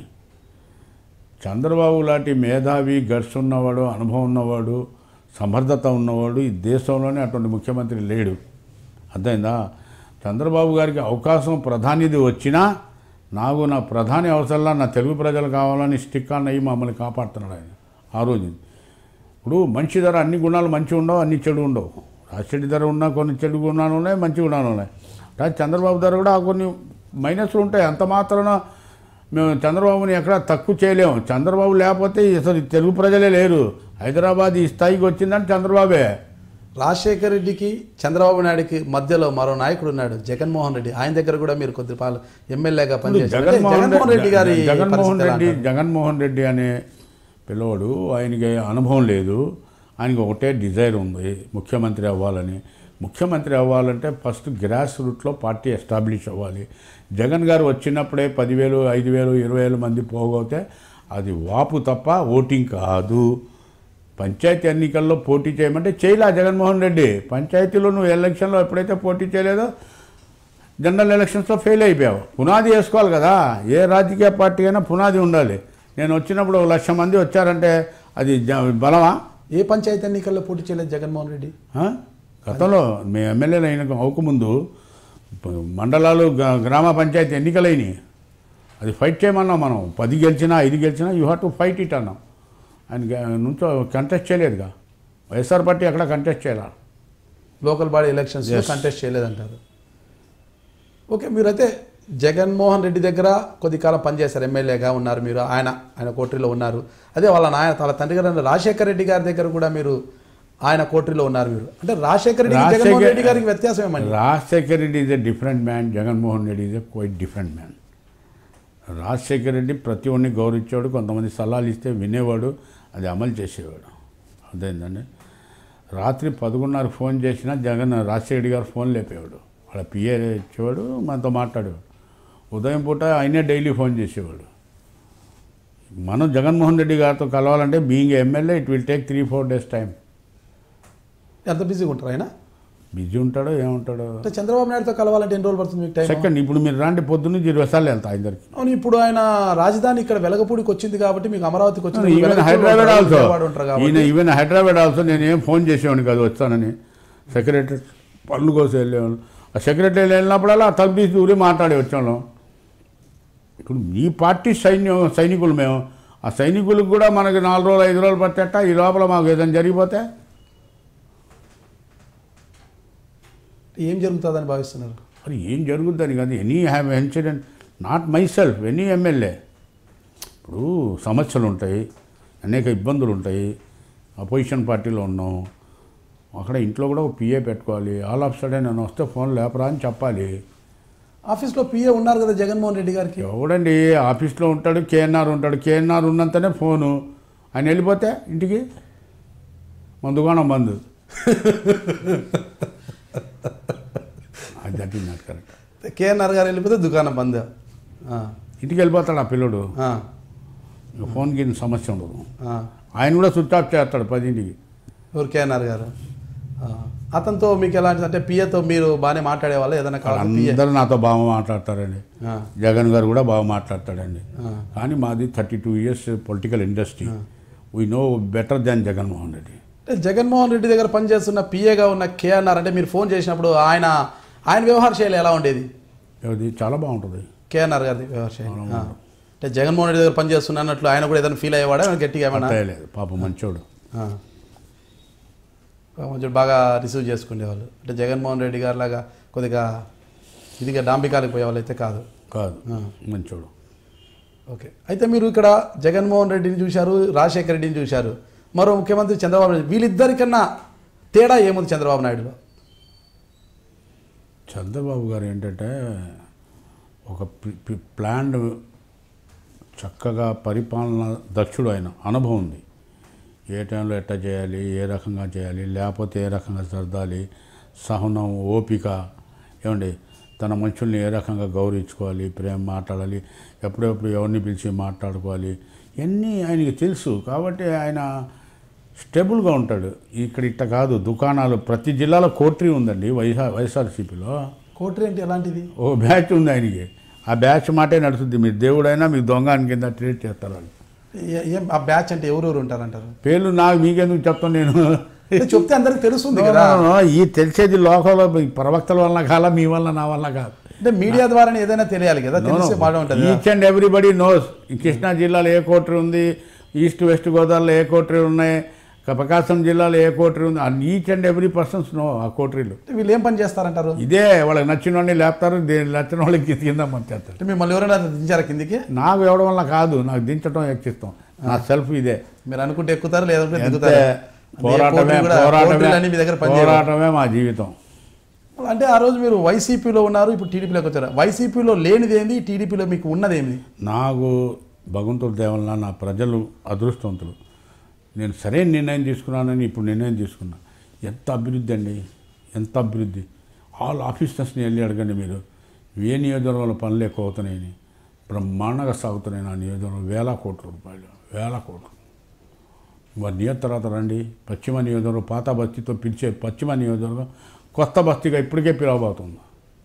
Chandrababu లాంటి మేధావి గర్స్ ఉన్నవాడు అనుభవం ఉన్నవాడు సమర్థత ఉన్నవాడు ఈ దేశంలోనే అటువంటి ముఖ్యమంత్రి లేడు అర్థమైందా చంద్రబాబు గారికి అవకాశం ప్రధానిది వచ్చినా నాకు నా ప్రధాని అవసరంలా నా తెలుగు ప్రజలు కావాలని స్టిక్ ఆన్ అయ్యి మమ్మల్ని కాపాడుతున్నాడు ఆయన ఆ రోజు ఇప్పుడు మంచి ధర అన్ని గుణాలు మంచి ఉండవు అన్ని చెడు ఉండవు రాజశేఖరి ధర ఉన్న కొన్ని చెడు గుణాలు ఉన్నాయి మంచి గుణాలు ఉన్నాయి కానీ చంద్రబాబు ధర కూడా కొన్ని మైనస్లు ఉంటాయి అంత మాత్రాన మేము చంద్రబాబుని ఎక్కడ తక్కువ చేయలేము చంద్రబాబు లేకపోతే అసలు ఈ తెలుగు ప్రజలే లేరు హైదరాబాద్ ఈ స్థాయికి వచ్చిందంటే చంద్రబాబే రాజశేఖర రెడ్డికి చంద్రబాబు నాయుడుకి మధ్యలో మరో నాయకుడు ఉన్నాడు జగన్మోహన్ రెడ్డి ఆయన దగ్గర కూడా మీరు కొద్ది పాలు ఎమ్మెల్యేగా పనిచేశారు అంటే జగన్మోహన్ జగన్మోహన్ రెడ్డి గారి రెడ్డి జగన్మోహన్ పరిస్థితి ఎలా రెడ్డి అంటారు? జగన్మోహన్ రెడ్డి అనే పిల్లవాడు ఆయనకి అనుభవం లేదు ఆయనకి ఒకటే డిజైర్ ఉంది ముఖ్యమంత్రి అవ్వాలని ముఖ్యమంత్రి అవ్వాలంటే ఫస్ట్ గ్రాస్ రూట్లో పార్టీ ఎస్టాబ్లిష్ అవ్వాలి జగన్ గారు వచ్చినప్పుడే పదివేలు ఐదు వేలు ఇరవై వేల మంది పోగొతే అది వాపు తప్ప ఓటింగ్ కాదు పంచాయతీ ఎన్నికల్లో పోటీ చేయమంటే చేయలే జగన్మోహన్ రెడ్డి పంచాయతీలో నువ్వు ఎలక్షన్లో ఎప్పుడైతే పోటీ చేయలేదో జనరల్ ఎలక్షన్స్లో ఫెయిల్ అయిపోయావు పునాది వేసుకోవాలి కదా ఏ రాజకీయ పార్టీ అయినా పునాది ఉండాలి నేను వచ్చినప్పుడు ఒక లక్ష మంది వచ్చారంటే అది జ- బలమా ఏ పంచాయతీ ఎన్నికల్లో పోటీ చేయలేదు జగన్మోహన్ రెడ్డి ఆ? గతంలో మీ ఎమ్మెల్యేలు అయిన అవ్వకముందు ప- మండలాలు గ- గ్రామ పంచాయతీ ఎన్నికలైనవి అది ఫైట్ చేయమన్నాం మనం పది గెలిచినా ఐదు గెలిచినా you have to fight it అన్నాం ఆయన గ- నుంచో కంటెస్ట్ చేయలేదుగా వైఎస్ఆర్ పార్టీ ఎక్కడ కంటెస్ట్ చేయాల local body elections Yes. Contest చేయలేదంటారు ఓకే మీరైతే జగన్మోహన్ రెడ్డి దగ్గర కొద్ది కాలం పనిచేశారు ఎమ్మెల్యేగా ఉన్నారు మీరు ఆయన ఆయన కోటరీలో ఉన్నారు అదే వాళ్ళ నాయన వాళ్ళ తండ్రి గారు రాజశేఖర రెడ్డి గారి దగ్గర కూడా మీరు ఆయన కోటరీలో ఉన్నారు మీరు అంటే రాజశేఖర రెడ్డి రాజశేఖర్- జగన్మోహన్ రెడ్డి గారికి వ్యత్యాసం ఏమండి Rajasekhar Reddy is a different man Jaganmohan Reddy is a quite different man Rajasekhar Reddy ప్రతి ఒడిని గౌరవించేవాడు కొంతమంది సలహాలు ఇస్తే వినేవాడు అది అమలు చేసేవాడు అదేంటండి రాత్రి పదకొండున్నర ఫోన్ చేసినా జగన్ రాజశేఖర్ రెడ్డి గారు ఫోన్ లేపేవాడు వాళ్ళ పిఏ ఇచ్చేవాడు మనతో మాట్లాడేవాడు ఉదయం పూట ఆయనే డైలీ ఫోన్ చేసేవాడు మనం జగన్మోహన్ రెడ్డి గారితో కలవాలంటే being MLA it will take three four days time ఎంత బిజీగా ఉంటారు ఆయన బిజీ ఉంటాడో ఏముంటాడో అంటే చంద్రబాబు నాయుడుతో కలవాలంటే ఎన్ని రోజులు పడుతుంది మీకు టైం సెకండ్ ఇప్పుడు మీరు రాండి పొద్దున్న ఇరవై సార్లు వెళ్తా ఇద్దరికి అవును ఇప్పుడు ఆయన రాజధాని ఇక్కడ వెలగపూడికి వచ్చింది కాబట్టి మీకు అమరావతికి వచ్చింది ఈవెన్ వెలగపూడి హైదరాబాద్ ఉంటారు, ఆల్సో విజయవాడ ఉంటారు కాబట్టి ఈయన ఈవెన్ హైదరాబాద్ ఆల్సో నేను ఏం ఫోన్ చేసేవాడిని కాదు వచ్చానని సెక్రటరీ పనులు కోసం వెళ్ళేవాళ్ళు ఆ సెక్రటరీ వెళ్ళినప్పుడల్లా తలుపు తీసి ఊరి మాట్లాడి వచ్చాను ఇప్పుడు మీ పార్టీ సైన్యం సైనికులు మేము ఆ సైనికులకు కూడా మనకి నాలుగు రోజులు ఐదు రోజులు పట్టేట ఈ లోపల మాకు ఏదైనా జరిగిపోతే ఏం జరుగుతుందని భావిస్తున్నారు మరి ఏం జరుగుద్దని కాదు any have incident not myself any MLA ఇప్పుడు సమస్యలు ఉంటాయి అనేక ఇబ్బందులు ఉంటాయి అపోజిషన్ పార్టీలో ఉన్నాం అక్కడ ఇంట్లో కూడా ఒక పిఏ పెట్టుకోవాలి ఆల్ ఆఫ్ సడన్ నేను వస్తే ఫోన్ లేపరా అని చెప్పాలి ఆఫీస్లో పిఏ ఉన్నారు కదా జగన్మోహన్ రెడ్డి గారికి ఎవడండి ఆఫీస్లో ఉంటాడు కేఎన్ఆర్ ఉంటాడు కేఎన్ఆర్ ఉన్నంతనే ఫోను ఆయన వెళ్ళిపోతే ఇంటికి మన దుకాణం బంద్ అది that is not correct KNR garu వెళ్ళిపోతే దుకాణం బంద్ ఆ, ఇంటికి వెళ్ళిపోతాడు ఆ పిల్లడు ఆ, ఇక ఫోన్కి సమస్య ఉండదు ఆ. ఆయన కూడా స్విచ్ ఆఫ్ చేస్తాడు పదింటికి ఎవరు కేఎన్ఆర్ గారు ఆ. అతనితో మీకు ఎలాంటి అంటే పిఏతో మీరు బాగానే మాట్లాడే వాళ్ళ ఏదైనా కావాలి పిఏ అందరూ నాతో బాగా మాట్లాడతారండి ఆ, జగన్ గారు కూడా బాగా మాట్లాడతాడండి ఆ. కానీ మాది thirty two years political industry we know better than Jaganmohan Reddy అంటే జగన్మోహన్ రెడ్డి దగ్గర పనిచేస్తున్న పిఏగా ఉన్న కేఎన్ఆర్ అంటే మీరు ఫోన్ చేసినప్పుడు ఆయన ఆయన వ్యవహార శైలి ఎలా ఉండేది అది చాలా బాగుంటుంది కేఎన్ఆర్ గారి వ్యవహార శైలి ఆ. అంటే జగన్మోహన్ రెడ్డి దగ్గర పనిచేస్తున్నా అన్నట్లు ఆయన కూడా ఏదైనా ఫీల్ అయ్యేవాడా ఏమైనా గట్టిగా ఏమైనా లేదు పాప మంచోడు ఆ. కొంచెం బాగా రిసీవ్ చేసుకునేవాళ్ళు అంటే జగన్మోహన్ రెడ్డి గారి లాగా కొద్దిగా ఇదిగా డాంబికాలకు పోయే వాళ్ళు అయితే కాదు కాదు ఆ. మంచోడు ఓకే అయితే మీరు ఇక్కడ జగన్మోహన్ రెడ్డిని చూశారు రాజశేఖర రెడ్డిని చూశారు మరో ముఖ్యమంత్రి చంద్రబాబు నాయుడు వీళ్ళిద్దరికన్నా తేడా ఏముంది చంద్రబాబు నాయుడులో చంద్రబాబు గారు ఏంటంటే ఒక ప్లాన్ చక్కగా పరిపాలన దక్షుడు ఆయన అనుభవం ఉంది ఏ టైంలో ఎట్లా చేయాలి ఏ రకంగా చేయాలి లేకపోతే ఏ రకంగా సర్దాలి సహనం ఓపిక ఏమండి తన మనుషుల్ని ఏ రకంగా గౌరవించుకోవాలి ప్రేమ మాట్లాడాలి ఎప్పుడెప్పుడు ఎవరిని పిలిచి మాట్లాడుకోవాలి ఇవన్నీ ఆయనకి తెలుసు కాబట్టి ఆయన స్టేబుల్గా ఉంటాడు ఇక్కడ ఇట్ట కాదు దుకాణాలు ప్రతి జిల్లాలో కోట్రీ ఉందండి వైఎస్ఆర్ వైఎస్ఆర్సీపీలో కోటరీ అంటే ఎలాంటిది ఓ బ్యాచ్ ఉంది ఆయనకి ఆ బ్యాచ్ మాటే నడుస్తుంది మీరు దేవుడైనా మీకు దొంగ అని కింద ట్రీట్ చేస్తారు వాళ్ళు ఏ- ఏం ఆ బ్యాచ్ అంటే ఎవరెవరు ఉంటారంటారు పేర్లు నాకు మీకెందుకు చెప్తాను నేను అంటే చెప్తే అందరికి తెలుస్తుంది No, కదా no, no, ఈ తెలిసేది లోకంలో ఈ ప్రవక్తల వల్ల కాల మీ వల్ల నా వల్ల కాదు అంటే మీడియా ద్వారా ఏదైనా తెలియాలి కదా తెలిసే మాట ఉంటుంది ఈచ్ అండ్ ఎవ్రీబడి నోస్ ఈ కృష్ణా జిల్లాలో ఏ కోటరీ ఉంది ఈస్ట్ వెస్ట్ గోదావరిలో ఏ కోటరీ ఉన్నాయి క- ప్రకాశం జిల్లాలో ఏ కోటరీ ఉంది each and every persons know ఆ కోటరీలు అంటే వీళ్ళు ఏం పని చేస్తారంటారు ఇదే వాళ్ళకి నచ్చిన వాళ్ళని లేపుతారు దేని నచ్చిన వాళ్ళకి కింద పంచేస్తారు అంటే మిమ్మల్ని ఎవరైనా దించారా కిందికి నాకు ఎవడం వల్ల కాదు నాకు దించడం ఎక్కిస్తాం నా సెల్ఫ్ ఇదే మీరు అనుకుంటే ఎక్కుతారు లేదంటే అంతే దిగుతారు పోరాటమే పోరాటమే అన్ని మీ దగ్గర పనిచేయవు పోరాటమే మా జీవితం అంటే ఆ రోజు మీరు వైసీపీలో ఉన్నారు ఇప్పుడు టీడీపీలోకి వచ్చారు వైసీపీలో లేనిది ఏంది టీడీపీలో మీకు ఉన్నది ఏంది నాకు భగవంతుడి దేవల్ల నా ప్రజలు అదృష్టవంతులు నేను సరైన నిర్ణయం తీసుకున్నానని ఇప్పుడు నిర్ణయం తీసుకున్నా ఎంత అభివృద్ధి అండి ఎంత అభివృద్ధి ఆల్ ఆఫీసర్స్ని వెళ్ళి అడగండి మీరు ఏ నియోజకవర్గంలో పనులు ఎక్కువ అవుతున్నాయని బ్రహ్మాండంగా సాగుతున్నాయి నా నియోజకవర్గం వేల కోట్ల రూపాయలు వేల కోట్లు మరి నియోజక తర్వాత రండి పశ్చిమ నియోజకవర్గం పాత బస్తీతో పిలిచే పశ్చిమ నియోజకవర్గం కొత్త బస్తీగా ఇప్పటికే పిలవబోతుంది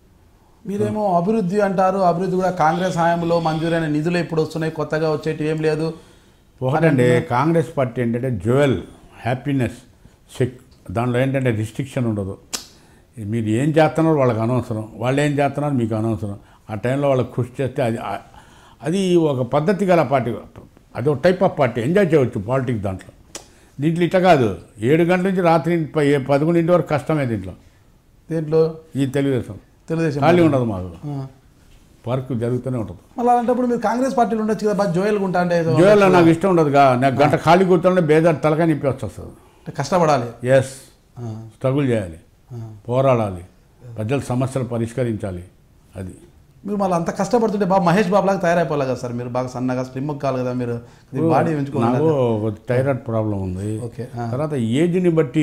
మీరేమో అభివృద్ధి అంటారు అభివృద్ధి కూడా కాంగ్రెస్ హయాంలో మంజూరైన నిధులు ఇప్పుడు వస్తున్నాయి కొత్తగా వచ్చేటి ఏం లేదు ఒకటండి కాంగ్రెస్ పార్టీ ఏంటంటే జ్యువెల్ హ్యాపీనెస్ సెక్ దానిలో ఏంటంటే రిస్ట్రిక్షన్ ఉండదు మీరు ఏం చేస్తున్నారో వాళ్ళకి అనవసరం వాళ్ళు ఏం చేస్తున్నారు మీకు అనవసరం ఆ టైంలో వాళ్ళకి కృషి చేస్తే అది అది ఒక పద్ధతి గల పార్టీ అది ఒక టైప్ ఆఫ్ పార్టీ ఎంజాయ్ చేయవచ్చు పాలిటిక్స్ దాంట్లో దీంట్లో ఇట్లా కాదు ఏడు గంటల నుంచి రాత్రి ప- ఏ- పదకొండింటి వరకు కష్టమే దీంట్లో దేంట్లో ఈ తెలుగుదేశం తెలుగుదేశం ఖాళీ ఉండదు మాకు ఆ. వర్క్ జరుగుతూనే ఉంటుంది మళ్ళీ అలాంటప్పుడు మీరు కాంగ్రెస్ పార్టీలో ఉండొచ్చు కదా బాగా జోయల్గా ఉంటా అంటే ఏదో జ్యువెల్ నాకు ఇష్టం ఉండదుగా నాకు గంట ఖాళీ కూర్చోండి బేదారు తలగా నిప్పి వస్తుంది అంటే కష్టపడాలి ఎస్ ఆ. స్ట్రగుల్ చేయాలి ఆ. పోరాడాలి ప్రజల సమస్యలు పరిష్కరించాలి అది మీరు మళ్ళీ అంత కష్టపడుతుంటే బాగా మహేష్ బాబు లాగా తయారైపోవాలి కదా సార్ మీరు బాగా సన్నగా స్లిమ్ కావాలి కదా మీరు బాడీ నాకు పెంచుకోవాలి ఒక థైరాయిడ్ ప్రాబ్లం ఉంది ఓకే ఆ. తర్వాత ఏజ్ని బట్టి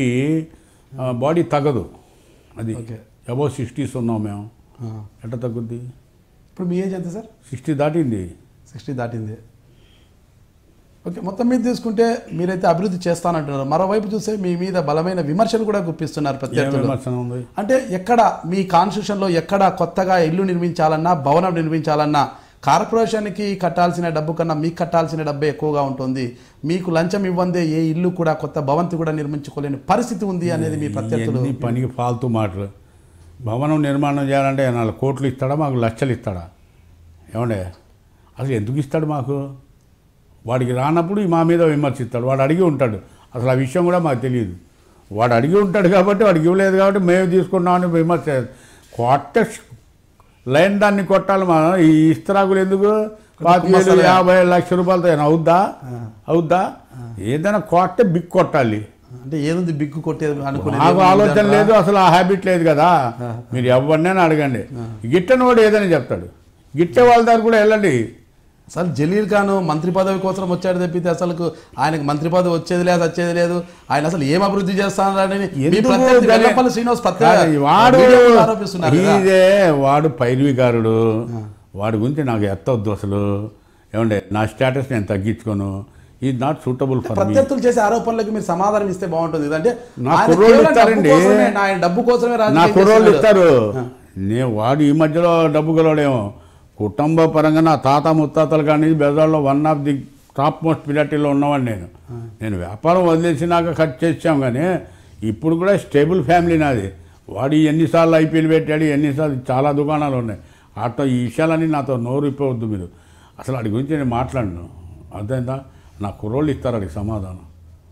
బాడీ తగ్గదు అది ఓకే. అబౌవ్ సిక్స్టీస్ ఉన్నాం మేము ఆ. ఎట్లా తగ్గుద్ది ఇప్పుడు మీ ఏజ్ ఎంత సార్ సిక్స్టీ దాటింది సిక్స్టీ దాటింది ఓకే మొత్తం మీద తీసుకుంటే మీరైతే అభివృద్ధి చేస్తానంటున్నారు మరోవైపు చూస్తే మీ మీద బలమైన విమర్శలు కూడా గుప్పిస్తున్నారు ఏం ప్రత్యర్థులు విమర్శన ఉంది అంటే ఎక్కడ మీ కాన్స్టిట్యూషన్లో ఎక్కడ కొత్తగా ఇల్లు నిర్మించాలన్నా భవనం నిర్మించాలన్నా కార్పొరేషన్కి కట్టాల్సిన డబ్బు కన్నా మీకు కట్టాల్సిన డబ్బే ఎక్కువగా ఉంటుంది మీకు లంచం ఇవ్వందే ఏ ఇల్లు కూడా కొత్త భవంతి కూడా నిర్మించుకోలేని పరిస్థితి ఉంది అనేది మీ ప్రత్యర్థులు ఎన్ని పనికి ఫాల్తూ మాటలు భవనం నిర్మాణం చేయాలంటే నాలుగు కోట్లు ఇస్తాడా మాకు లక్షలు ఇస్తాడా ఏమండే అసలు ఎందుకు ఇస్తాడు మాకు వాడికి రానప్పుడు మా మీద విమర్శిస్తాడు వాడు అడిగి ఉంటాడు అసలు ఆ విషయం కూడా మాకు తెలియదు వాడు అడిగి ఉంటాడు కాబట్టి వాడికి ఇవ్వలేదు కాబట్టి మేము తీసుకున్నామని విమర్శ కొట్ట లైన్ దాన్ని కొట్టాలి మనం ఈ ఇస్తరాకులు ఎందుకు పాతి వేలు కుమ్మస్తాలే. యాభై లక్ష రూపాయలతో ఏమైనా అవుద్దా అవుద్దా ఏదైనా కొట్ట బిగ్ కొట్టాలి అంటే ఏముంది బిగ్గు కొట్టేది అనుకునేది నాకు ఏముంది ఆలోచన అంటారా? లేదు అసలు ఆ హ్యాబిట్ లేదు కదా మీరు ఎవరినైనా అడగండి గిట్టని వాడు ఏదని చెప్తాడు గిట్టే వాళ్ళ దగ్గర కూడా వెళ్ళండి అసలు జలీల్ ఖాన్ మంత్రి పదవి కోసం వచ్చాడు తప్పితే అసలు ఆయనకు మంత్రి పదవి వచ్చేది లేదు వచ్చేది లేదు ఆయన అసలు ఏం అభివృద్ధి చేస్తానని మీ ఎందుకు ప్రత్యర్థి జలీ- వెల్లంపల్లి శ్రీనివాస్ ప్రత్యేక కాదు, వాడు వీడియోలో ఆరోపిస్తున్నారు కదా. ఇదే వాడు పైరువికారుడు వాడి గురించి నాకు ఎత్తవద్దు అసలు ఏమండే నా స్టేటస్ నేను తగ్గించుకోను is not suitable for me ప్రత్యర్థులు చేసే ఆరోపణలకు మీరు సమాధానం ఇస్తే బాగుంటుంది అంటే నా ఆయన కుర్రోళ్ళు కేవలం డబ్బు ఇస్తారండి. కోసమే, నా- ఆయన డబ్బు కోసమే నా రాజకీయం కుర్రోళ్ళు చేస్తున్నాడు. ఇస్తారు నేను వాడు ఈ మధ్యలో డబ్బు గలవాడేమో కుటుంబ పరంగా నా తాత ముత్తాతలు కానీ బెజార్లో one of the top most పిలాటిలో ఉన్నవాడిని నేను నేను వ్యాపారం వదిలేసినాక ఖర్చు చేసాం కానీ ఇప్పుడు కూడా స్టేబుల్ ఫ్యామిలీ నాది వాడు ఎన్నిసార్లు ఐపీఎల్ పెట్టాడు ఎన్నిసార్లు చాలా దుకాణాలు ఉన్నాయి అట్లా ఈ విషయాలన్నీ నాతో నోరు ఇప్పవద్దు మీరు అసలు వాడి గురించి నేను మాట్లాడను అర్థమైందా నా కుర్రోళ్ళు ఇస్తారు వాడికి సమాధానం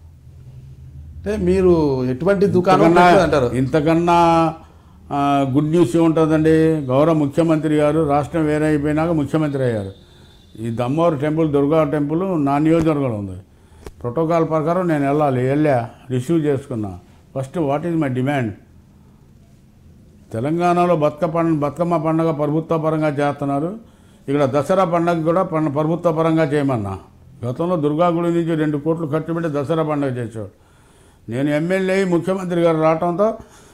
అంటే మీరు ఎటువంటి దుకాణం ఇంతకన్నా- పెట్టలేదు అంటారు ఇంతకన్నా ఆ, గుడ్ న్యూస్ ఏముంటుందండి గౌరవ ముఖ్యమంత్రి గారు రాష్ట్రం వేరే అయిపోయినాక ముఖ్యమంత్రి అయ్యారు ఈ దమ్మోరు టెంపుల్ దుర్గా టెంపుల్ నా నియోజకవర్గంలో ఉంది ప్రోటోకాల్ ప్రకారం నేను వెళ్ళాలి వెళ్ళా రిసీవ్ చేసుకున్నా first what is my demand తెలంగాణలో బతుక పండుగ బతుకమ్మ పండుగ ప్రభుత్వ పరంగా చేస్తున్నారు ఇక్కడ దసరా పండుగ కూడా పండ ప్రభుత్వ పరంగా చేయమన్నా గతంలో దుర్గా గుడి నుంచి రెండు కోట్లు ఖర్చు పెట్టి దసరా పండుగ చేసేవాడు నేను ఎమ్మెల్యే అయి ముఖ్యమంత్రి గారు రావడంతో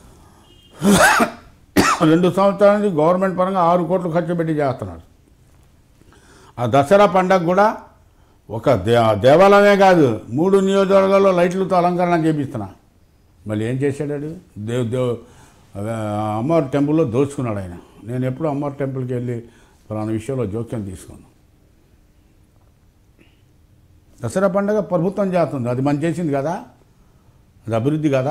రెండు సంవత్సరాల నుంచి గవర్నమెంట్ పరంగా ఆరు కోట్లు ఖర్చు పెట్టి చేస్తున్నాడు ఆ దసరా పండగ కూడా ఒక దే దేవాలయమే కాదు మూడు నియోజకవర్గాల్లో లైట్లతో అలంకరణ చేపిస్తున్నా మళ్ళీ ఏం చేశాడు దేవ్ దేవ్ అదే అమ్మవారి టెంపుల్లో దోచుకున్నాడు ఆయన నేను ఎప్పుడు అమ్మవారి టెంపుల్కి వెళ్ళి ఫలానా విషయంలో జోక్యం తీసుకున్నాను దసరా పండుగ ప్రభుత్వం చేస్తుంది అది మనం చేసింది కదా అది అభివృద్ధి కదా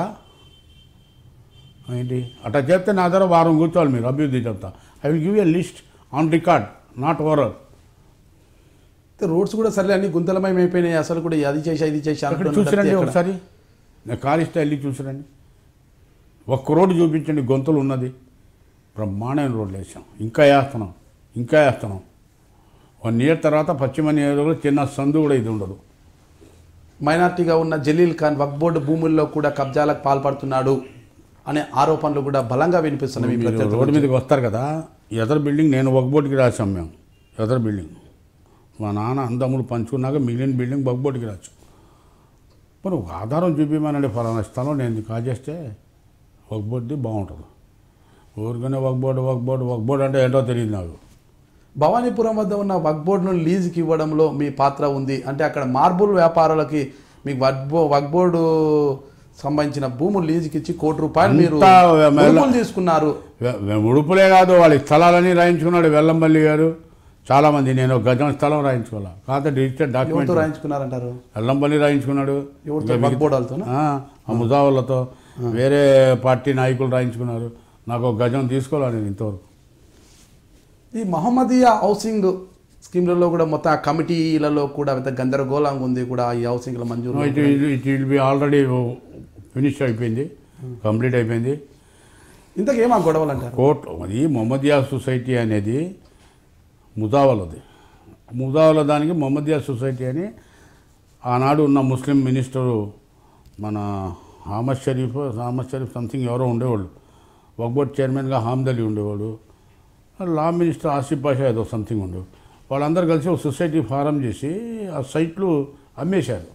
ఏంటి అట్లా చెప్తే నా దగ్గర వారం కూర్చోవాలి మీరు అభివృద్ధి చెప్తా I will give a list on record not over అయితే రోడ్స్ కూడా సర్లే అన్ని గుంతలమయం అయిపోయినాయి అసలు కూడా అది చేసి ఇది చేసి అక్కడ అంటున్నారు చూసిరండి తప్పితే ఎక్కడ- ఒకసారి నేను కాలిస్తే వెళ్ళి చూసిరండి ఒక్క రోడ్డు చూపించండి గొంతులు ఉన్నది బ్రహ్మాండమైన రోడ్లు వేసాం ఇంకా వేస్తున్నాం ఇంకా వేస్తున్నాం వన్ ఇయర్ తర్వాత పశ్చిమ నియోజకవర్గంలో చిన్న సందు కూడా ఇది ఉండదు మైనార్టీగా ఉన్న జలీల్ ఖాన్ వక్ బోర్డు భూముల్లో కూడా కబ్జాలకు పాల్పడుతున్నాడు అనే ఆరోపణలు కూడా బలంగా వినిపిస్తున్నాయి మీ మీరు ప్రత్యర్థుల రోడ్డు నుంచి. మీదకి వస్తారు కదా ఎదర్ బిల్డింగ్ నేను ఒక బోర్డుకి రాసాం మేము ఎదర్ బిల్డింగ్ మా నాన్న అందములు పంచుకున్నాక మిగిలిన బిల్డింగ్ ఒక బోర్డుకి రాసాం మరి ఒక ఆధారం చూపించమనండి ఫలానా స్థలం నేను కాజేస్తే ఒక బోర్డు బాగుంటుంది ఊరికనే ఒక బోర్డు ఒక బోర్డు ఒక బోర్డు అంటే ఏంటో తెలియదు నాకు భవానీపురం వద్ద ఉన్న వక్ బోర్డును లీజుకి ఇవ్వడంలో మీ పాత్ర ఉంది అంటే అక్కడ మార్బుల్ వ్యాపారులకి మీకు వక్ బో వక్ బోర్డు సంబంధించిన భూములు లీజుకి ఇచ్చి కోటి రూపాయలు మీరు అంతా మెల్ల- భూములు తీసుకున్నారు వె- వె- ఉడుపులే కాదు వాళ్ళ స్థలాలన్నీ రాయించుకున్నాడు వెల్లంపల్లి గారు చాలామంది నేను ఒక గజం స్థలం రాయించుకోవాలి కాకపోతే డిజిటల్ డాక్యుమెంట్ ఎవరితో రాయించుకున్నారంటారు వెల్లంపల్లి రాయించుకున్నాడు ఎవరితో ఇంకా వక్ బోర్డు వాళ్ళతోనా ఆ, ఆ ముజావులతో వేరే పార్టీ నాయకులు రాయించుకున్నారు నాకు ఒక గజం తీసుకోవాలి నేను ఇంతవరకు ఈ మహమ్మదీయ హౌసింగ్ స్కీమ్లలో కూడా మొత్తం ఆ కమిటీలలో కూడా పెద్ద గందరగోళంగా ఉంది కూడా ఈ హౌసింగ్ల మంజూరు it it will be already finish అయిపోయింది కంప్లీట్ అయిపోయింది ఇంతకేం ఆ గొడవలు అంటారు కోర్ట్ అది మొహమ్మదియా సొసైటీ అనేది ముజావలది ముజావల దానికి మొహమ్మదియా సొసైటీ అని ఆనాడు ఉన్న ముస్లిం మినిస్టరు మన అహ్మద్ షరీఫ్ అహ్మద్ షరీఫ్ సంథింగ్ ఎవరో ఉండేవాళ్ళు వక్బోర్డ్ చైర్మన్గా హామ్ద్ అలీ ఉండేవాడు లా మినిస్టర్ ఆసిఫ్ పాషా ఏదో సంథింగ్ ఉండు వాళ్ళందరూ కలిసి ఒక సొసైటీ ఫారం చేసి ఆ సైట్లు అమ్మేశారు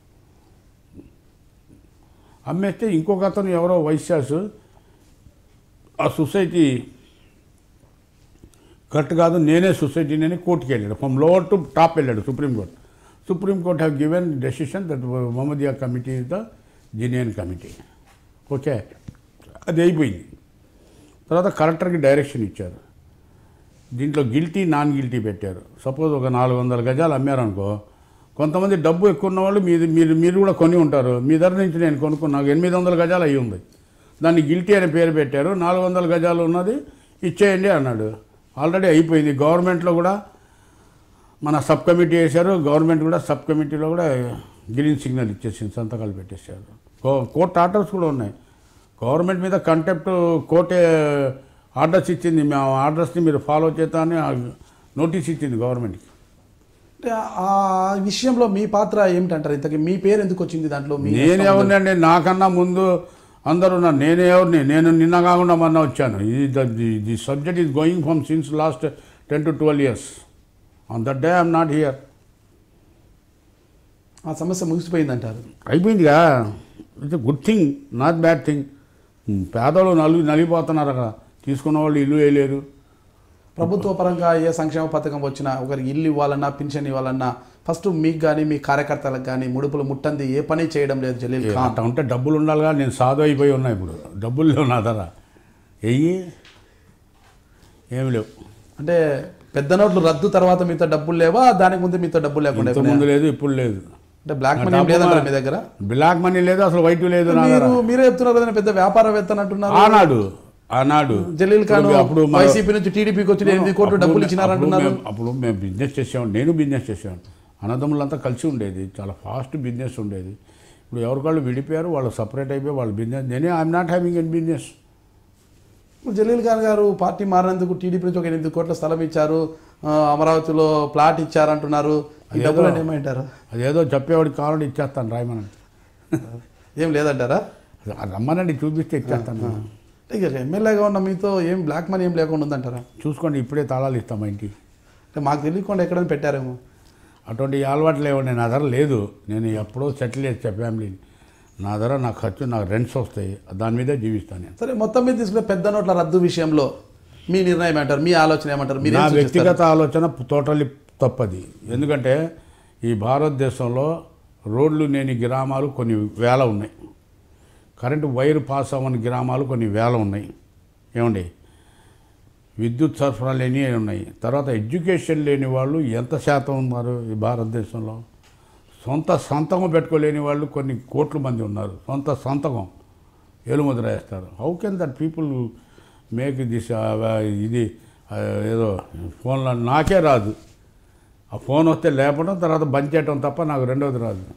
అమ్మేస్తే ఇంకొక అతను ఎవరో వైశ్యాస్ ఆ సొసైటీ కరెక్ట్ కాదు నేనే సొసైటీ నేను కోర్టుకి వెళ్ళాడు ఫ్రమ్ లోవర్ టు టాప్ వెళ్ళాడు supreme court supreme court have given decision that Mohammadiya committee is the genuine committee okay అది అయిపోయింది తర్వాత కలెక్టర్కి డైరెక్షన్ ఇచ్చారు దీంట్లో గిల్టీ నాన్ గిల్టీ పెట్టారు సపోజ్ ఒక నాలుగు వందల గజాలు అమ్మారనుకో కొంతమంది డబ్బు ఎక్కువ ఉన్న వాళ్ళు మీది మీరు మీరు కూడా కొని ఉంటారు మీ దగ్గర నుంచి నేను కొనుక్కున్నా నాకు ఎనిమిది వందల గజాలు అయ్యి ఉంది దాన్ని గిల్టీ అనే పేరు పెట్టారు నాలుగు వందల గజాలు ఉన్నది ఇచ్చేయండి అన్నాడు ఆల్రెడీ అయిపోయింది గవర్నమెంట్లో కూడా మన సబ్ కమిటీ వేశారు గవర్నమెంట్ కూడా సబ్ కమిటీలో కూడా గ్రీన్ సిగ్నల్ ఇచ్చేసింది సంతకాలు పెట్టేశారు కో- కోర్టు ఆర్డర్స్ కూడా ఉన్నాయి గవర్నమెంట్ మీద కంటెంప్ట్ కోర్టే ఆర్డర్స్ ఇచ్చింది మేము ఆర్డర్స్ని మీరు ఫాలో చేద్దామని నోటీస్ ఇచ్చింది గవర్నమెంట్కి అంటే ఆ విషయంలో మీ పాత్ర ఏమిటంటారు ఇంతకీ మీ పేరు ఎందుకు వచ్చింది దాంట్లో మీ నేనెవరినండి నాకన్నా ముందు అందరూ ఉన్నారు నేనే ఎవరిని నేను నిన్న కాకుండా మొన్న వచ్చాను ఇది the subject is going from since last ten to twelve years on that day I'm not here ఆ సమస్య ముగిసిపోయిందంటారు అయిపోయిందిగా it's good thing not bad thing పేదలు నలుగు నలిగిపోతున్నారు అక్కడ తీసుకున్న వాళ్ళు ఇల్లు వేయలేరు ప్రభుత్వ పరంగా ఏ సంక్షేమ పథకం వచ్చినా ఒకరికి ఇల్లు ఇవ్వాలన్నా పింఛన్ ఇవ్వాలన్నా ఫస్ట్ మీకు కానీ మీ కార్యకర్తలకు కానీ ముడుపులు ముట్టంది ఏ పని చేయడం లేదు జలీల్ ఖాన్ అట్లా ఉంటే డబ్బులు ఉండాలిగా నేను సాధు అయిపోయి ఉన్నా ఇప్పుడు డబ్బులు లేవు నా ధర వెయ్యి ఏమి లేవు అంటే పెద్ద నోట్లు రద్దు తర్వాత మీతో డబ్బులు లేవా దానికి ముందు మీతో డబ్బులు లేకుండా ఇంత ముందు లేదు ఇప్పుడు లేదు అంటే బ్లాక్ మనీ ఏం లేదంటారా మీ దగ్గర బ్లాక్ మనీ లేదు అసలు వైట్ లేదు నా దగ్గర మీరు మీరే చెప్తున్నారు కదా పెద్ద వ్యాపారవేత్త అంటున్నారు ఆనాడు ఆనాడు జలీల్ ఖాన్ ఇప్పుడు- అప్పుడు మన- వైసీపీ నుంచి టీడీపీకి వచ్చి ఎనిమిది కోట్లు అప్పుడు డబ్బులు మే- ఇచ్చినారంటున్నారు అప్పుడు మేము- అప్పుడు మేము బిజినెస్ చేసాం నేను బిజినెస్ చేసాను అన్నదమ్ములంతా కలిసి ఉండేది చాలా ఫాస్ట్ బిజినెస్ ఉండేది ఇప్పుడు ఎవరికాళ్ళు విడిపోయారు వాళ్ళు సపరేట్ అయిపోయి వాళ్ళ బిజినెస్ నేనే I'm not having an business ఇప్పుడు జలీల్ ఖాన్ గారు పార్టీ మారినందుకు టీడీపీ నుంచి ఒక ఎనిమిది కోట్ల స్థలం ఇచ్చారు ఆ, అమరావతిలో ప్లాట్ ఇచ్చారంటున్నారు ఈ డబ్బులు ఏమంటారు అదేదో చెప్పేవాడికి కావాలంటే ఇచ్చేస్తాను రాయమనండి ఏం లేదంటారా అది రమ్మనండి చూపిస్తే ఇచ్చేస్తాను అంటే ఇక ఎమ్మెల్యేగా ఉన్న మీతో ఏం బ్లాక్ మనీ ఏం లేకుండా ఉందంటారా చూసుకోండి ఇప్పుడే తాళాలు ఇస్తాం మా ఇంటికి అంటే మాకు తెలియకుండా ఎక్కడైనా పెట్టారేమో అటువంటి అలవాటు లేవండి నా ధర లేదు నేను ఎప్పుడో సెటిల్ చేసా ఫ్యామిలీని నా ధర నా ఖర్చు నాకు రెంట్స్ వస్తాయి దాని మీదే జీవిస్తాను నేను సరే మొత్తం మీద తీసుకునే పెద్ద నోట్ల రద్దు విషయంలో మీ నిర్ణయం ఏమంటారు మీ ఆలోచన ఏమంటారు మీరు నా వ్యక్తిగత ఆలోచన టోటల్లీ తప్పది ఎందుకంటే ఈ భారతదేశంలో రోడ్లు లేని గ్రామాలు కొన్ని వేల ఉన్నాయి కరెంటు వైర్ పాస్ అవ్వని గ్రామాలు కొన్ని వేల ఉన్నాయి ఏమండి విద్యుత్ సరఫరా లేని ఉన్నాయి తర్వాత ఎడ్యుకేషన్ లేని వాళ్ళు ఎంత శాతం ఉన్నారు ఈ భారతదేశంలో సొంత సంతకం పెట్టుకోలేని వాళ్ళు కొన్ని కోట్ల మంది ఉన్నారు సొంత సంతకం ఏలుముద్ర వేస్తారు how can that people make this ఇది ఆ, ఏదో ఫోన్లో నాకే రాదు ఆ ఫోన్ వస్తే లేపడం తర్వాత బంద్ చేయటం తప్ప నాకు రెండవది రాదు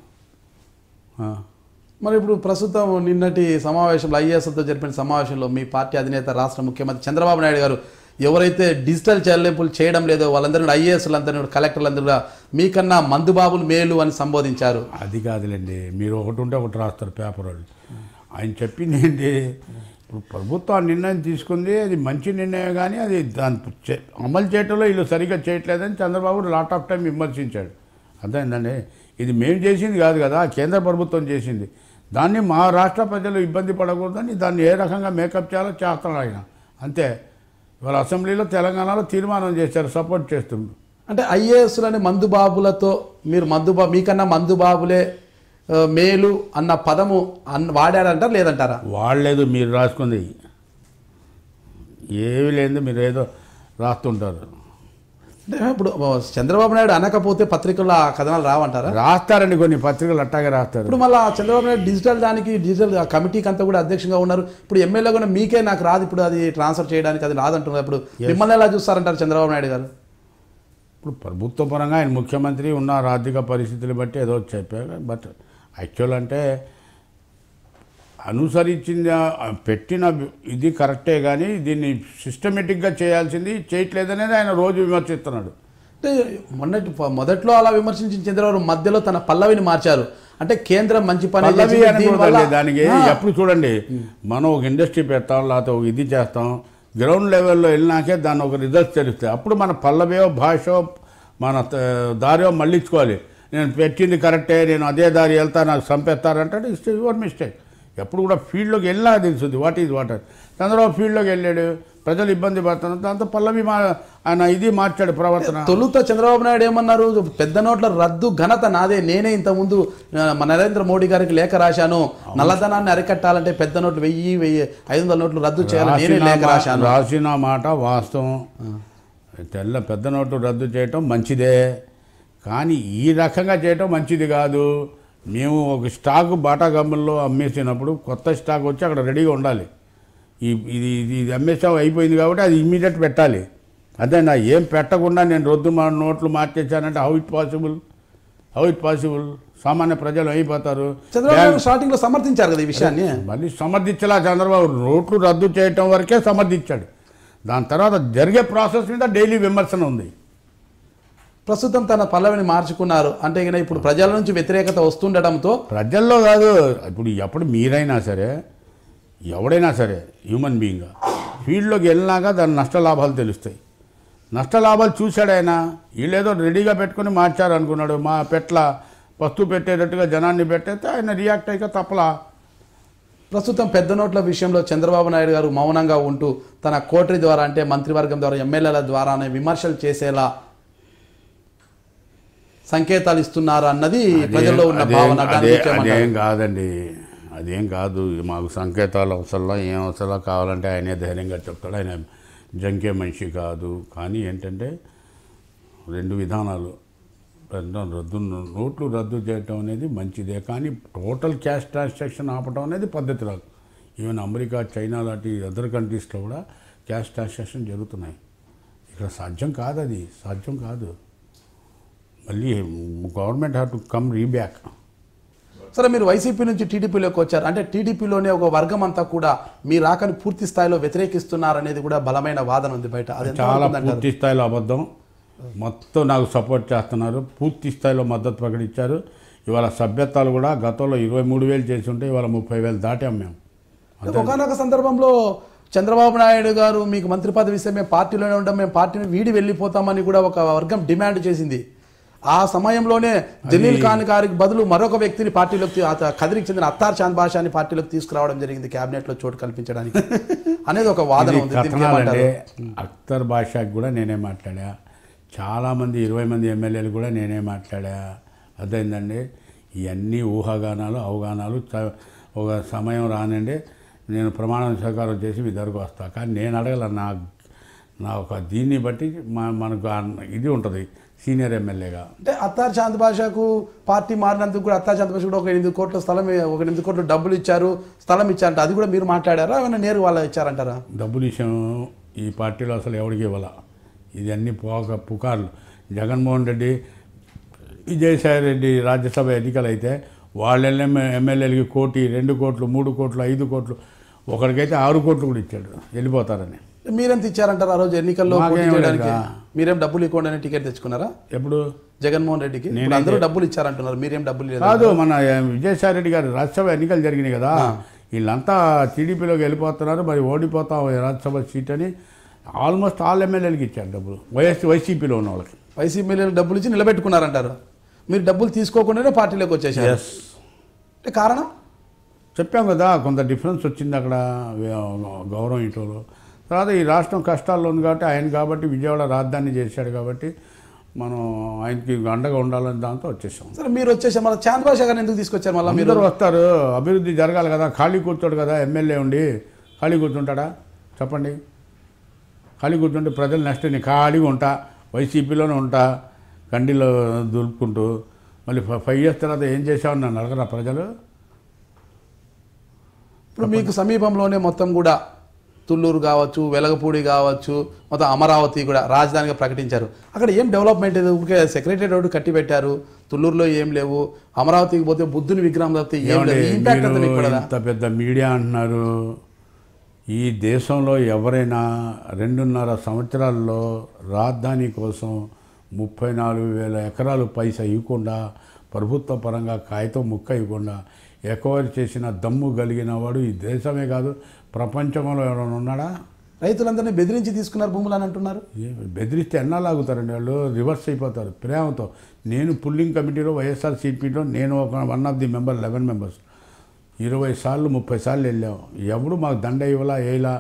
ఆ. మరి ఇప్పుడు ప్రస్తుతం నిన్నటి సమావేశంలో ఐఏఎస్తో జరిపిన సమావేశంలో మీ పార్టీ అధినేత రాష్ట్ర ముఖ్యమంత్రి చంద్రబాబు నాయుడు గారు ఎవరైతే డిజిటల్ చెల్లింపులు చేయడం లేదో వాళ్ళందరూ కూడా ఐఏఎస్లందరూ కూడా కలెక్టర్లందరూ కూడా మీకన్నా మందుబాబులు మేలు అని సంబోధించారు అది కాదులేండి మీరు ఒకటి ఉంటే ఒకటి రాస్తారు పేపర్ వాళ్ళు ఆయన చెప్పింది ఏంటి ఇప్పుడు ప్రభుత్వం నిర్ణయం తీసుకుంది అది మంచి నిర్ణయం కానీ అది దాని చే- అమలు చేయటంలో వీళ్ళు సరిగ్గా చేయట్లేదని చంద్రబాబు లాట్ ఆఫ్ టైం విమర్శించాడు అర్థమైందండి ఇది మేము చేసింది కాదు కదా కేంద్ర ప్రభుత్వం చేసింది దాన్ని మా రాష్ట్ర ప్రజలు ఇబ్బంది పడకూడదని దాన్ని ఏ రకంగా మేకప్ చేయాలో చేస్తాడు ఆయన అంతే ఇవాళ అసెంబ్లీలో తెలంగాణలో తీర్మానం చేశారు సపోర్ట్ చేస్తుంది అంటే ఐఏఎస్లని మందుబాబులతో మీరు మందుబా మీకన్నా మందుబాబులే ఆ, మేలు అన్న పదము అన్ వాడారంటారా లేదంటారా వాళ్ళేదో మీరు రాసుకుంది ఏమి లేదు మీరు ఏదో రాస్తుంటారు అంటే ఇప్పుడు చంద్రబాబు నాయుడు అనకపోతే పత్రికల్లో ఆ కథనాలు రావంటారా రాస్తారండి కొన్ని పత్రికలు అట్టాగే రాస్తారు ఇప్పుడు మళ్ళీ చంద్రబాబు నాయుడు డిజిటల్ దానికి డిజిటల్ ఆ కమిటీకి అంతా కూడా అధ్యక్షంగా ఉన్నారు ఇప్పుడు ఎమ్మెల్యే కూడా మీకే నాకు రాదు ఇప్పుడు అది ట్రాన్స్ఫర్ చేయడానికి అది రాదంటున్నారు ఇప్పుడు మిమ్మల్ని ఎలా చూస్తారంటారు చంద్రబాబు నాయుడు గారు ఇప్పుడు ప్రభుత్వ పరంగా ఆయన ముఖ్యమంత్రి ఉన్న ఆర్థిక పరిస్థితులు బట్టి ఏదో చెప్పారు బట్ యాక్చువల్ అంటే అనుసరించింది ఆ పెట్టిన ఇది కరెక్టే కానీ దీన్ని సిస్టమేటిక్గా చేయాల్సింది చేయట్లేదనేది ఆయన రోజు విమర్శిస్తున్నాడు అంటే మొన్నటి మొదట్లో అలా విమర్శించిన చంద్రబాబు మధ్యలో తన పల్లవిని మార్చారు అంటే కేంద్రం మంచి పని పల్లవి చేసింది, అనకూడదండి దీనివల్ల- దానికి ఆ, ఎప్పుడు చూడండి మనం ఒక ఇండస్ట్రీ పెడతాం లేకపోతే ఒక ఇది చేస్తాం గ్రౌండ్ లెవెల్లో వెళ్ళినాకే దాన్ని ఒక రిజల్ట్స్ తెలుస్తాయి అప్పుడు మన పల్లవియో భాషో మన త- దారియో మళ్ళించుకోవాలి నేను పెట్టింది కరెక్టే నేను అదే దారి వెళ్తా నాకు చంపేస్తారంటే ఇట్స్ యువర్ మిస్టేక్ ఎప్పుడు కూడా ఫీల్డ్లోకి వెళ్ళినా తెలుస్తుంది వాట్ ఈజ్ వాటర్ చంద్రబాబు ఫీల్డ్లోకి వెళ్ళాడు ప్రజలు ఇబ్బంది పడుతున్నారు దాంతో పల్లవి మా ఆయన ఇది మార్చాడు ప్రవర్తన తొలుత చంద్రబాబు నాయుడు ఏమన్నారు పెద్ద నోట్ల రద్దు ఘనత నాదే నేనే ఇంత ముందు మన నరేంద్ర మోడీ గారికి లేఖ రాశాను నల్లధనాన్ని అరికట్టాలంటే పెద్ద నోట్లు వెయ్యి వెయ్యి ఐదు వందల నోట్లు రద్దు చేయాలని నేనే రాసిన లేఖ మా- రాశాను రాసిన మాట వాస్తవం తెల్ల పెద్ద నోటు రద్దు చేయటం మంచిదే కానీ ఈ రకంగా చేయటం మంచిది కాదు మేము ఒక స్టాక్ బాటా గమ్ముల్లో అమ్మేసినప్పుడు కొత్త స్టాక్ వచ్చి అక్కడ రెడీగా ఉండాలి ఈ ఇది ఇది ఇది అమ్మేసాం అయిపోయింది కాబట్టి అది ఇమ్మీడియట్ పెట్టాలి అదే నా ఏం పెట్టకుండా నేను రొద్దు మా నోట్లు మార్చేసానంటే how it possible how it possible సామాన్య ప్రజలు అయిపోతారు చంద్రబాబు నాయుడు స్టార్టింగ్ లో సమర్థించారు కదా ఈ విషయాన్ని మళ్ళీ సమర్థించలా చంద్రబాబు నోట్లు రద్దు చేయటం వరకే సమర్థించాడు దాని తర్వాత జరిగే ప్రాసెస్ మీద డైలీ విమర్శన ఉంది ప్రస్తుతం తన పల్లవిని మార్చుకున్నారు అంటే ఇక ఇప్పుడు ప్రజల నుంచి వ్యతిరేకత వస్తుండటంతో ప్రజల్లో కాదు ఇప్పుడు ఎప్పుడు మీరైనా సరే ఎవడైనా సరే హ్యూమన్ బీయింగ్ ఫీల్డ్లోకి వెళ్ళినాక దాని నష్టలాభాలు తెలుస్తాయి నష్టలాభాలు చూశాడు ఆయన వీళ్ళేదో రెడీగా పెట్టుకుని మార్చారు అనుకున్నాడు మా పెట్ల వస్తువు పెట్టేటట్టుగా జనాన్ని పెట్టేస్తే ఆయన రియాక్ట్ అయ్యాక తప్పలా ప్రస్తుతం పెద్ద నోట్ల విషయంలో చంద్రబాబు నాయుడు గారు మౌనంగా ఉంటూ తన కోటరి ద్వారా అంటే మంత్రివర్గం ద్వారా ఎమ్మెల్యేల ద్వారానే విమర్శలు చేసేలా సంకేతాలు ఇస్తున్నారు అన్నది ప్రజల్లో ఉన్న అదేం- భావన దాని అదే- గురించి ఏమంటారు? అదేం కాదండి అదేం కాదు మాకు సంకేతాలు అవసరంలో ఏం అవసరం కావాలంటే ఆయనే ధైర్యంగా చెప్తాడు ఆయన జంకే మనిషి కాదు కానీ ఏంటంటే రెండు విధానాలు పెద్ద రద్దు నోట్లు రద్దు చేయటం అనేది మంచిదే కానీ టోటల్ క్యాష్ ట్రాన్సాక్షన్ ఆపటం అనేది పద్ధతి రాదు ఈవెన్ అమెరికా చైనా లాంటి అదర్ కంట్రీస్లో కూడా క్యాష్ ట్రాన్సాక్షన్ జరుగుతున్నాయి ఇక్కడ సాధ్యం కాదు అది సాధ్యం కాదు మళ్ళీ government have to come reback సరే మీరు వైసీపీ నుంచి టీడీపీలోకి వచ్చారు అంటే టీడీపీలోనే ఒక వర్గం అంతా కూడా మీ రాకని పూర్తి స్థాయిలో వ్యతిరేకిస్తున్నారు అనేది కూడా బలమైన వాదన ఉంది బయట అది ఎంత చాలా ఉంటుందంటారు? పూర్తి స్థాయిలో అబద్ధం మొత్తం నాకు సపోర్ట్ చేస్తున్నారు పూర్తి స్థాయిలో మద్దతు ప్రకటించారు ఇవాళ సభ్యత్వాలు కూడా గతంలో ఇరవై మూడు వేలు చేసి ఉంటే ఇవాళ ముప్పై వేలు దాటాం మేము ఒకనొక సందర్భంలో చంద్రబాబు నాయుడు గారు మీకు మంత్రి పదవి ఇస్తే మేము పార్టీలోనే ఉంటాం మేము పార్టీని వీడి వెళ్ళిపోతామని కూడా ఒక వర్గం డిమాండ్ చేసింది ఆ సమయంలోనే జలీల్ ఖాన్ గారికి బదులు మరొక వ్యక్తిని పార్టీలోకి అత- కదిరికి చెందిన అత్తార్ చాంద్ బాషాని పార్టీలోకి తీసుకురావడం జరిగింది కేబినెట్ లో చోటు కల్పించడానికి అనేది ఒక వాదన ఇది ఉంది దీనికి కథనాలంటే ఏమంటారు? అఖ్తర్ బాషాకి కూడా నేనే మాట్లాడా చాలామంది ఇరవై మంది ఎమ్మెల్యేలు కూడా నేనే మాట్లాడా అర్థమైందండి ఇవన్నీ ఊహాగానాలు అవగానాలు చ- ఒక సమయం రానండి నేను ప్రమాణ స్వీకారం చేసి మీ దగ్గరకు వస్తా కానీ నేను అడగల నా నా ఒక దీన్ని బట్టి మా మనకు ఆ ఇది ఉంటుంది సీనియర్ ఎమ్మెల్యేగా అంటే అత్తార్ చాంద్ బాషాకు పార్టీ మారినందుకు కూడా అత్తార్ చాంద్ బాషా కూడా ఒక ఎనిమిది కోట్ల స్థలం ఒక ఎనిమిది కోట్ల డబ్బులు ఇచ్చారు స్థలం ఇచ్చారంట అది కూడా మీరు మాట్లాడారా ఏమైనా నేరు వాళ్ళ ఇచ్చారంటారా డబ్బులు విషయం ఈ పార్టీలో అసలు ఎవరికి ఇవ్వాల ఇది అన్ని పోక పుకార్లు జగన్మోహన్ రెడ్డి విజయసాయి రెడ్డి రాజ్యసభ ఎన్నికలు అయితే వాళ్ళ ఎమ్మెల్యేలకి కోటి రెండు కోట్లు మూడు కోట్లు ఐదు కోట్లు ఒకరికైతే ఆరు కోట్లు కూడా ఇచ్చాడు వెళ్ళిపోతారని మీరెంత ఇచ్చారంటారు ఆ రోజు ఎన్నికల్లో మాకేం పోటీ చేయడానికి లేదా? మీరేం డబ్బులు ఇవ్వకుండా టికెట్ తెచ్చుకున్నారా ఎప్పుడు జగన్మోహన్ రెడ్డికి ఇప్పుడు నేనైతే- అందరూ డబ్బులు ఇచ్చారంటున్నారు మీరేం డబ్బులు లేదు కాదు మన విజయసాయి రెడ్డి గారు రాజ్యసభ ఎన్నికలు జరిగినాయి కదా వీళ్ళంతా టీడీపీలోకి వెళ్ళిపోతున్నారు మరి ఓడిపోతాం ఈ రాజ్యసభ సీట్ అని ఆల్మోస్ట్ ఆల్ ఎమ్మెల్యేలకి ఇచ్చారు డబ్బులు వైఎస్ వైసీపీలో ఉన్న వాళ్ళకి వైసీపీ ఎమ్మెల్యేలు డబ్బులు ఇచ్చి నిలబెట్టుకున్నారంటారు మీరు డబ్బులు తీసుకోకుండానే పార్టీలోకి వచ్చేసారు ఎస్ అంటే కారణం చెప్పాం కదా కొంత డిఫరెన్స్ వచ్చింది అక్కడ వే- గౌరవం ఇంట్లో తర్వాత ఈ రాష్ట్రం కష్టాల్లో ఉంది కాబట్టి ఆయన కాబట్టి విజయవాడ రాజధాని చేశాడు కాబట్టి మనం ఆయనకి అండగా ఉండాలని దాంతో వచ్చేసాం సరే మీరు వచ్చేసారు మళ్ళీ చాంద్ బాషా గారిని ఎందుకు తీసుకొచ్చారు మళ్ళీ మీరు అందరూ వస్తారు అభివృద్ధి జరగాలి కదా ఖాళీ కూర్చోడు కదా ఎమ్మెల్యే ఉండి ఖాళీ కూర్చుంటాడా చెప్పండి ఖాళీ కూర్చుంటే ప్రజలు నెక్స్ట్ నేను ఖాళీగా ఉంటా వైసీపీలోనే ఉంటా కండిలో దులుపుకుంటూ మళ్ళీ ఫ- ఫైవ్ ఇయర్స్ తర్వాత ఏం చేసామని నన్ను అడగరా ప్రజలు ఇప్పుడు మీకు సమీపంలోనే మొత్తం కూడా తుళ్ళూరు కావచ్చు వెలగపూడి కావచ్చు మొత్తం అమరావతి కూడా రాజధానిగా ప్రకటించారు అక్కడ ఏం డెవలప్మెంట్ లేదు ఊరికే సెక్రటరీ రోడ్డు కట్టి పెట్టారు తుళ్ళూరులో ఏం లేవు అమరావతికి పోతే బుద్ధుని విగ్రహం తప్పితే ఏం ఏమండి, లేదు ఇంపాక్ట్ అంతా మీకు మీరు పడదా? ఇంత పెద్ద మీడియా అంటున్నారు ఈ దేశంలో ఎవరైనా రెండున్నర సంవత్సరాల్లో రాజధాని కోసం ముప్పై నాలుగు వేల ఎకరాలు పైసా ఇవ్వకుండా ప్రభుత్వ పరంగా కాగితం ముక్క ఇవ్వకుండా ఎక్వైర్ చేసిన దమ్ము కలిగిన వాడు ఈ దేశమే కాదు ప్రపంచంలో ఎవరైనా ఉన్నాడా రైతులందరినీ బెదిరించి తీసుకున్నారు భూములు అని అంటున్నారు ఏ బెదిరిస్తే ఎన్నాళ్ళు ఆగుతారండి వాళ్ళు రివర్స్ అయిపోతారు ప్రేమతో నేను పుల్లింగ్ కమిటీలో వైఎస్ఆర్ సిపిలో నేను ఒక one of the member eleven members ఇరవై సార్లు ముప్పై సార్లు వెళ్ళాం ఎవడు మాకు దండ ఇవ్వలా వేయలా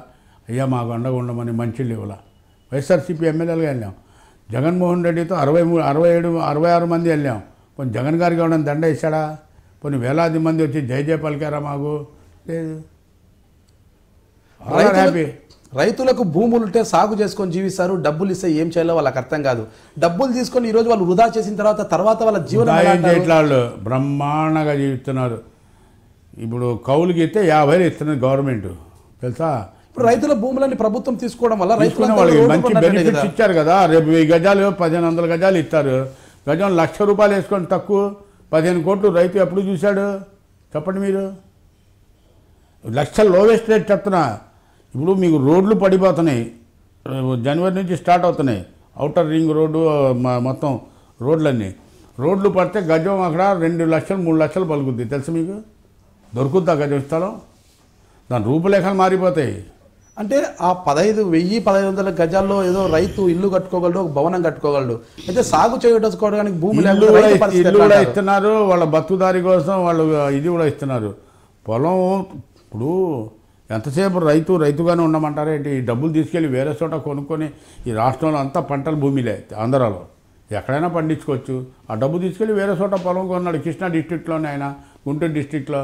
అయ్యా మాకు అండగా ఉండమని మంచి ఇవ్వాల వైఎస్ఆర్సీపీ ఎమ్మెల్యేలుగా వెళ్ళాం జగన్మోహన్ రెడ్డితో అరవై మూడు అరవై ఏడు అరవై ఆరు మంది వెళ్ళాం పోనీ జగన్ గారికి ఎవడన్నా దండ ఇచ్చాడా పోనీ వేలాది మంది వచ్చి జై జయ పలికారా మాకు లేదు రైతులు- హ్యాపీ రైతులకు భూములు ఉంటే సాగు చేసుకొని జీవిస్తారు డబ్బులు ఇస్తే ఏం చేయాలో వాళ్ళకి అర్థం కాదు డబ్బులు తీసుకొని ఈ రోజు వాళ్ళు వృధా చేసిన తర్వాత తర్వాత వాళ్ళ జీవనం ఎలా దాయం అంటారు? చేయట్లా వాళ్ళు బ్రహ్మాండంగా జీవిస్తున్నారు ఇప్పుడు కౌలుకి ఇస్తే యాభై ఇస్తున్నది గవర్నమెంట్ తెలుసా ఇప్పుడు రైతుల భూములని ప్రభుత్వం తీసుకోవడం వల్ల తీసుకునే రైతులందరూ వాళ్ళకి రోడ్డు మంచి కొన్నట్టే బెనిఫిట్స్ కదా. ఇచ్చారు కదా రేపు వెయ్యి గజాలు పదిహేను వందల గజాలు ఇస్తారు గజం లక్ష రూపాయలు వేసుకొని తక్కువ పదిహేను కోట్లు రైతు ఎప్పుడు చూశాడు చెప్పండి మీరు లక్ష లోవెస్ట్ రేట్ చెప్తున్నా ఇప్పుడు మీకు రోడ్లు పడిపోతున్నాయి రేపు జనవరి నుంచి స్టార్ట్ అవుతున్నాయి అవుటర్ రింగ్ రోడ్డు మ- మొత్తం రోడ్లన్నీ రోడ్లు పడితే గజం అక్కడ రెండు లక్షలు మూడు లక్షలు పలుకుద్ది తెలుసు మీకు దొరుకుద్దా గజం స్థలం దాని రూపురేఖలు మారిపోతాయి అంటే ఆ పదహైదు వెయ్యి పదహైదు వందల గజాల్లో ఏదో రైతు ఇల్లు కట్టుకోగలడు ఒక భవనం కట్టుకోగలడు అయితే సాగు చేసుకోవడానికి భూమి ఇల్లు లేకపోతే కూడా రైతు ఇస్త- పరిస్థితి ఇల్లు ఎట్లా కూడా అంటారు? ఇస్తున్నారు వాళ్ళ బతుకుదారి కోసం వాళ్ళు ఇది కూడా ఇస్తున్నారు పొలం ఇప్పుడు ఎంతసేపు రైతు రైతుగానే ఉండమంటారా ఏంటి ఈ డబ్బులు తీసుకెళ్ళి వేరే చోట కొనుక్కొని ఈ రాష్ట్రంలో అంతా పంటల భూమిలే ఆంధ్రాలో ఎక్కడైనా పండించుకోవచ్చు ఆ డబ్బు తీసుకెళ్ళి వేరే చోట పొలం కొన్నాడు కృష్ణా డిస్టిక్లోనే ఆయన గుంటూరు డిస్టిక్లో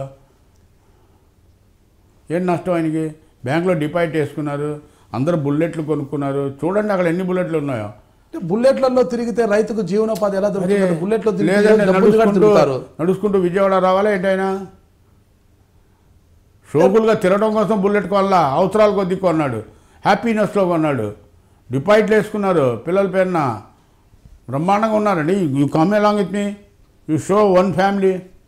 ఏం నష్టం ఆయనకి బ్యాంకులో డిపాజిట్ వేసుకున్నారు అందరూ బుల్లెట్లు కొనుక్కున్నారు చూడండి అక్కడ ఎన్ని బుల్లెట్లు ఉన్నాయో అంటే బుల్లెట్లలో తిరిగితే రైతుకు జీవనోపాధి ఎలా దొరుకుతుంది బుల్లెట్లో తిరిగి లేదంటే డబ్బులు కట్టి నడుచుకుంటూ తిరుగుతారు నడుచుకుంటూ విజయవాడ రావాలా ఏంటైనా షోకులుగా తిరగడం కోసం బుల్లెట్ కొనలా అవసరాల కొద్దీ కొన్నాడు హ్యాపీనెస్లో కొన్నాడు డిపాజిట్లు వేసుకున్నారు పిల్లల పేరున బ్రహ్మాండంగా ఉన్నారండి you come along with me you show one family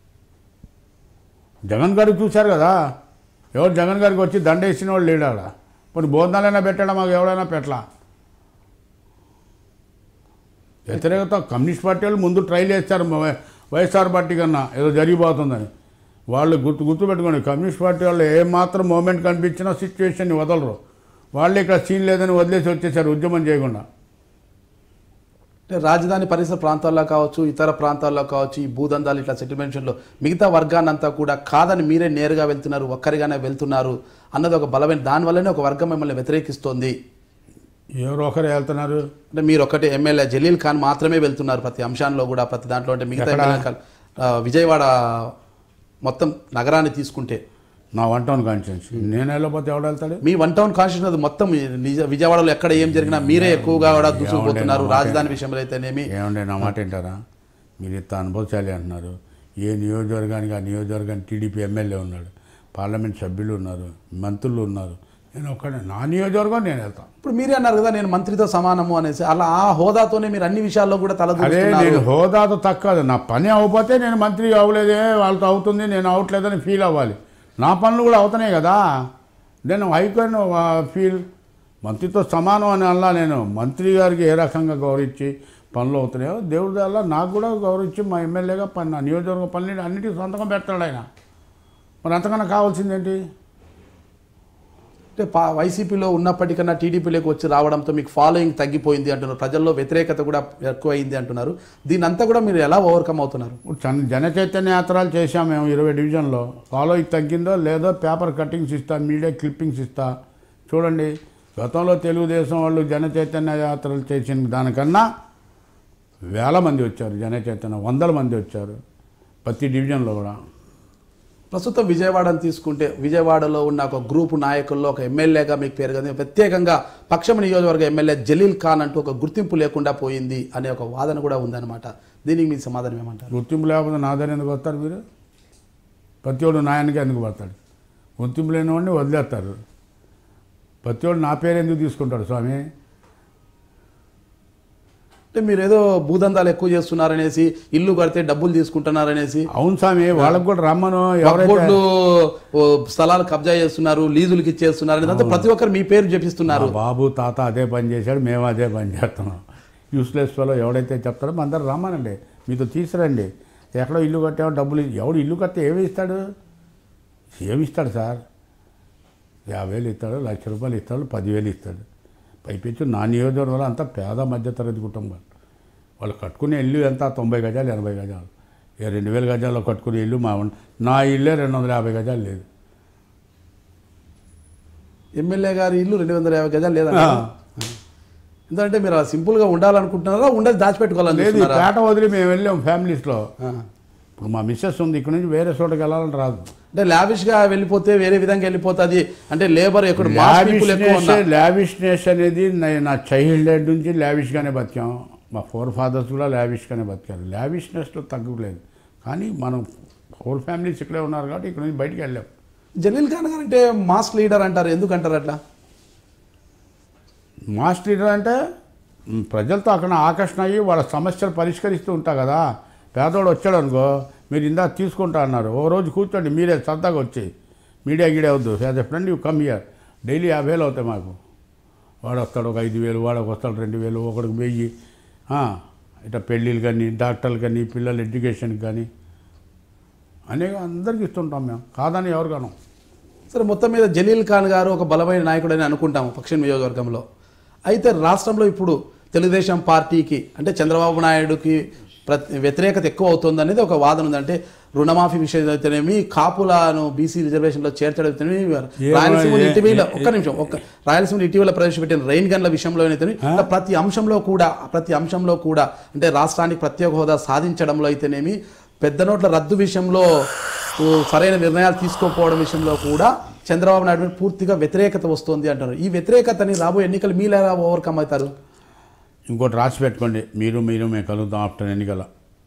Jagan గారికి చూశారు కదా ఎవరు జగన్ గారికి వచ్చి దండ వేసిన వాళ్ళు లేడు అక్కడ కొన్ని బోధనాలైనా పెట్టాడా మాకు ఎవడైనా పెట్టలా వ్యతిరేకత కమ్యూనిస్ట్ పార్టీ వాళ్ళు ముందు ట్రైల్ చేస్తారు మ- వైఎస్ఆర్ పార్టీ కన్నా ఏదో జరిగిపోతుందని వాళ్ళు గుర్తు గుర్తుపెట్టుకోండి కమ్యూనిస్ట్ పార్టీ వాళ్ళు ఏమాత్రం మూమెంట్ కనిపించినా సిచ్యువేషన్ని వదలరు వాళ్ళు ఇక్కడ సీన్ లేదని వదిలేసి వచ్చేసారు ఉద్యమం చేయకుండా అంటే రాజధాని పరిసర ప్రాంతాల్లో కావచ్చు ఇతర ప్రాంతాల్లో కావచ్చు ఈ భూదందాలు ఇట్లా సెటిల్మెంట్స్లో మిగతా వర్గాన్నంతా కూడా కాదని మీరే నేరుగా వెళ్తున్నారు ఒక్కరిగానే వెళ్తున్నారు అన్నది ఒక బలమైన దానివల్లనే ఒక వర్గం మిమ్మల్ని వ్యతిరేకిస్తోంది ఎవరో ఒకరు వెళ్తున్నారు అంటే మీరు ఒకటి ఎమ్మెల్యే జలీల్ ఖాన్ మాత్రమే వెళ్తున్నారు ప్రతి అంశాల్లో కూడా ప్రతి దాంట్లో అంటే మిగతా ఎక్కడ? ఎమ్మెల్యే ఖాన్, ఆ, విజయవాడ మొత్తం నగరాన్ని తీసుకుంటే నా వన్ టౌన్ కాన్స్టిట్యున్సీ నేను వెళ్ళకపోతే ఎవడు వెళ్తాడు మీ వన్ టౌన్ కాన్స్టిట్యూషన్ మొత్తం నిజ- విజయవాడలో ఎక్కడ ఏం జరిగినా మీరే ఎక్కువగా కూడా దూసుకుపోతున్నారు ఏమండి, రాజధాని విషయంలో అయితేనేమి ఏమంటే నా మాట వింటారా మీరు ఇంత అనుభవశాలి అంటున్నారు ఏ నియోజకవర్గానికి ఆ నియోజకవర్గానికి టీడీపీ ఎమ్మెల్యే ఉన్నాడు పార్లమెంట్ సభ్యులు ఉన్నారు మంత్రులు ఉన్నారు నేను ఒక్కడే నా నియోజకవర్గం నేను వెళ్తాను ఇప్పుడు మీరే అన్నారు కదా నేను మంత్రితో సమానము అనేసి అలా ఆ హోదాతోనే మీరు అన్ని విషయాల్లో కూడా అదే తలదూస్తున్నారు నేను హోదాతో తక్కువ నా పని అవ్వకపోతే నేను మంత్రి అవ్వలేదే వాళ్ళతో అవుతుంది నేను అవ్వట్లేదని ఫీల్ అవ్వాలి నా పనులు కూడా అవుతున్నాయి కదా నేను హైకన్ ఫీల్ మంత్రితో సమానం అని అలా నేను మంత్రి గారికి ఏ రకంగా గౌరవించి పనులు అవుతున్నాయో దేవుడి వల్ల నాకు కూడా గౌరవించి మా ఎమ్మెల్యేగా పని నా నియోజకవర్గ పనులు అన్నిటికీ సొంతంగా పెడతాడు ఆయన మరి అంతకన్నా కావాల్సిందేంటి అంటే పా- వైసీపీలో ఉన్నప్పటికన్నా టీడీపీలోకి వచ్చి రావడంతో మీకు ఫాలోయింగ్ తగ్గిపోయింది అంటున్నారు ప్రజల్లో వ్యతిరేకత కూడా ఎక్కువైంది అంటున్నారు దీని అంతా కూడా మీరు ఎలా ఓవర్కమ్ అవుతున్నారు ఇప్పుడు జన జన చైతన్య యాత్రలు చేశాం మేము ఇరవై డివిజన్లో ఫాలోయింగ్ తగ్గిందో లేదో పేపర్ కట్టింగ్స్ ఇస్తా మీడియా క్లిప్పింగ్స్ ఇస్తా చూడండి గతంలో తెలుగుదేశం వాళ్ళు జన చైతన్య యాత్రలు చేసిన దానికన్నా వేల మంది వచ్చారు జన చైతన్య వందల మంది వచ్చారు ప్రతి డివిజన్లో కూడా ప్రస్తుతం విజయవాడని తీసుకుంటే విజయవాడలో ఉన్న ఒక గ్రూప్ నాయకుల్లో ఒక ఎమ్మెల్యేగా మీకు పేరు కదా ప్రత్యేకంగా పక్షం నియోజకవర్గ ఎమ్మెల్యే జలీల్ ఖాన్ అంటూ ఒక గుర్తింపు లేకుండా పోయింది అనే ఒక వాదన కూడా ఉందన్నమాట దీనికి మీ సమాధానం ఏమంటారు గుర్తింపు లేకపోతే నా దగ్గర ఎందుకు వస్తారు మీరు ప్రతి ఒడు నాయనకి ఎందుకు పడతాడు గుర్తింపు లేని వాడిని వదిలేస్తారు ప్రతి ఒడు నా పేరు ఎందుకు తీసుకుంటాడు స్వామి అంటే మీరు ఏదో భూదందాలు ఎక్కువ చేస్తున్నారనేసి ఇల్లు కడితే డబ్బులు తీసుకుంటున్నారనేసి అవును స్వామి వాళ్ళకు కూడా రమ్మను ఎవరైతే కోట్లు స్థలాలు కబ్జా చేస్తున్నారు లీజులకి ఇచ్చేస్తున్నారు అనేది ప్రతి ఒక్కరు మీ పేరు చెప్పిస్తున్నారు మా బాబు తాత అదే పని చేశాడు మేము అదే పని చేస్తున్నాం యూస్లెస్ ఫెలో ఎవడైతే చెప్తాడో మన దగ్గర రమ్మనండి మీతో తీసుకురండి ఎక్కడో ఇల్లు కట్టామో డబ్బులు ఇ- ఎవడు ఇల్లు కడితే ఏమి ఇస్తాడు ఏమి ఇస్తాడు సార్ యాభై వేలు ఇస్తాడు లక్ష రూపాయలు ఇస్తాడు పదివేలు ఇస్తాడు పైపెచ్చు నా నియోజకవర్గంలో అంతా పేద మధ్యతరగతి కుటుంబాలు వాళ్ళు కట్టుకునే ఇల్లు ఎంత తొంభై గజాలు ఎనభై గజాలు ఇక రెండు వేల గజాల్లో కట్టుకునే ఇల్లు మా ఉన్- నా ఇల్లే రెండు వందల యాభై గజాలు లేదు ఎమ్మెల్యే గారి ఇల్లు రెండు వందల యాభై గజాలు లేదంట ఎందుకంటే మీరు సింపుల్గా ఉండాలనుకుంటున్నారా ఉండదు దాచిపెట్టుకోవాలని లేదు ఈ చూస్తున్నారా? పేట వదిలి మేము వెళ్ళాం ఫ్యామిలీస్లో ఆ. ఇప్పుడు మా మిస్సెస్ ఉంది ఇక్కడ నుంచి వేరే చోటకి వెళ్ళాలని రాదు అంటే లావిష్ గా వెళ్ళిపోతే వేరే విధంగా వెళ్ళిపోతుంది అంటే లేబర్ ఎక్కడ మాస్ పీపుల్ ఎక్కువ లావిష్నెస్ ఉన్నా లావిష్నెస్ అనేది నా- నా చైల్డ్హుడ్ నుంచి లావిష్గానే బతికాం మా ఫోర్ ఫాదర్స్ కూడా లావిష్గానే బతికారు లావిష్నెస్లో తగ్గలేదు కానీ మనం హోల్ ఫ్యామిలీస్ ఇక్కడే ఉన్నారు కాబట్టి ఇక్కడ నుంచి బయటికి వెళ్ళాం జలీల్ ఖాన్ గారు అంటే మాస్ లీడర్ అంటారు ఎందుకు అంటారు అట్లా మాస్ లీడర్ అంటే మ్, ప్రజలతో అక్కడ ఆకర్షణ అయ్యి వాళ్ళ సమస్యలు పరిష్కరిస్తూ ఉంటా కదా పేదవాడు వచ్చాడు అనుకో మీరు ఇందాక తీసుకుంటా అన్నారు ఓ రోజు కూర్చోండి మీరే సరదాగా వచ్చి మీడియా గీడే వద్దు as a friend you come here daily యాభై వేలు అవుతాయి మాకు వాడు వస్తాడు ఒక ఐదు వేలు వాడు వస్తాడు రెండు వేలు ఒకడికి వెయ్యి ఆ, ఇట్లా పెళ్ళిళ్ళు కానీ డాక్టర్లు కానీ పిల్లల ఎడ్యుకేషన్కి కానీ అనేక అందరికి ఇస్తుంటాం మేము కాదని ఎవరు కాను సరే మొత్తం మీద జలీల్ ఖాన్ గారు ఒక బలమైన నాయకుడని అనుకుంటాము పశ్చిమ నియోజకవర్గంలో అయితే రాష్ట్రంలో ఇప్పుడు తెలుగుదేశం పార్టీకి అంటే చంద్రబాబు నాయుడుకి ప్రతి వ్యతిరేకత ఎక్కువ అవుతుంది అనేది ఒక వాదన ఉంది అంటే రుణమాఫీ విషయం అయితేనేమి కాపులను బీసీ రిజర్వేషన్లో చేర్చడం అయితేనేమి రాయలసీమ ఏ- ఇటీవల ఏ- ఒక్క నిమిషం ఒక్క రాయలసీమ ఇటీవల ప్రవేశపెట్టిన రైన్ గన్ల విషయంలో అయితేనే ఇట్లా ప్రతి అంశంలో కూడా ప్రతి అంశంలో కూడా అంటే రాష్ట్రానికి ప్రత్యేక హోదా సాధించడంలో అయితేనేమి పెద్ద నోట్ల రద్దు విషయంలో ఊ, సరైన నిర్ణయాలు తీసుకోకపోవడం విషయంలో కూడా చంద్రబాబు నాయుడు మీద పూర్తిగా వ్యతిరేకత వస్తుంది అంటారు ఈ వ్యతిరేకతని రాబోయే ఎన్నికలు మీలా ఓవర్కమ్ అవుతారు ఇంకోటి రాసి పెట్టుకోండి మీరు మీరు మేము కలుగుతాం ఆఫ్టర్ ఎన్నికల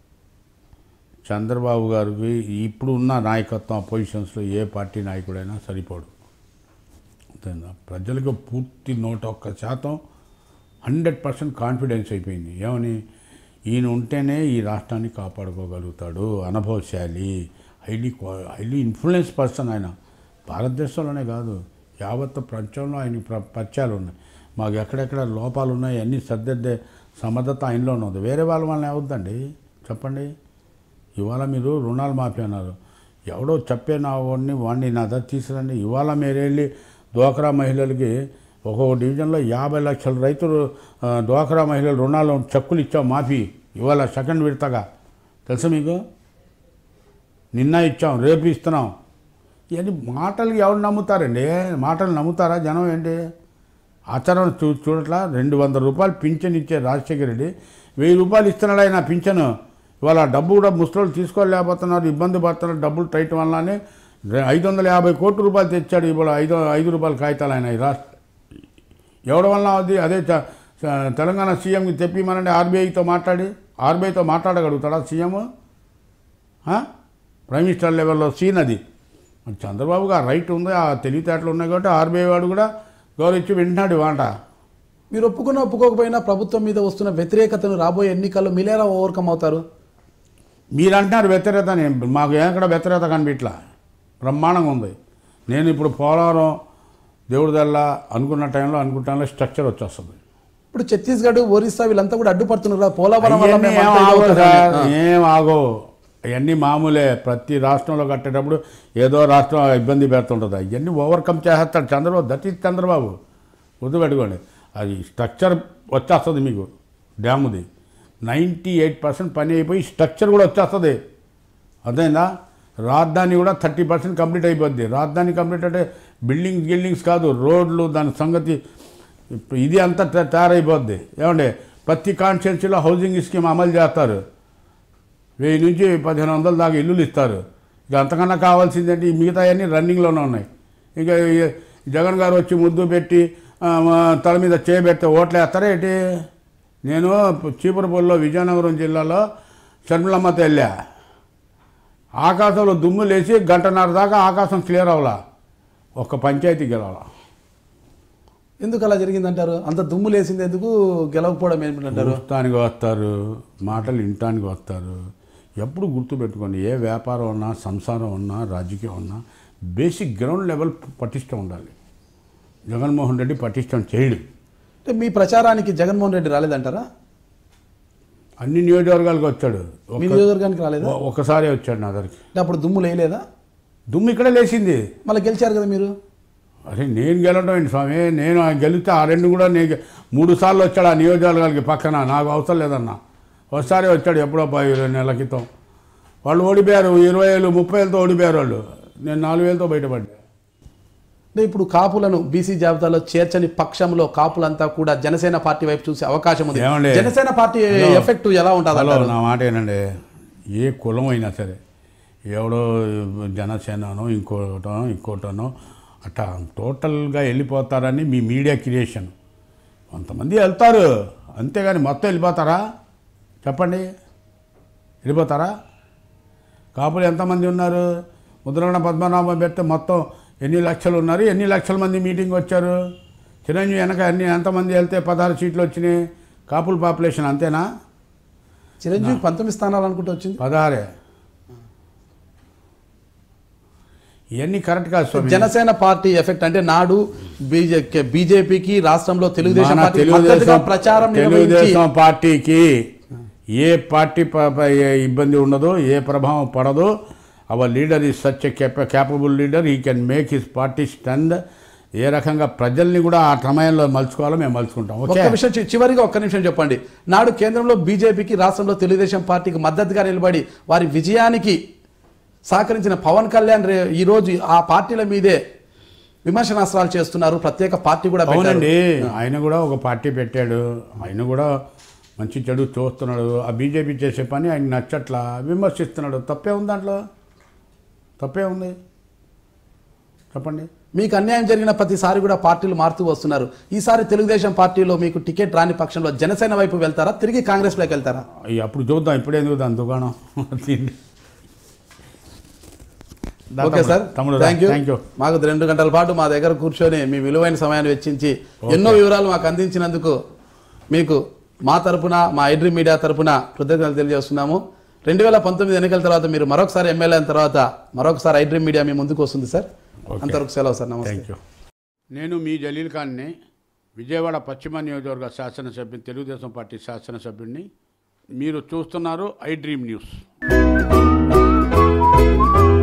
చంద్రబాబు గారికి ఇప్పుడు ఉన్న నాయకత్వం పొజిషన్స్లో ఏ పార్టీ నాయకుడైనా సరిపోడు అంతేనా ప్రజలకు పూర్తి నూట ఒక్క శాతం హండ్రెడ్ పర్సెంట్ కాన్ఫిడెన్స్ అయిపోయింది ఏమని ఈయన ఉంటేనే ఈ రాష్ట్రాన్ని కాపాడుకోగలుగుతాడు అనుభవశాలి హైలీ హైలీ ఇన్ఫ్లుయెన్స్ పర్సన్ ఆయన భారతదేశంలోనే కాదు యావత్ ప్రపంచంలో ఆయన ప్ర పరిచయాలు ఉన్నాయి మాకు ఎక్కడెక్కడ లోపాలు ఉన్నాయి అన్నీ సర్దిద్దే సమర్థత ఆయనలోనే ఉంది వేరే వాళ్ళ వల్ల ఏమవుద్దండి చెప్పండి ఇవాళ మీరు రుణాలు మాఫీ అన్నారు ఎవడో చెప్పే నా వాడిని వాడిని నా దగ్గర తీసుకురండి ఇవాళ మీరు వెళ్ళి డ్వాక్రా మహిళలకి ఒక్కొక్క డివిజన్లో యాభై లక్షల రైతులు ఆ, డ్వాక్రా మహిళలు రుణాలు చెక్కులు ఇచ్చాం మాఫీ ఇవాళ సెకండ్ విడతగా తెలుసా మీకు నిన్న ఇచ్చాం రేపు ఇస్తున్నాం ఇవన్నీ మాటలు ఎవరు నమ్ముతారండి మాటలు నమ్ముతారా జనం ఏంటి ఆచరణ చూ చూడట్లా రెండు వందల రూపాయలు పింఛన్ ఇచ్చే రాజశేఖర రెడ్డి వెయ్యి రూపాయలు ఇస్తున్నాడు ఆయన పింఛను ఇవాళ ఆ డబ్బు కూడా ముసలోళ్ళు తీసుకోలేకపోతున్నారు ఇబ్బంది పడుతున్నారు డబ్బులు టైట్ వల్లనే రె- ఐదు వందల యాభై కోట్ల రూపాయలు తెచ్చాడు ఇవాళ ఐదు ఐదు రూపాయల కాగితాలు ఆయన ఈ రాష్ట్ర ఎవడి వల్ల అది అదే చ- చ- తెలంగాణ సీఎంకి తెప్పిమనండి ఆర్బీఐతో మాట్లాడి ఆర్బీఐతో మాట్లాడగలుగుతాడా సీఎం ఆ? ప్రైమ్ మినిస్టర్ లెవెల్లో సీన్ అది మరి చంద్రబాబు గారు రైట్ ఉంది ఆ తెలివితేటలు ఉన్నాయి కాబట్టి ఆర్బీఐ వాడు కూడా గౌరవించి వింటున్నాడు ఈ మాట మీరు ఒప్పుకున్న ఒప్పుకోకపోయినా ప్రభుత్వం మీద వస్తున్న వ్యతిరేకతను రాబోయే ఎన్నికల్లో మీలేలా ఓవర్కమ్ అవుతారు మీరు అంటున్నారు వ్యతిరేకత అని. మాకు ఎక్కడ వ్యతిరేకత కనిపించలా బ్రహ్మాండంగా ఉంది నేను ఇప్పుడు పోలవరం దేవుడి దల్లా అనుకున్న టైంలో అనుకున్న టైంలో స్ట్రక్చర్ వచ్చేస్తుంది ఇప్పుడు ఛత్తీస్గఢ్ ఒరిస్సా వీళ్ళంతా కూడా అడ్డుపడుతున్నారు కదా, పోలవరం వల్ల అవన్నీ మేము ఏం అంతా ఆగవు ఇదవుతామని. సార్ ఏం ఆగవు అవన్నీ మామూలే ప్రతి రాష్ట్రంలో కట్టేటప్పుడు ఏదో రాష్ట్రం ఇబ్బంది పెడుతుంటుంది అవన్నీ ఓవర్కమ్ చేసేస్తాడు చంద్రబాబు దట్ ఈజ్ చంద్రబాబు గుర్తుపెట్టుకోండి అది స్ట్రక్చర్ వచ్చేస్తుంది మీకు డ్యాముది నైంటీ ఎయిట్ పర్సెంట్ పని అయిపోయి స్ట్రక్చర్ కూడా వచ్చేస్తుంది అర్థమైందా రాజధాని కూడా థర్టీ పర్సెంట్ కంప్లీట్ అయిపోద్ది రాజధాని కంప్లీట్ అంటే బిల్డింగ్స్ గిల్డింగ్స్ కాదు రోడ్లు దాని సంగతి ఇప్పుడు ఇది అంతా త- తయారైపోద్ది ఏమండి ప్రతి కాన్స్టిట్యున్సీలో హౌసింగ్ స్కీమ్ అమలు చేస్తారు వెయ్యి నుంచి పదిహేను వందల దాకా ఇల్లులు ఇస్తారు ఇక అంతకన్నా కావాల్సిందంటే ఈ మిగతా అన్నీ రన్నింగ్లోనే ఉన్నాయి ఇక ఈ జగన్ గారు వచ్చి ముద్దు పెట్టి ఆ, మా తల మీద చేయబెడితే ఓట్లు వేస్తారా ఏంటి నేను చీపురపల్లిలో విజయనగరం జిల్లాలో షర్మిలమ్మతో వెళ్ళా ఆకాశంలో దుమ్ము లేచి గంటన్నర దాకా ఆకాశం క్లియర్ అవ్వాల ఒక్క పంచాయతీ గెలవాల ఎందుకు అలా జరిగిందంటారు అంత దుమ్ము లేసింది ఎందుకు గెలవకపోవడం ఏమిటంటారు చూస్తానికి వస్తారు మాటలు వినటానికి వస్తారు ఎప్పుడు గుర్తుపెట్టుకోండి ఏ వ్యాపారం ఉన్నా సంసారం ఉన్నా రాజకీయం ఉన్నా బేసిక్ గ్రౌండ్ లెవెల్ పటిష్టం ఉండాలి జగన్మోహన్ రెడ్డి పటిష్టం చేయడు అంటే మీ ప్రచారానికి జగన్మోహన్ రెడ్డి రాలేదంటారా అన్ని నియోజకవర్గాలకు వచ్చాడు మీ ఒక్క- నియోజకవర్గానికి రాలేదా ఒ- ఒకసారి వచ్చాడు నా దగ్గరికి అంటే అప్పుడు దుమ్ము లేయలేదా దుమ్ము ఇక్కడే లేచింది మళ్ళీ గెలిచారు కదా మీరు అరే నేను గెలవడం ఏంటి స్వామి నేను ఆ గెలిస్తే ఆ రెండు కూడా నేను గె- మూడు సార్లు వచ్చాడు ఆ నియోజకవర్గాలకి పక్కన నాకు అవసరం లేదన్నా ఒకసారి వచ్చాడు ఎప్పుడో పది ఇరవై నెలల క్రితం వాళ్ళు ఓడిపోయారు ఇరవై వేలు ముప్పై వేలతో ఓడిపోయారు వాళ్ళు నేను నాలుగు వేలతో బయటపడ్డా అంటే ఇప్పుడు కాపులను బీసీ జాబితాలో చేర్చని పక్షంలో కాపులంతా కూడా జనసేన పార్టీ వైపు చూసే అవకాశం ఉంది ఏమండి? జనసేన పార్టీ ఎఫెక్ట్ ఎలా ఉంటుంది హలో అంటారు? నా మాట ఏంటండి ఏ కులం అయినా సరే ఎవడో జనసేననో ఇంకోటనో ఇంకోటనో అట్లా టోటల్గా వెళ్ళిపోతారని మీ మీడియా క్రియేషన్ కొంతమంది వెళ్తారు అంతేగాని మొత్తం వెళ్ళిపోతారా చెప్పండి వెళ్ళిపోతారా కాపులు ఎంతమంది ఉన్నారు ముద్రగణ పద్మనాభం పెడితే మొత్తం ఎన్ని లక్షలు ఉన్నారు ఎన్ని లక్షల మంది మీటింగ్ వచ్చారు చిరంజీవి వెనక అన్ని ఎంతమంది వెళ్తే పదహారు సీట్లు వచ్చినాయి కాపుల పాపులేషన్ అంతేనా చిరంజీవి పంతొమ్మిది స్థానాలు అనుకుంటూ వచ్చింది పదహారే ఇవన్నీ కరెక్ట్ కాదు స్వామి జనసేన పార్టీ ఎఫెక్ట్ అంటే నాడు బీజే బీజేపీకి రాష్ట్రంలో తెలుగుదేశం మన పార్టీ మద్దతుగా తెలుగుదేశం ప్రచారం నిర్వహించి తెలుగుదేశం పార్టీకి ఏ పార్టీ ప- ప- ఏ ఇబ్బంది ఉండదు ఏ ప్రభావం పడదు our leader is such a capable leader he can make his party stand ఏ రకంగా ప్రజల్ని కూడా ఆ సమయంలో మలుచుకోవాలో మేము మలుచుకుంటాం ఓకే ఒక్క విషయం చి- చివరిగా ఒక్క నిమిషం చెప్పండి నాడు కేంద్రంలో బీజేపీకి రాష్ట్రంలో తెలుగుదేశం పార్టీకి మద్దతుగా నిలబడి వారి విజయానికి సహకరించిన పవన్ కళ్యాణ్ రే ఈ రోజు ఆ పార్టీల మీదే విమర్శనాస్త్రాలు చేస్తున్నారు ప్రత్యేక పార్టీ కూడా పెట్టారు. అవునండి ఆయన కూడా ఒక పార్టీ పెట్టాడు ఆయన కూడా మంచి చెడు చూస్తున్నాడు ఆ బీజేపీ చేసే పని ఆయన నచ్చట్లా విమర్శిస్తున్నాడు తప్పే ఉంది దాంట్లో తప్పే ఉంది చెప్పండి మీకు అన్యాయం జరిగిన ప్రతిసారి కూడా పార్టీలు మారుతూ వస్తున్నారు ఈసారి తెలుగుదేశం పార్టీలో మీకు టికెట్ రాని పక్షంలో జనసేన వైపు వెళ్తారా తిరిగి కాంగ్రెస్లోకి వెళ్తారా అయ్యి అప్పుడు చూద్దాం ఇప్పుడే చూద్దాం దుకాణం తిండి దా ఓకే సార్ తమ్ముడు థ్యాంక్ యూ థ్యాంక్ యూ మాకు రెండు గంటల పాటు మా దగ్గర కూర్చొని మీ విలువైన సమయాన్ని వెచ్చించి ఎన్నో వివరాలు మాకు అందించినందుకు మీకు మా తరపున మా ఐడ్రీ మీడియా తరపున కృతజ్ఞతలు తెలియజేస్తున్నాము రెండు వేల పంతొమ్మిది ఎన్నికల తర్వాత మీరు మరొకసారి ఎమ్మెల్యే అయిన తర్వాత మరొకసారి ఐడ్రీ మీడియా మీ ముందుకు వస్తుంది సార్ ఓకే. అంతవరకు సెలవు సార్ నమస్తే థ్యాంక్ యూ నేను మీ జలీల్ ఖాన్ని విజయవాడ పశ్చిమ నియోజకవర్గ శాసనసభ్యుని తెలుగుదేశం పార్టీ శాసనసభ్యుడిని మీరు చూస్తున్నారు ఐ డ్రీమ్ న్యూస్